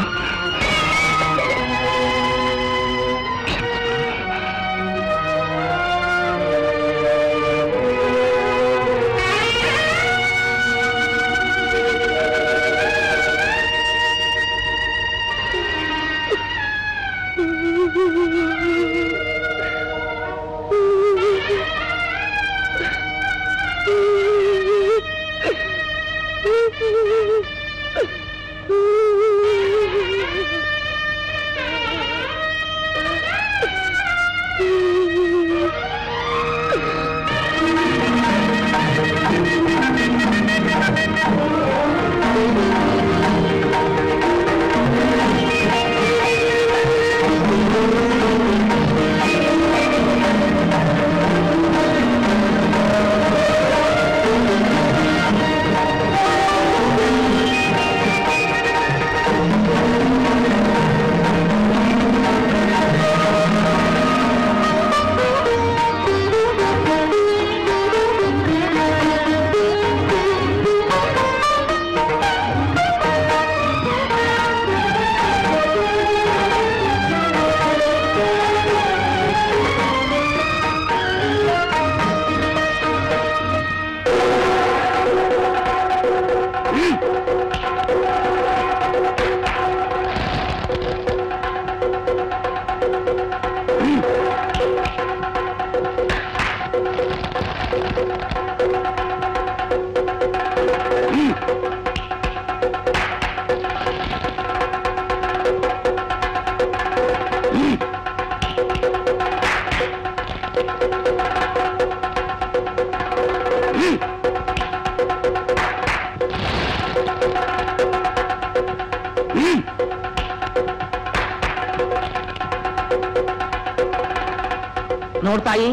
ನೋಡ್ತಾಯಿ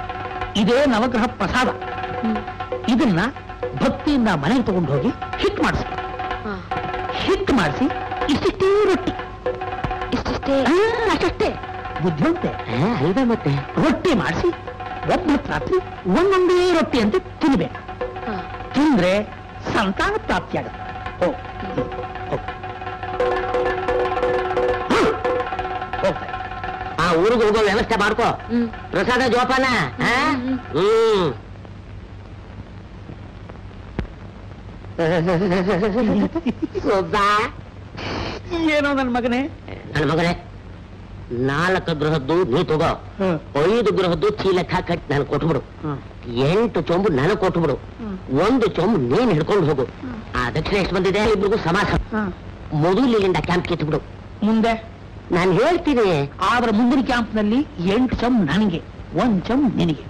ಇದೇ ನವಗ್ರಹ ಪ್ರಸಾದ ಇದನ್ನ ಭಕ್ತಿಯಿಂದ ಮನೆಗೆ ತಗೊಂಡು ಹೋಗಿ ಹಿಟ್ ಮಾಡಿಸಿ ಹಿಟ್ ಮಾಡಿಸಿ ಇಷ್ಟಿಷ್ಟೇ ರೊಟ್ಟಿ ಇಷ್ಟಷ್ಟೇ ಆ, ಅಷ್ಟಷ್ಟೇ ಬುದ್ಧಿವಂತೆ ಅಲ್ವೇ ಮತ್ತೆ ರೊಟ್ಟಿ ಮಾಡಿಸಿ ಒಬ್ಬತ್ತು ರಾತ್ರಿ ಒಂದೊಂದೇ ರೊಟ್ಟಿ ಅಂತ ತಿನ್ಬೇಕು ತಿಂದ್ರೆ ಸಂತಾನ ಪ್ರಾಪ್ತಿಯಾಗುತ್ತೆ ಓ ಹೋಗ್ತಾರೆ ಆ ಊರಿಗೆ ಹೋಗೋ ವ್ಯವಸ್ಥೆ ಮಾಡ್ಕೋ ಹ್ಮ್ ಪ್ರಸಾದ ಜೋಪಾನ ಆ? ಹ್ಮ್. ಹ್ಮ್ ಸುಬ್ಬ ಏನೋ ನನ್ನ ಮಗನೇ ನನ್ನ ಮಗನೇ ನಾಲ್ಕು ಗೃಹದ್ದು ನೀ ತಗೋ ಹ್ಮ್. ಐದು ಗೃಹದ್ದು ಚೀಲಕ್ಕ ಕಟ್ಟಿ ನಾನು ಕೊಟ್ಬಿಡು ಎಂಟು ಚೊಂಬು ನನಗೆ ಕೊಟ್ಬಿಡು ಒಂದು ಚೊಂಬು ನೀನ್ ಹಿಡ್ಕೊಂಡು ಹೋಗು ಆ ದಕ್ಷಿಣ ಎಷ್ಟು ಬಂದಿದೆ ಇಬ್ರಿಗೂ ಸಮಾಸ ಮೊದಲು ಇಲ್ಲಿಂದ ಕ್ಯಾಂಪ್ ಕಿತ್ಬಿಡು ಮುಂದೆ ನಾನು ಹೇಳ್ತೀನಿ ಆದ್ರೆ ಮುಂದಿನ ಕ್ಯಾಂಪ್ನಲ್ಲಿ ಎಂಟು ಚಮ್ ನನಗೆ ಒಂದ್ ಚಮ್ ನಿನಗೆ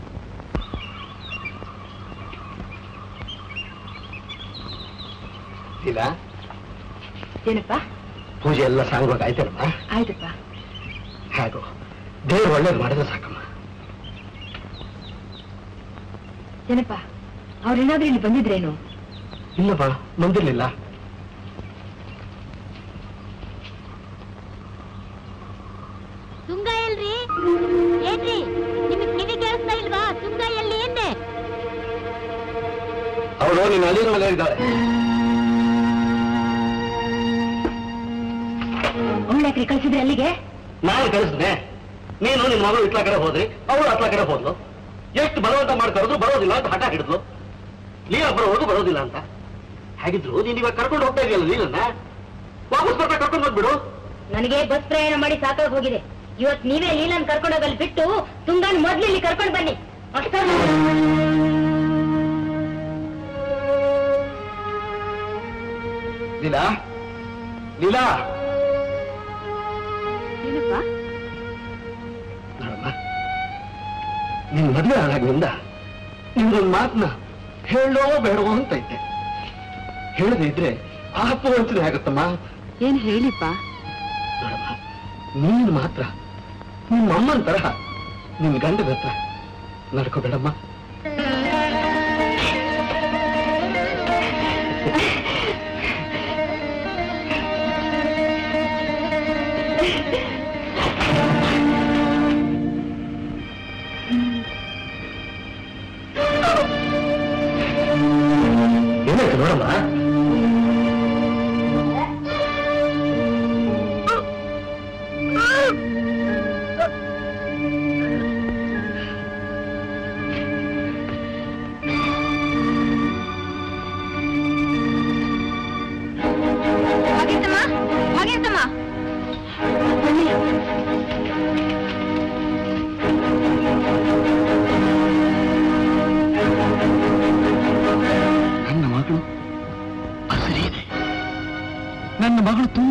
ಇಲ್ಲ ಏನಪ್ಪ ಪೂಜೆ ಎಲ್ಲ ಸಾಂಗವಾಗಿ ಆಯ್ತಲ್ಲಮ್ಮ ಆಯ್ತಪ್ಪ ಹಾಗು ದೇವ್ರು ಒಳ್ಳೇದು ಮಾಡಿದ್ರೆ ಸಾಕಮ್ಮ ಏನಪ್ಪ ಅವ್ರೇನಾದ್ರೂ ಇಲ್ಲಿ ಬಂದಿದ್ರೇನು ಇಲ್ಲಪ್ಪ ಬಂದಿರ್ಲಿಲ್ಲ ತುಂಗ ಎಲ್ರಿ ಏನ್ರಿ ನಿಮಗೆ ಕಿವಿ ಕೇಳಿಸ್ತಾ ಇಲ್ವಾ ತುಂಗ ಎಲ್ಲಿ ಎಂದೆ ಅವಳು ನಿನ್ನ ಅಲ್ಲಿನ ಮೇಲೆ ಇದ್ದಾಳೆ ಅವಳ್ಯಾಕ್ರಿ ಕಳ್ಸಿದ್ರೆ ಅಲ್ಲಿಗೆ ನಾನು ಕಳಿಸಿದೆ ನೀನು ನಿನ್ನ ಮಗಳು ಇಟ್ಲ ಕಡೆ ಹೋದ್ರಿ ಅವಳು ಅತ್ಲ ಕಡೆ ಹೋದ್ಲು ಎಷ್ಟು ಬಲವಂತ ಮಾಡಿ ಕರೆದ್ರು ಬರೋದಿಲ್ಲ ಅಂತ ಹಠ ಹಿಡಿದ್ಲು ನೀನು ಬರೋದು ಬರೋದಿಲ್ಲ ಅಂತ ಹಾಗಿದ್ರು ನೀನ್ ಇವಾಗ ಕರ್ಕೊಂಡು ಹೋಗ್ತಾ ಇದೆಯಲ್ಲ ನೀನನ್ನ ವಾಪಸ್ ಬರ್ತಾ ಕರ್ಕೊಂಡು ಹೋಗ್ಬಿಡು ನನಗೆ ಬಸ್ ಪ್ರಯಾಣ ಮಾಡಿ ಸಾಕಾಗಿ ಹೋಗಿದೆ ಇವತ್ ನೀವೇ ಲೀಲನ್ ಕರ್ಕೊಂಡೋಗಲ್ಲಿ ಬಿಟ್ಟು ತುಂಗನ್ ಮೊದ್ಲು ಇಲ್ಲಿ ಕರ್ಕೊಂಡು ಬನ್ನಿ ಅಷ್ಟೇ ಲೀಲಾ ಲೀಲಾ ಏನಪ್ಪ ನೋಡಮ್ಮ ನಿನ್ ಮದುವೆ ಆದಾಗಿನಿಂದ ನಿಮ್ಗೊಂದು ಮಾತನ್ನ ಹೇಳೋ ಬೇಡವೋ ಅಂತ ಇದ್ದೆ ಹೇಳದೇ ಇದ್ರೆ ಆತ್ಮವಂಚನೆ ಆಗುತ್ತಮ್ಮ ಏನ್ ಹೇಳಿಪ್ಪ ನೋಡಮ್ಮ ನೀನು ಮಾತ್ರ ನಿಮ್ಮ ಅಮ್ಮನ ತರಹ ನಿನ್ ಗಂಡದ ಹತ್ರ ನಡ್ಕೋಬೇಡಮ್ಮ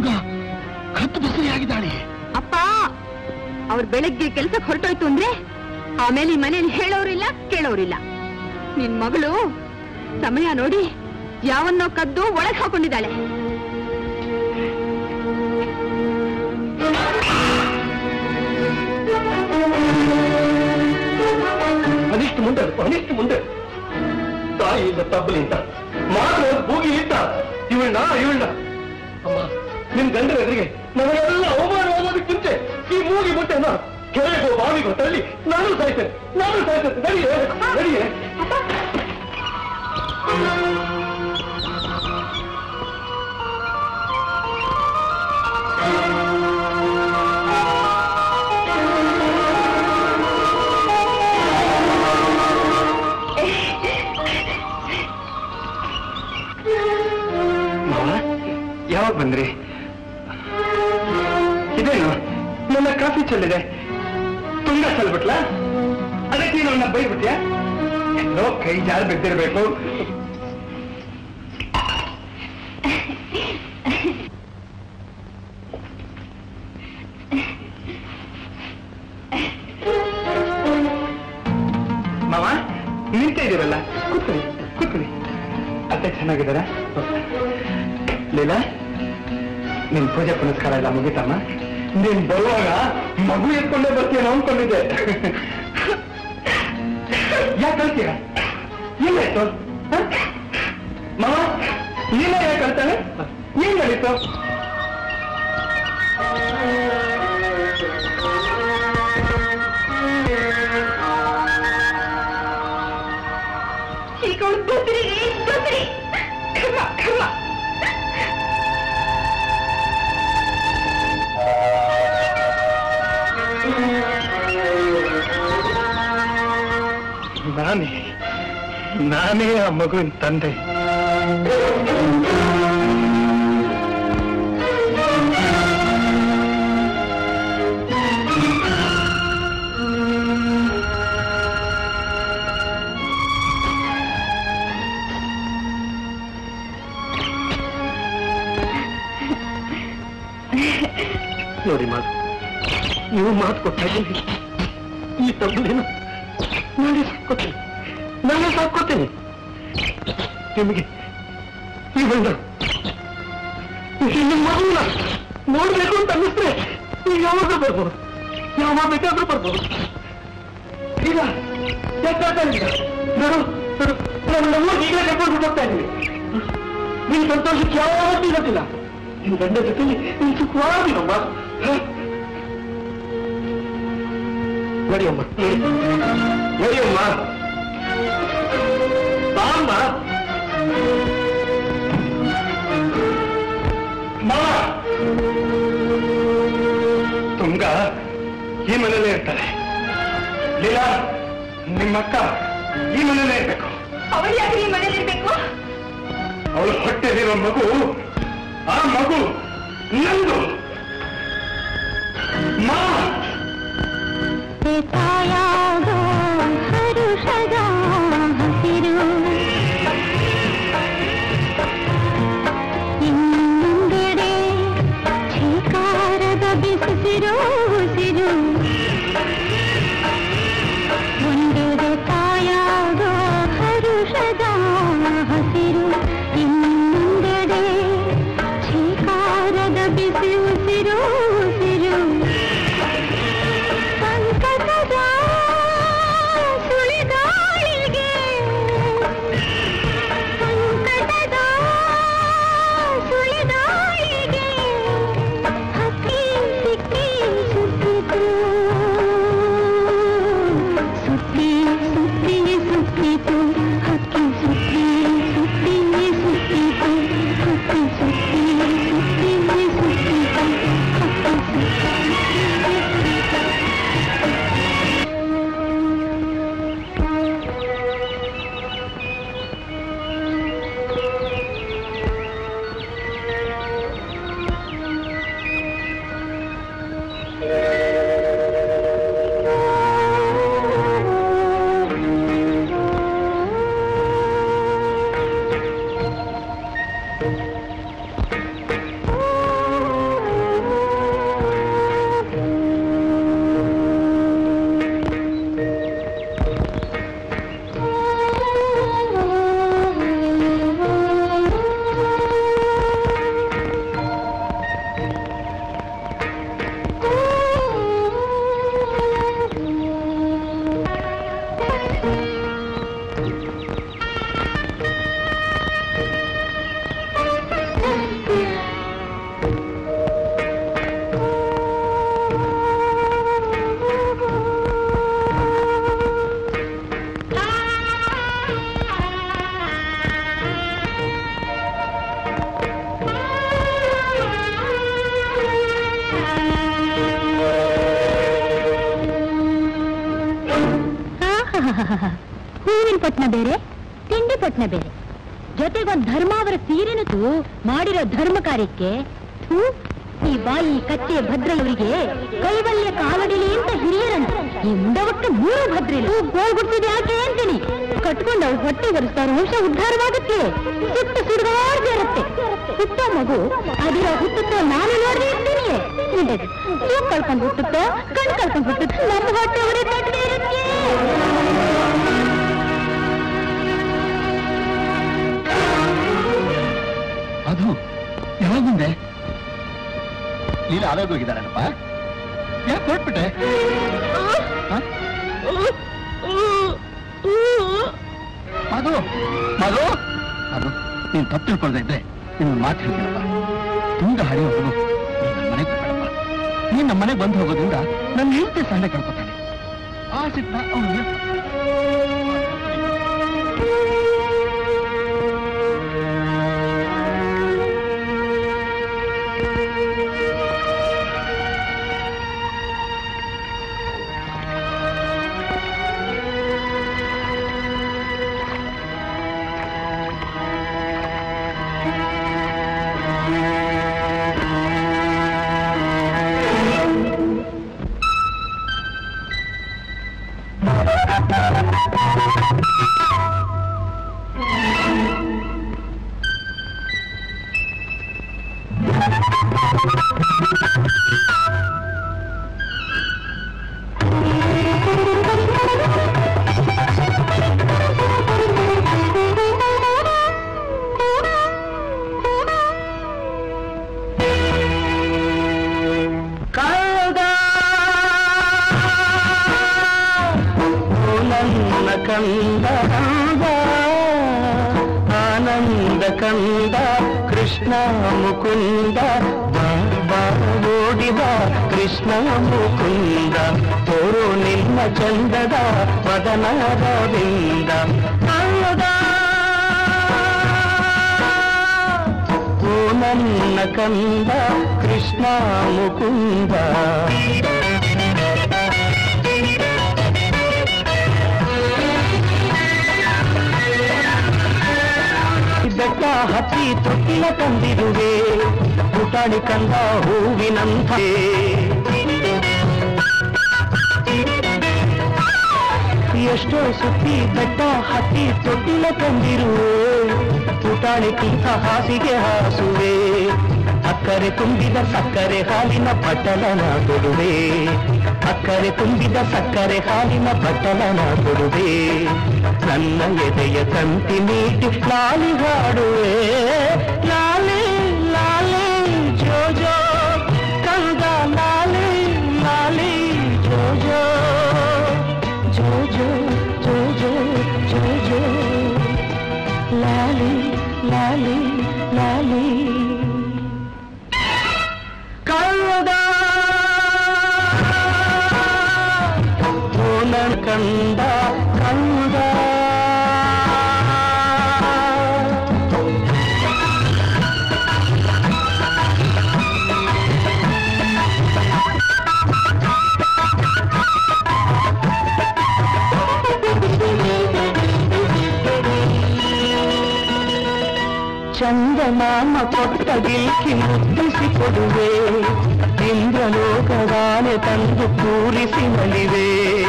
ತುಂಗ ಕತ್ತು ಬಸರಿಯಾಗಿದ್ದಾಳೆ ಅಪ್ಪ ಅವ್ರ ಬೆಳಗ್ಗೆ ಕೆಲ್ಸಕ್ಕೆ ಹೊರಟೋಯ್ತು ಅಂದ್ರೆ ಆಮೇಲೆ ಈ ಮನೇಲಿ ಹೇಳೋರಿಲ್ಲ ಕೇಳೋರಿಲ್ಲ ನಿನ್ ಮಗಳು ಸಮಯ ನೋಡಿ ಯಾವನ್ನೋ ಕದ್ದು ಒಳಗ್ ಹಾಕೊಂಡಿದ್ದಾಳೆ ಅನಿಷ್ಟು ಮುಂದೆ ಅನಿಷ್ಟು ಮುಂದೆ ತಾಯಿಯಿಂದ ತಬ್ಬಲಿಂದ ಮಾತು ಕೂಗಿ ಇಟ್ಟ ಇವಳ್ನ ಇವಳ್ನ ಅಮ್ಮ ನಿಮ್ ಗಂಡನ ಎದುರಿಗೆ ನಮಗೆಲ್ಲ ಅವಮಾನವಾಗೋದಕ್ಕಿಂತೆ ಈ ಮೂಗಿ ಮುಟ್ಟೆನ ಕೆರೆಗೋ ಬಾವಿಗೋ ತಳ್ಳಿ ನಾನು ಸಾಯ್ತೇನೆ ನಾನು ಸಾಯ್ತೇನೆ ನಡಿಯೇ ನಡಿಯೇ ಮಾವ ಯಾವಾಗ ಬಂದ್ರಿ ಇದೇನು ನನ್ನ ಕಾಫಿ ಚೆಲ್ಲಿದೆ ತುಂಗ ಚೆಲ್ಬಿಟ್ಲ ಅದಕ್ಕೆ ನೀನು ನನ್ನ ಬೈಬಿಟ್ಯಾ ಎಲ್ಲೋ ಕೈ ಜಾರಿ ಬಿದ್ದಿರ್ಬೇಕು ಮಾವ ನಿಂತ ಇದೀರಲ್ಲ ಕೂತ್ಕೊಳ್ಳಿ ಕೂತ್ಕೊಳ್ಳಿ ಅತ್ತೆ ಚೆನ್ನಾಗಿದ್ದಾರ ಲೀಲಾ ನಿನ್ ಪೂಜೆ ಪುನಸ್ಕಾರ ಎಲ್ಲ ಮುಗಿತಮ್ಮ ನೀನ್ ಬರುವಾಗ ಮಗು ಎತ್ಕೊಂಡೇ ಬರ್ತೀಯ ಅನ್ಕೊಂಡಿದ್ದೆ ಯಾಕೆ ಕಳ್ತೀಯ ಏನಾಯ್ತು ಹ? ಮಾವ ನೀನ ಯಾಕೆ ಕಳ್ತಾನೆ ಏನ್ ನಡೀತು ಈಗ ಅವ್ಳು ಬಸ್ರಿ ಬಸ್ರಿ ಕರ್ಮ ಕರ್ಮ ನಾನೇ ನಾನೇ ಆ ಮಗುವಿನ ತಂದೆ ನೋಡಿ ಮಾತು ನೀವು ಮಾತು ಕೊಟ್ಟ ಈ ತಬ್ಬಲಿನ ನಾನೇ ಸಾಕೋತೇನೆ ನಾನೇ ಸಾಕೋತೇನೆ ನಿಮಗೆ ಇವನ್ನ ನಿಮ್ಮ ಮಗುನ ನೋಡ್ಬೇಕು ಅಂತ ಅನ್ನಿಸ್ರೆ ನೀವು ಯಾವಾಗ ಬರ್ಬೋದು ಯಾವಾಗ ಬೇಕಾದ್ರೂ ಬರ್ಬೋದು ಈಗ ಯಾಕಾಗ್ತಾ ಇಲ್ಲ ನೋಡು ನೋಡು ನಮ್ಮ ಈಗಲೇ ಕರ್ಕೊಂಡು ಹೋಗ್ತಾ ಇದ್ದೀವಿ ನಿನ್ ಸಂತೋಷಕ್ಕೆ ಯಾವತ್ತೂ ಇರೋದಿಲ್ಲ ನಿನ್ ಗಂಡ ಜೊತೆಲಿ ನೀನ್ ಸುಖವಾಗಿರಮ್ಮ ನಡಿಯಮ್ಮ ನಡಿಯಮ್ಮ ಬಾಮ್ಮ ಮಾವ ತುಂಗ ಈ ಮನೇಲೇ ಇರ್ತಾಳೆ ಲೀಲಾ ನಿಮ್ಮಕ್ಕ ಈ ಮನೇಲೇ ಇರ್ಬೇಕು ಅವಳು ಯಾಕೆ ಈ ಮನೇಲಿ ಇರ್ಬೇಕು ಅವಳು ಹೊಟ್ಟೆಲಿರೋ ಮಗು ಆ ಮಗು ನಂದು ಮಾ ತಾಯಾಗೋ ಹರುಷದ ಹಸಿರು ಇನ್ನೊಂದೆಡೆ ಛೇಕಾರದ ಬಿಸಿರು ಉಸಿರು ಒಂದೆಡೆ ತಾಯಾಗೋ ಹರುಷದ ಹಸಿರು ಇನ್ನೊಂದೆಡೆ ಛೇಕಾರದ ಬಿಸಿ ಉಸಿರು ಉಸಿರು ಸಂಕಟದ ಮಾಡಿರೋ ಧರ್ಮ ಕಾರ್ಯಕ್ಕೆ ಥು, ಈ ಬಾಯಿ ಕಚ್ಚೆ ಭದ್ರಳವರಿಗೆ ಕೈವಲ್ಯ ಕಾಲಡಿಲಿ ಅಂತ ಹಿರಿಯರಂತ ಈ ಮುಂಡವಕ್ಕೆ ಮೂರು ಭದ್ರಿಲ್ಲ ಗೋಳ್ಗುಡ್ತಿದೆ ಯಾಕೆ ಅಂತೀನಿ ಕಟ್ಕೊಂಡು ಅವ್ರು ಹೊಟ್ಟೆ ಒರೆಸ್ತಾರ ವಂಶ ಉದ್ಧಾರವಾಗುತ್ತೆ ಸುಟ್ಟು ಸುಡುಗಾಡ್ದೆ ಇರುತ್ತೆ ಹುಟ್ಟೋ ಮಗು ಅದಿರೋ ಹುಟ್ಟುತ್ತೋ ನಾನು ನೋಡಿ ಇರ್ತೀನಿ ತೂಕ್ ಕಳ್ಕೊಂಡು ಹುಟ್ಟುತ್ತೋ ಕಣ್ ಕಳ್ಕೊಂಡು ಹುಟ್ಟುತ್ತೋ ನಮ್ಮ ಹೊಟ್ಟೆ ಹೊರೆ ತಟ್ಟೆ ಇರುತ್ತೆ ಅದು ಯಾವಾಗ ಬಂದೆ ನೀನು ಆರೋಗ್ಯ ಹೋಗಿದ್ದಾರಪ್ಪ ಯಾಕೆ ಹೊರಟ್ಬಿಟ್ಟೆ ಮಧು ಮಧು ಅದು ನೀನು ತಪ್ಪು ತಿಳ್ಕೊಳ್ತಾ ಇದ್ದೆ ನಿನ್ನ ಮಾತು ಹೇಳ್ತೀನಪ್ಪ ತುಂಗ ಹರಿಯೋ ಹೋಗು ನೀನು ನಮ್ಮ ಮನೆಗೆ ಬರಬೇಡಪ್ಪ ನೀನು ನಮ್ಮ ಮನೆಗೆ ಬಂದು ಹೋಗೋದ್ರಿಂದ ನನ್ನ ಹೆಂಡತಿ ಸಣ್ಣ ಕಳ್ಕೊತಾನೆ ಆ ಸಿಟ್ನ ಅವನಿಗೆ ನನ್ನ ಕಂದ ಆನಂದ ಕಂದ ಕೃಷ್ಣ ಮುಕುಂದ ಬಾ ಓಡಿದ ಕೃಷ್ಣ ಮುಕುಂದ ತೋರು ನಿನ್ನ ಚಂದದ ವದನರವಿಂದ ಅಂದ ಓ ನನ್ನ ಕಂದ ಕೃಷ್ಣ ಮುಕುಂದ ಬೆಟ್ಟ ಹತ್ತಿ ತೊಟ್ಟಿಲ ತಂದಿರುವೆ ಪುಟಾಣಿ ಕಂದ ಹೂವಿನಂತೆ ಎಷ್ಟೋ ಸುತ್ತಿ ಬೆಟ್ಟ ಹತ್ತಿ ತೊಟ್ಟಿಲ ತಂದಿರುವೆ ಪುಟಾಣಿ ಕಿಂತ ಹಾಸಿಗೆ ಹಾಸುವೆ ಅಕ್ಕರೆ ತುಂಬಿದ ಸಕ್ಕರೆ ಹಾಲಿನ ಬಟ್ಟಲನ ಕೊಡುವೆ ಅಕ್ಕರೆ ತುಂಬಿದ ಸಕ್ಕರೆ ಹಾಲಿನ ಬಟ್ಟಲನ ಕೊಡುವೆ ನನ್ನ ಎದೆಯ ತಂತಿ ನೀಟಿ ಲಾಲಿ ಹಾಡುವೆ ಲಾಲಿ ಲಾಲಿ ಜೋ ಜೋ ಕಂದ ಲಾಲಿ ಲಾಲಿ ಜೋ ಜೋ ಜೋ ಜೋ ಜೋ ಜೋ ಜೋ ಜೋ ಲಾಲಿ ಲಾಲಿ ಲಾಲಿ ಕಳ್ಳದ ಓನನ ಕಂದ ಕಂದ ಚಂದಮಾಮ ಕೊಟ್ಟ ಗಿಲ್ಕಿ ಮುದ್ದಿಸಿ ಕೊಡುವೆ ಇಂದ್ರಲೋಕವಾನೆ ತಂದು ಪೂರಿಸಿ ನಲಿವೆ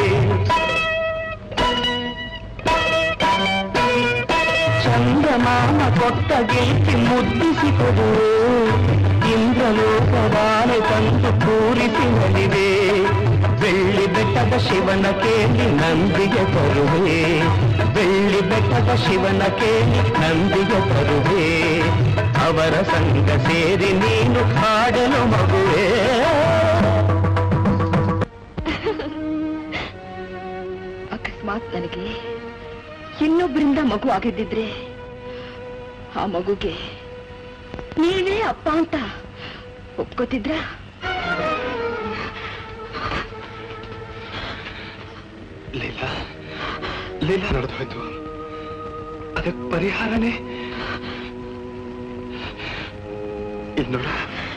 ಚಂದಮಾಮ ಕೊಟ್ಟ ಗಿಲ್ಕಿ ಮುದ್ದಿಸಿ ಕೊಡುವೆ ಇಂದ್ರಲೋಕವಾನೆ ತಂದು ಪೂರಿಸಿ ನಲಿವೆ ಬೆಳ್ಳಿ ಬೆಟ್ಟದ ಶಿವನ ಕೇಳಿ ನಂದಿಗೆ ತರುವೆ ಬೆಳ್ಳಿ ಬೆಟ್ಟದ ಶಿವನ ಕೇಳಿ ನಂದಿಗೆ ತರುವೆ ಅವರ ಸಂಗ ಸೇರಿ ನೀನು ಹಾಡಲು ಮಗುವೆ ಅಕಸ್ಮಾತ್ ನನಗೆ ಇನ್ನೊಬ್ಬರಿಂದ ಮಗು ಆಗಿದ್ದಿದ್ರೆ ಆ ಮಗುಗೆ ನೀವೇ ಅಪ್ಪ ಅಂತ ಒಪ್ಕೋತಿದ್ರ ಲೀಲಾ ಲೀಲಾ ನಡೆದು ಹೋಯ್ತು ಅದಕ್ಕೆ ಪರಿಹಾರನೇ ಇದ್ ನೋಡ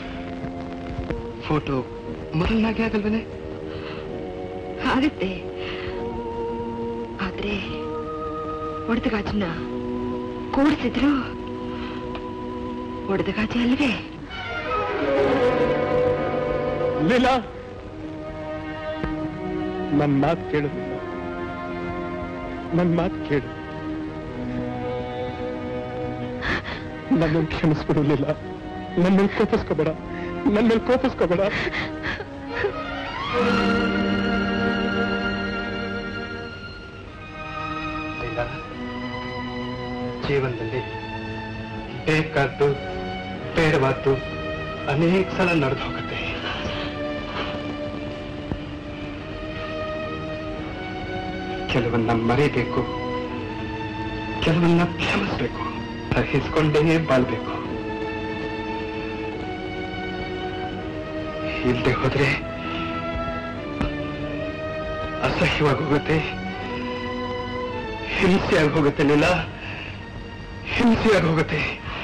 ಫೋಟೋ ಮೊದಲನಾಗೆ ಆಗಲ್ವೇನೆ ಆಗತ್ತೆ ಆದ್ರೆ ಹೊಡೆದ ಗಾಜನ್ನ ಕೂಡಿಸಿದ್ರು ಹೊಡೆದ ಗಾಜೆ ಅಲ್ವೇ ಲೀಲಾ ನನ್ ಮಾತು ಕೇಳು ನನ್ ಮಾತು ಕೇಳು ನನ್ನನ್ನು ಕ್ಷಮಿಸ್ಬಿಡು ಲೀಲಾ ನನ್ನ ಮೇಲೆ ಕೋಪಿಸ್ಕೋಬೇಡ ನನ್ನ ಮೇಲೆ ಕೋಪಿಸ್ಕೋಬೇಡ ಇಲ್ಲ ಜೀವನದಲ್ಲಿ ಬೇಕಾದ್ದು ಬೇಡವಾದ್ದು ಅನೇಕ ಸಲ ನಡೆದು ಹೋಗುತ್ತೆ ಕೆಲವನ್ನ ಮರೆಯಬೇಕು ಕೆಲವನ್ನ ಕ್ಷಮಿಸ್ಬೇಕು ಸಹಿಸ್ಕೊಂಡೇ ಬಾಳ್ಬೇಕು ಇಲ್ಲದೆ ಹೋದ್ರೆ ಅಸಹ್ಯವಾಗಿ ಹೋಗುತ್ತೆ ಹಿಂಸೆಯಾಗಿ ಹೋಗುತ್ತೆ ಲೀಲ ಹಿಂಸೆಯಾಗಿ ಹೋಗುತ್ತೆ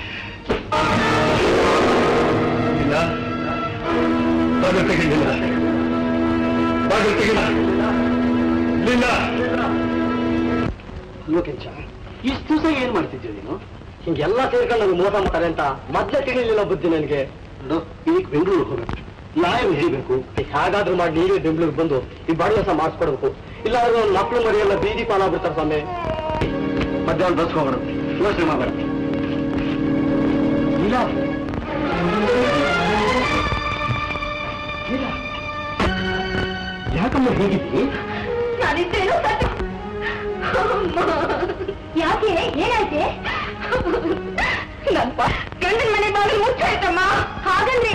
ಇಲ್ಲ ಬಾಗಿಲು ತೆಗಿಲಿಲ್ಲ ಬಾಗಿಲು ತೆಗಿಲ್ಲ ಲೀಲ ಯೋಕೆಂಚ ಇಷ್ಟು ದಿವಸ ಏನ್ ಮಾಡ್ತಿದ್ಯ ನೀನು ಹಿಂಗೆಲ್ಲ ಸೇರ್ಕೊಂಡು ನನಗೆ ಮೋಸ ಮಾಡ್ತಾರೆ ಅಂತ ಮೊದ್ಲೇ ತಿಳಿಲಿಲ್ಲ ಬುದ್ಧಿ ನನಗೆ ನೋಡು ಈಗ ಬೆಂಗಳೂರು ಹೋಗುತ್ತೆ ಲಾಯರ್ ಹಿಡಿಬೇಕು ಹೇಗಾದ್ರೂ ಮಾಡಿ ನೀವೇ ಬೆಂಗಳೂರಿಗೆ ಬಂದು ಈ ಬಡವಸ ಮಾಡಿಸ್ಕೊಡ್ಬೇಕು ಇಲ್ಲ ಅವ್ರು ಮಕ್ಕಳು ಮರಿಯೆಲ್ಲ ಬೀದಿ ಪಾಲಾಗ್ಬಿಡ್ತಾರೆ ಸ್ವಾಮಿ ಮಧ್ಯಾಹ್ನ ಬಸ್ ಹೋಗೋಣ ಯೋಚನೆ ಮಾಡಬೇಡ ಇಲ್ಲ ಯಾಕಮ್ಮ ಹೇಗಿದ್ದಿ ನಾನಿದ್ದೇನು ಸತ್ತು ಯಾಕೆ ಏನಾಯ್ತೆ ನಪ್ಪ ಗಂಡನ ಮನೆ ಬಾಗಿಲು ಮುಚ್ಚಾಯ್ತಮ್ಮ ಹಾಗಂದ್ರೆ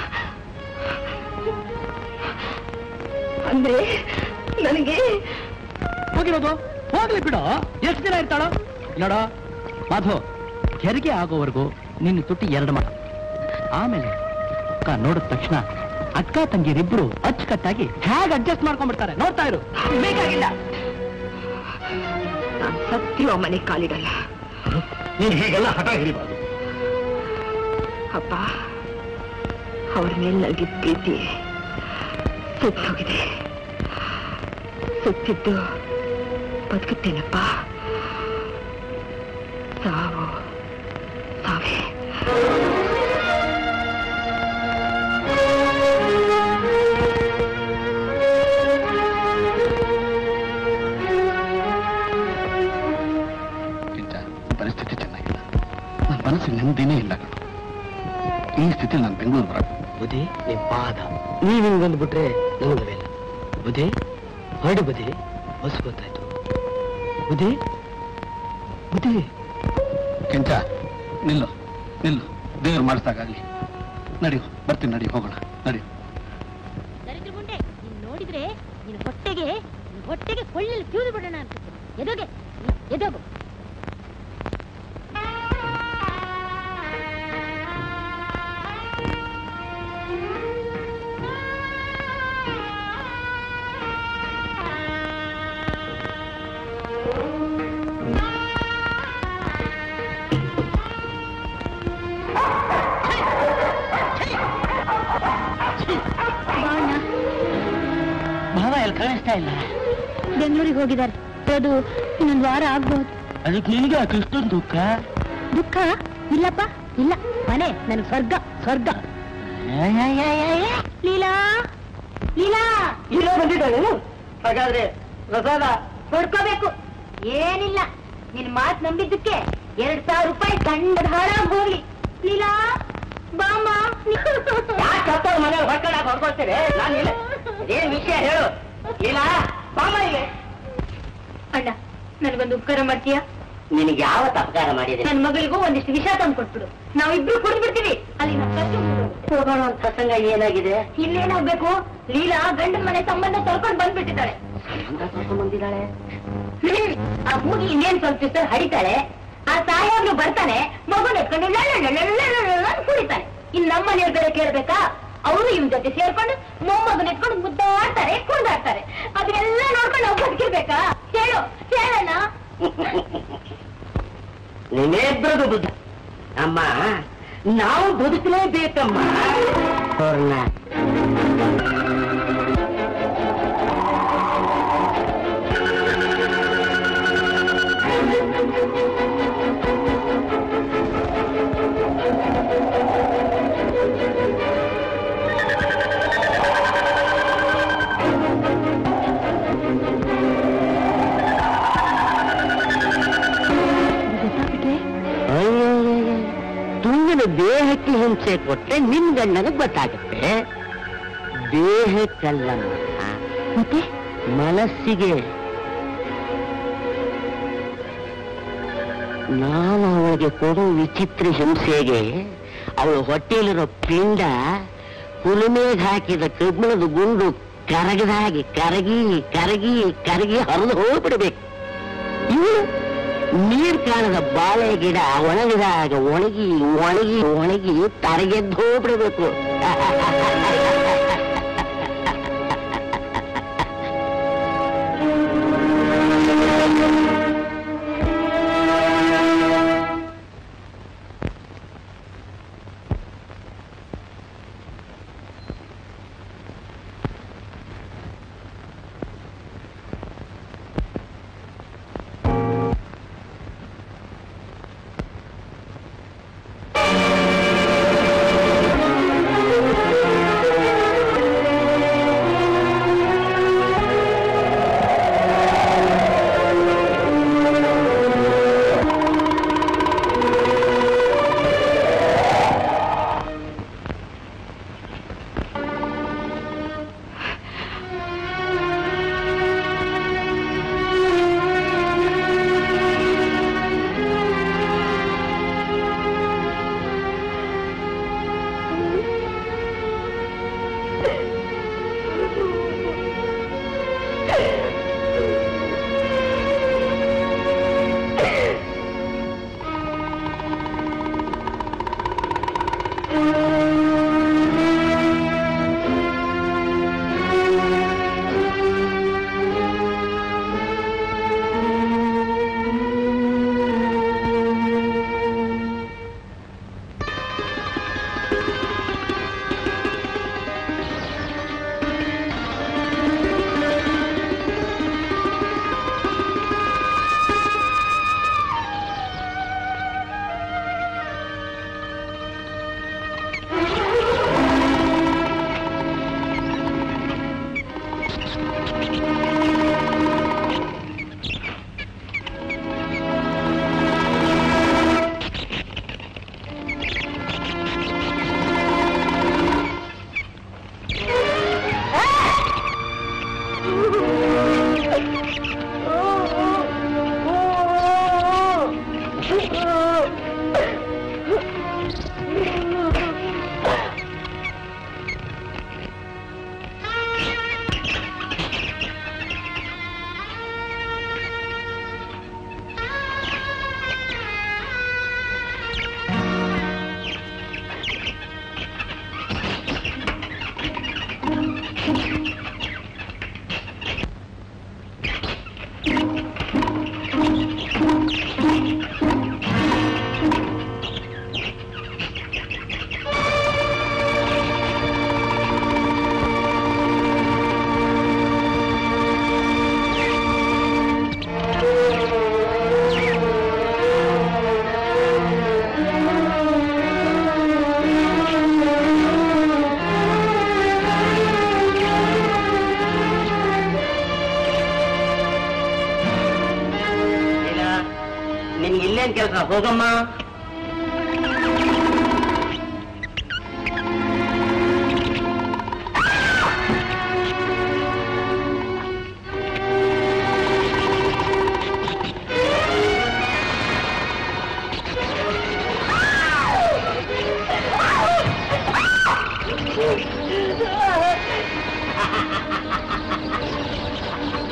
ಅಂದ್ರೆ ನನಗೆ ಹೋಗಿರೋದು ಹೋಗ್ಲಿ ಬಿಡು ಎಷ್ಟು ದಿನ ಇರ್ತಾಳೋ ನೋಡ ಮಾಧು ಹೆರಿಗೆ ಆಗೋವರೆಗೂ ನಿನ್ನ ತುಟ್ಟಿ ಎರಡು ಮಾಡ ಆಮೇಲೆ ಅಕ್ಕ ನೋಡಿದ ತಕ್ಷಣ ಅಕ್ಕ ತಂಗಿರಿಬ್ರು ಅಚ್ಚುಕಟ್ಟಾಗಿ ಹೇಗೆ ಅಡ್ಜಸ್ಟ್ ಮಾಡ್ಕೊಂಡ್ಬಿಡ್ತಾರೆ ನೋಡ್ತಾ ಇರು ಬೇಕಾಗಿಲ್ಲ ನಾನು ಸತ್ಯವ ಮನೆ ಕಾಲಿಡಲ್ಲ ನೀನು ಹೀಗೆಲ್ಲ ಹಠ ಹಿಡಿಬಾರ್ದು ಅಪ್ಪ ಅವ್ರ ಮೇಲೆ ನನಗೆ ಪ್ರೀತಿ ಸುತ್ತೋಗಿದೆ ಸುತ್ತಿದ್ದು ಬದುಕುತ್ತೇನಪ್ಪ ಸಾವು ಸಾವೇ ಪರಿಸ್ಥಿತಿ ಚೆನ್ನಾಗಿಲ್ಲ ನನ್ನ ಮನಸ್ಸಿಗೆ ನೆಮ್ಮದಿನೇ ಇಲ್ಲ ಕಣೋ. ಈ ಸ್ಥಿತಿ ನಾನು ಬೆಂಗಳೂರು ಬರ ಬುದ್ಧಿ ನಿಮ್ ಪಾದ ನೀವ್ ಹಿಂಗ್ ಬಂದ್ಬಿಟ್ರೆ ನನಗವೇ ಇಲ್ಲ ಬುದ್ಧಿ ಹೊರಡು ಬುದ್ಧಿ ಬಸ್ ಗೊತ್ತಾಯ್ತು ಬುದ್ಧಿ ಬುದ್ಧಿ ಕೆಂಚ ನಿಲ್ಲು ನಿಲ್ಲು ದೇವ್ರು ಮಾಡಿಸ್ದಾಗಲಿ ನಡಿ ಬರ್ತೀನಿ ನಡಿ ಹೋಗೋಣ ನಡಿ ದರಿದ್ರ ಗುಂಡೆ ನೀನ್ ನೋಡಿದ್ರೆ ನಿನ್ ಹೊಟ್ಟೆಗೆ ನಿನ್ ಹೊಟ್ಟೆಗೆ ಕೊಳ್ಳಲ್ಲಿ ಕಿವಿದು ಬಿಡೋಣ ಅನ್ಸುತ್ತೆ ಎದೋಗೆ ಎದೋಗು ಭಾವ ಎಲ್ಲಿ ಕಾಣಿಸ್ತಾ ಇಲ್ಲ ಬೆಂಗಳೂರಿಗೆ ಹೋಗಿದ್ದಾರೆ ಅದು ಇನ್ನೊಂದು ವಾರ ಆಗ್ಬಹುದು ಅದಕ್ಕೆ ನಿನಗೆ ಅಷ್ಟೊಂದು ದುಃಖ ದುಃಖ ಇಲ್ಲಪ್ಪ ಇಲ್ಲ ಮನೆ ನನ್ ಸ್ವರ್ಗ ಸ್ವರ್ಗ ಲೀಲಾ ಲೀಲಾ ಇಲ್ಲೇ ಬಂದಿದ್ದಾಳೆ ಹಾಗಾದ್ರೆ ಪ್ರಸಾದ ಹೊಡ್ಕೋಬೇಕು ಏನಿಲ್ಲ ನಿನ್ ಮಾತ್ ನಂಬಿದ್ದಕ್ಕೆ ಎರಡ್ ಸಾವಿರ ರೂಪಾಯಿ ಕಂಡ ಹಾಳಾಗ್ ಹೋಗ್ಲಿ ಲೀಲಾ ಬಾಮ ಯಾಕೆ ಸತ್ತವ್ರ ಮನೇಲಿ ಹೊಡ್ಕೊಂಡಾಗ ಹೊಡ್ಕೊಳ್ತೀರಿ ನಾನು ಇಲ್ಲ ಏನ್ ವಿಷಯ ಹೇಳು ಇಲ್ಲ ಬಾಮ ಇಲ್ಲಿ ಅಣ್ಣ ನನ್ಗೊಂದು ಉಪಕಾರ ಮಾಡ್ತೀಯಾ ನಿನಗೆ ಯಾವ ತಪಕಾರ ಮಾಡಿದೆ ನನ್ ಮಗಳಿಗೂ ಒಂದಿಷ್ಟು ವಿಷ ತಂದು ಕೊಟ್ಬಿಡು ನಾವಿಬ್ರು ಕುಡಿದ್ಬಿಡ್ತೀವಿ ಅಲ್ಲಿ ನಮ್ ಖರ್ಚು ಮುಗ್ದೋಗುತ್ತೆ. ಹೋಗೋಣ ಅಂತ ಪ್ರಸಂಗ ಏನಾಗಿದೆ ಇಲ್ಲೇನಾಗ್ಬೇಕು ಲೀಲಾ ಗಂಡನ ಮನೆ ಸಂಬಂಧ ತೊಳ್ಕೊಂಡು ಬಂದ್ಬಿಟ್ಟಿದ್ದಾಳೆ ಬಂದಿದ್ದಾಳೆ ಹ್ಮ್. ಆ ಮೂಗಿ ಇನ್ನೇನ್ ಸ್ವಲ್ಪ ದಿವಸ ಹಡಿತಾಳೆ ಆ ಸಾಯಾಗ್ಲು ಬರ್ತಾನೆ ಮಗುನ ಎತ್ಕೊಂಡು ಕುಡಿತಾನೆ ಇನ್ ನಮ್ಮ ಮನೆಯವ್ರ ಕಡೆ ಕೇಳ್ಬೇಕಾ ಅವರು ಇವ್ ಜೊತೆ ಸೇರ್ಕೊಂಡು ಮೊಮ್ಮಗನ ಎತ್ಕೊಂಡು ಮುದ್ದಾಡ್ತಾರೆ ಕುಂದಾಡ್ತಾರೆ ಅದನ್ನೆಲ್ಲ ನೋಡ್ಕೊಂಡು ನಾವು ಬದುಕಿರ್ಬೇಕಾ ಹೇಳು ಹೇಳಣ್ಣ ನಿನ್ನೇಬ್ರದು ಬುದ್ಧ ಅಮ್ಮ ನಾವು ಬದುಕಲೇಬೇಕಮ್ಮ ಅವ್ರನ್ನ ಚಿತ್ರಹಿಂಸೆ ಕೊಟ್ರೆ ನಿನ್ ಗಂಡನಿಗೆ ಗೊತ್ತಾಗುತ್ತೆ ದೇಹಕ್ಕಲ್ಲಮ್ಮ ಮತ್ತೆ ಮನಸ್ಸಿಗೆ ನಾನು ಅವಳಿಗೆ ಕೊಡೋ ವಿಚಿತ್ರ ಹಿಂಸೆಗೆ ಅವಳು ಹೊಟ್ಟೆಯಲ್ಲಿರೋ ಪಿಂಡ ಕುಲುಮೆಗೆ ಹಾಕಿದ ಕಬ್ಬಿಣದ ಗುಂಡು ಕರಗದ ಹಾಗೆ ಕರಗಿ ಕರಗಿ ಕರಗಿ ಹರಿದು ಹೋಗ್ಬಿಡ್ಬೇಕು ಇವಳು ನೀರ್ ಕಾಣದ ಬಾಳೆ ಗಿಡ ಒಣಗಿದಾಗ ಒಣಗಿ ಒಣಗಿ ಒಣಗಿ ತರಗೆದ್ದು ಹೋಗ್ಬಿಡ್ಬೇಕು ನಿನ್ಗೆ ಇಲ್ಲೇನ್ ಕೆಲಸ ಹೋಗಮ್ಮ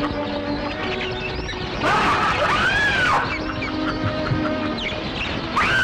ಆ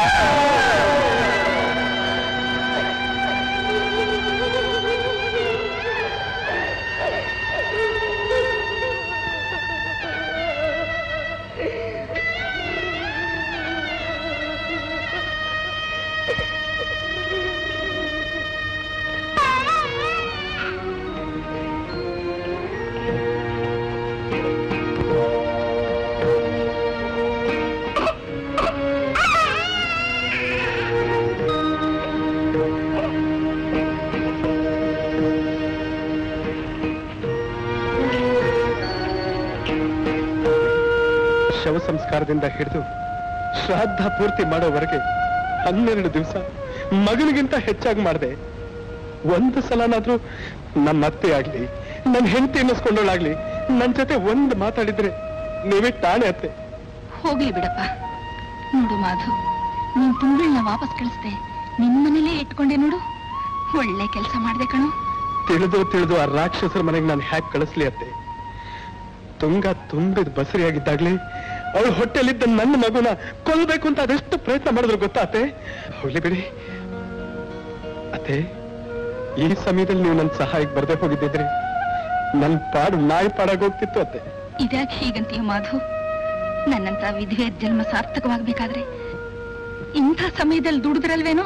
ಶವ ಸಂಸ್ಕಾರದಿಂದ ಹಿಡಿದು ಶ್ರಾದ್ದ ಪೂರ್ತಿ ಮಾಡೋವರೆಗೆ ಹನ್ನೆರಡು ದಿವಸ ಮಗನಿಗಿಂತ ಹೆಚ್ಚಾಗಿ ಮಾಡಿದೆ ಒಂದು ಸಲನಾದ್ರೂ ನಮ್ಮ ಅತ್ತೆ ಆಗ್ಲಿ ನನ್ನ ಹೆಂಡತಿ ಅನ್ನಿಸ್ಕೊಂಡೋಳಾಗ್ಲಿ ನನ್ ಜೊತೆ ಒಂದು ಮಾತಾಡಿದ್ರೆ ನೀವೇ ತಾಣೆ ಅತ್ತೆ ಹೋಗ್ಲಿ ಬಿಡಪ್ಪ ನೋಡು ಮಾಧು ನೀನ್ ತುಂಬಿಳ್ನ ವಾಪಸ್ ಕಳಿಸ್ದೆ ನಿನ್ ಮನೇಲೇ ಇಟ್ಕೊಂಡೆ ನೋಡು ಒಳ್ಳೆ ಕೆಲಸ ಮಾಡ್ದೆ ಕಣು ತಿಳಿದು ತಿಳಿದು ಆ ರಾಕ್ಷಸರ ಮನೆಗೆ ನಾನು ಹ್ಯಾಕ್ ಕಳಿಸ್ಲಿ ಅತ್ತೆ ತುಂಗ ತುಂಬಿದ ಬಸರಿಯಾಗಿದ್ದಾಗ್ಲಿ ಅವಳ ಹೊಟ್ಟೆಲಿದ್ದ ನನ್ನ ಮಗುನ ಕೊಲ್ಬೇಕು ಅಂತ ಅದೆಷ್ಟು ಪ್ರಯತ್ನ ಮಾಡಿದ್ರು ಗೊತ್ತಾ ಅತ್ತೆ ಹೋಗ್ಲಿ ಬಿಡಿ ಅತ್ತೆ ಈ ಸಮಯದಲ್ಲಿ ನೀವು ನನ್ನ ಸಹಾಯಕ್ಕೆ ಬರ್ದೇ ಹೋಗಿದ್ದಿದ್ರೆ ನನ್ ಪಾಡು ನಾಯಿ ಪಾಡಾಗೋಗ್ತಿತ್ತು ಅತ್ತೆ ಇದ್ಯಾಕೆ ಹೀಗಂತೀಯ ಮಾಧು ನನ್ನಂತ ವಿಧವೆ ಜನ್ಮ ಸಾರ್ಥಕವಾಗ್ಬೇಕಾದ್ರೆ ಇಂಥ ಸಮಯದಲ್ಲಿ ದುಡಿದ್ರಲ್ವೇನೋ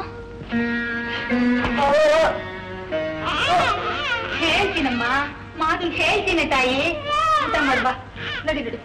ಹೇಳ್ತೀನಮ್ಮ ಮಾತು ಹೇಳ್ತೀನಿ ತಾಯಿ ಊಟ ಮಾಡ್ಬಾ ನಡಿ ನಡಿ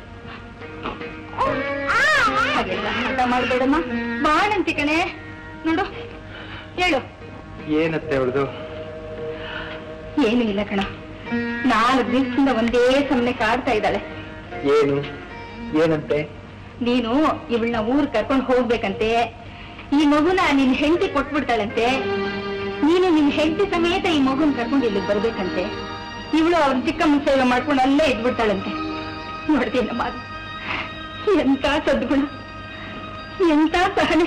ಹಾಗೆಲ್ಲ ಊಟ ಮಾಡ್ಬೇಡಮ್ಮ ಬಾಣಂತಿ ಕಣೆ ನೋಡು ಹೇಳು ಏನತ್ತೆ ಅವಳದು ಏನು ಇಲ್ಲ ಕಣ ನಾಲ್ಕು ದಿವಸದಿಂದ ಒಂದೇ ಸಮನೆ ಕಾಡ್ತಾ ಇದ್ದಾಳೆ ಏನು ಏನಂತೆ ನೀನು ಇವಳನ್ನ ಊರ್ ಕರ್ಕೊಂಡು ಹೋಗ್ಬೇಕಂತೆ ಈ ಮಗುನ ನಿನ್ ಹೆಂಡತಿ ಕೊಟ್ಬಿಡ್ತಾಳಂತೆ ನೀನು ನಿನ್ ಹೆಂಡತಿ ಸಮೇತ ಈ ಮಗುನ್ ಕರ್ಕೊಂಡು ಇಲ್ಲಿಗೆ ಬರ್ಬೇಕಂತೆ ಇವಳು ಅವ್ರ ಚಿಕ್ಕಮ್ಮನ ಸೇವೆ ಮಾಡ್ಕೊಂಡು ಅಲ್ಲೇ ಇದ್ಬಿಡ್ತಾಳಂತೆ ನೋಡ್ತೀನಮ್ಮ ಅದು ಎಂತ ಸದ್ಗುಣ ಎಂತ ಸಹನೆ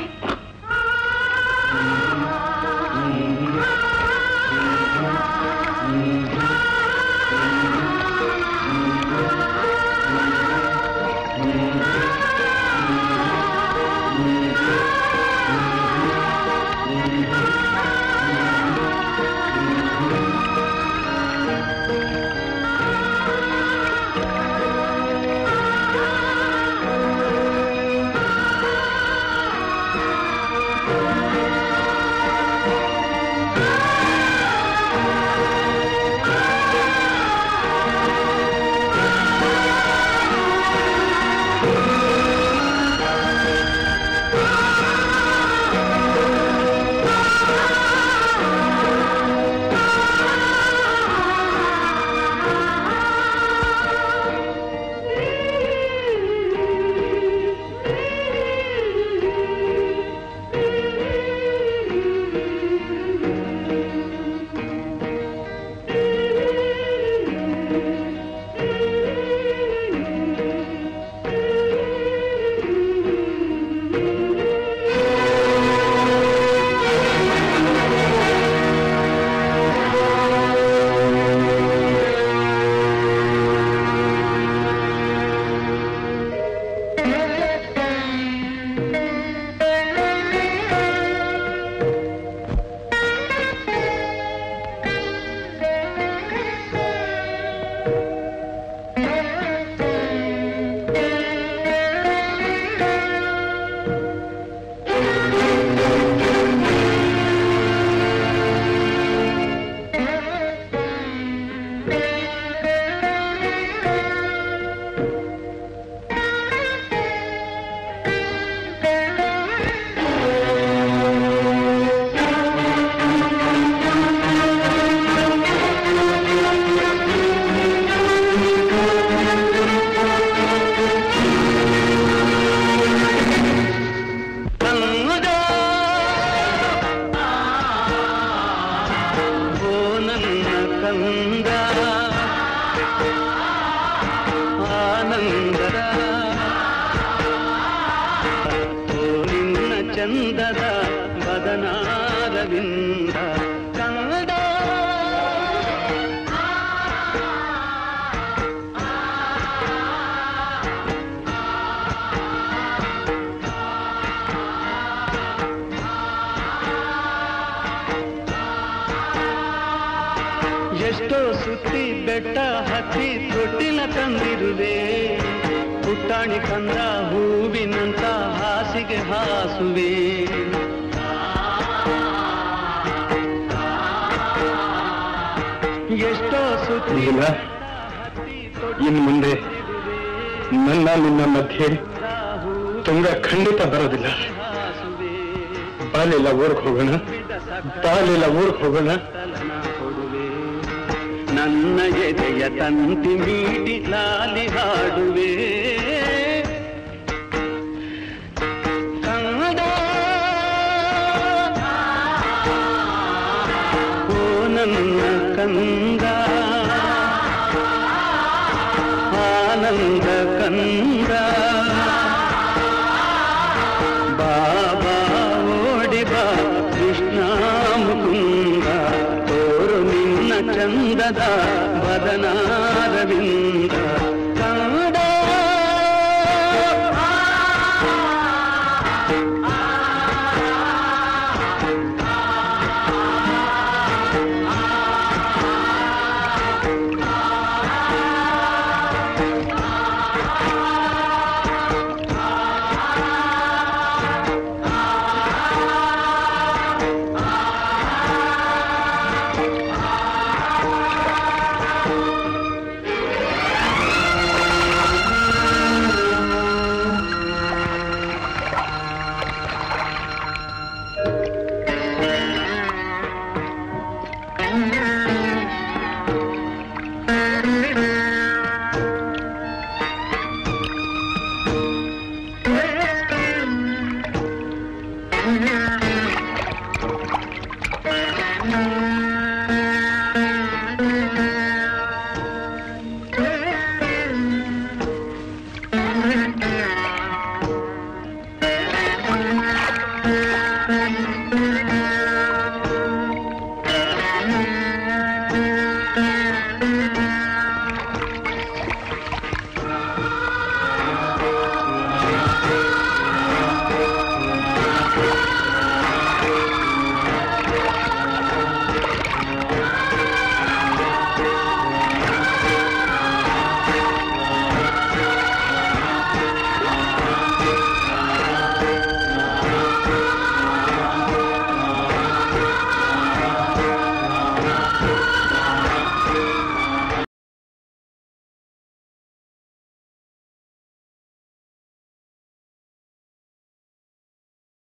ಚಂದದ ಬದನಾರವಿಂದ ಕಂದ ಎಷ್ಟೋ ಸುತ್ತಿ ಬೆಟ್ಟ ಹತ್ತಿ ತೊಟ್ಟಿಲ ತಂದಿರುವೆ ಪುಟ್ಟಾಣಿ ಕಂದ ಹೂವಿನಂತ ಹಾಸಿಗೆ ಹಾಸುವೆ ಎಷ್ಟೋ ಸುತ್ತಿ ಇಲ್ಲ ಇನ್ ಮುಂದೆ ನನ್ನ ನಿನ್ನ ಮಧ್ಯೆ ತುಂಗ ಖಂಡಿತ ಬರೋದಿಲ್ಲ ಬಾಲಿಲ್ಲ ಊರ್ಗ್ ಹೋಗೋಣ ಬಾಲಿಲ್ಲ ಊರ್ಗ್ ಹೋಗೋಣ ನನ್ನ ಎದೆಯ ತಂತಿ ಮೀಟಿ ಲಾಲಿ ಹಾಡುವೆ ಕಂದ ಓ ನನ್ನ ಕಂದ ಆನಂದ ಕಂದ ಬಾಬಾ ಓಡಿ ಬಾ ಕೃಷ್ಣ ಮುಕುಂದ ತೋರು ನಿನ್ನ ಚಂದದ ಬದನಾರವಿಂದ ಕಂದ Thank you.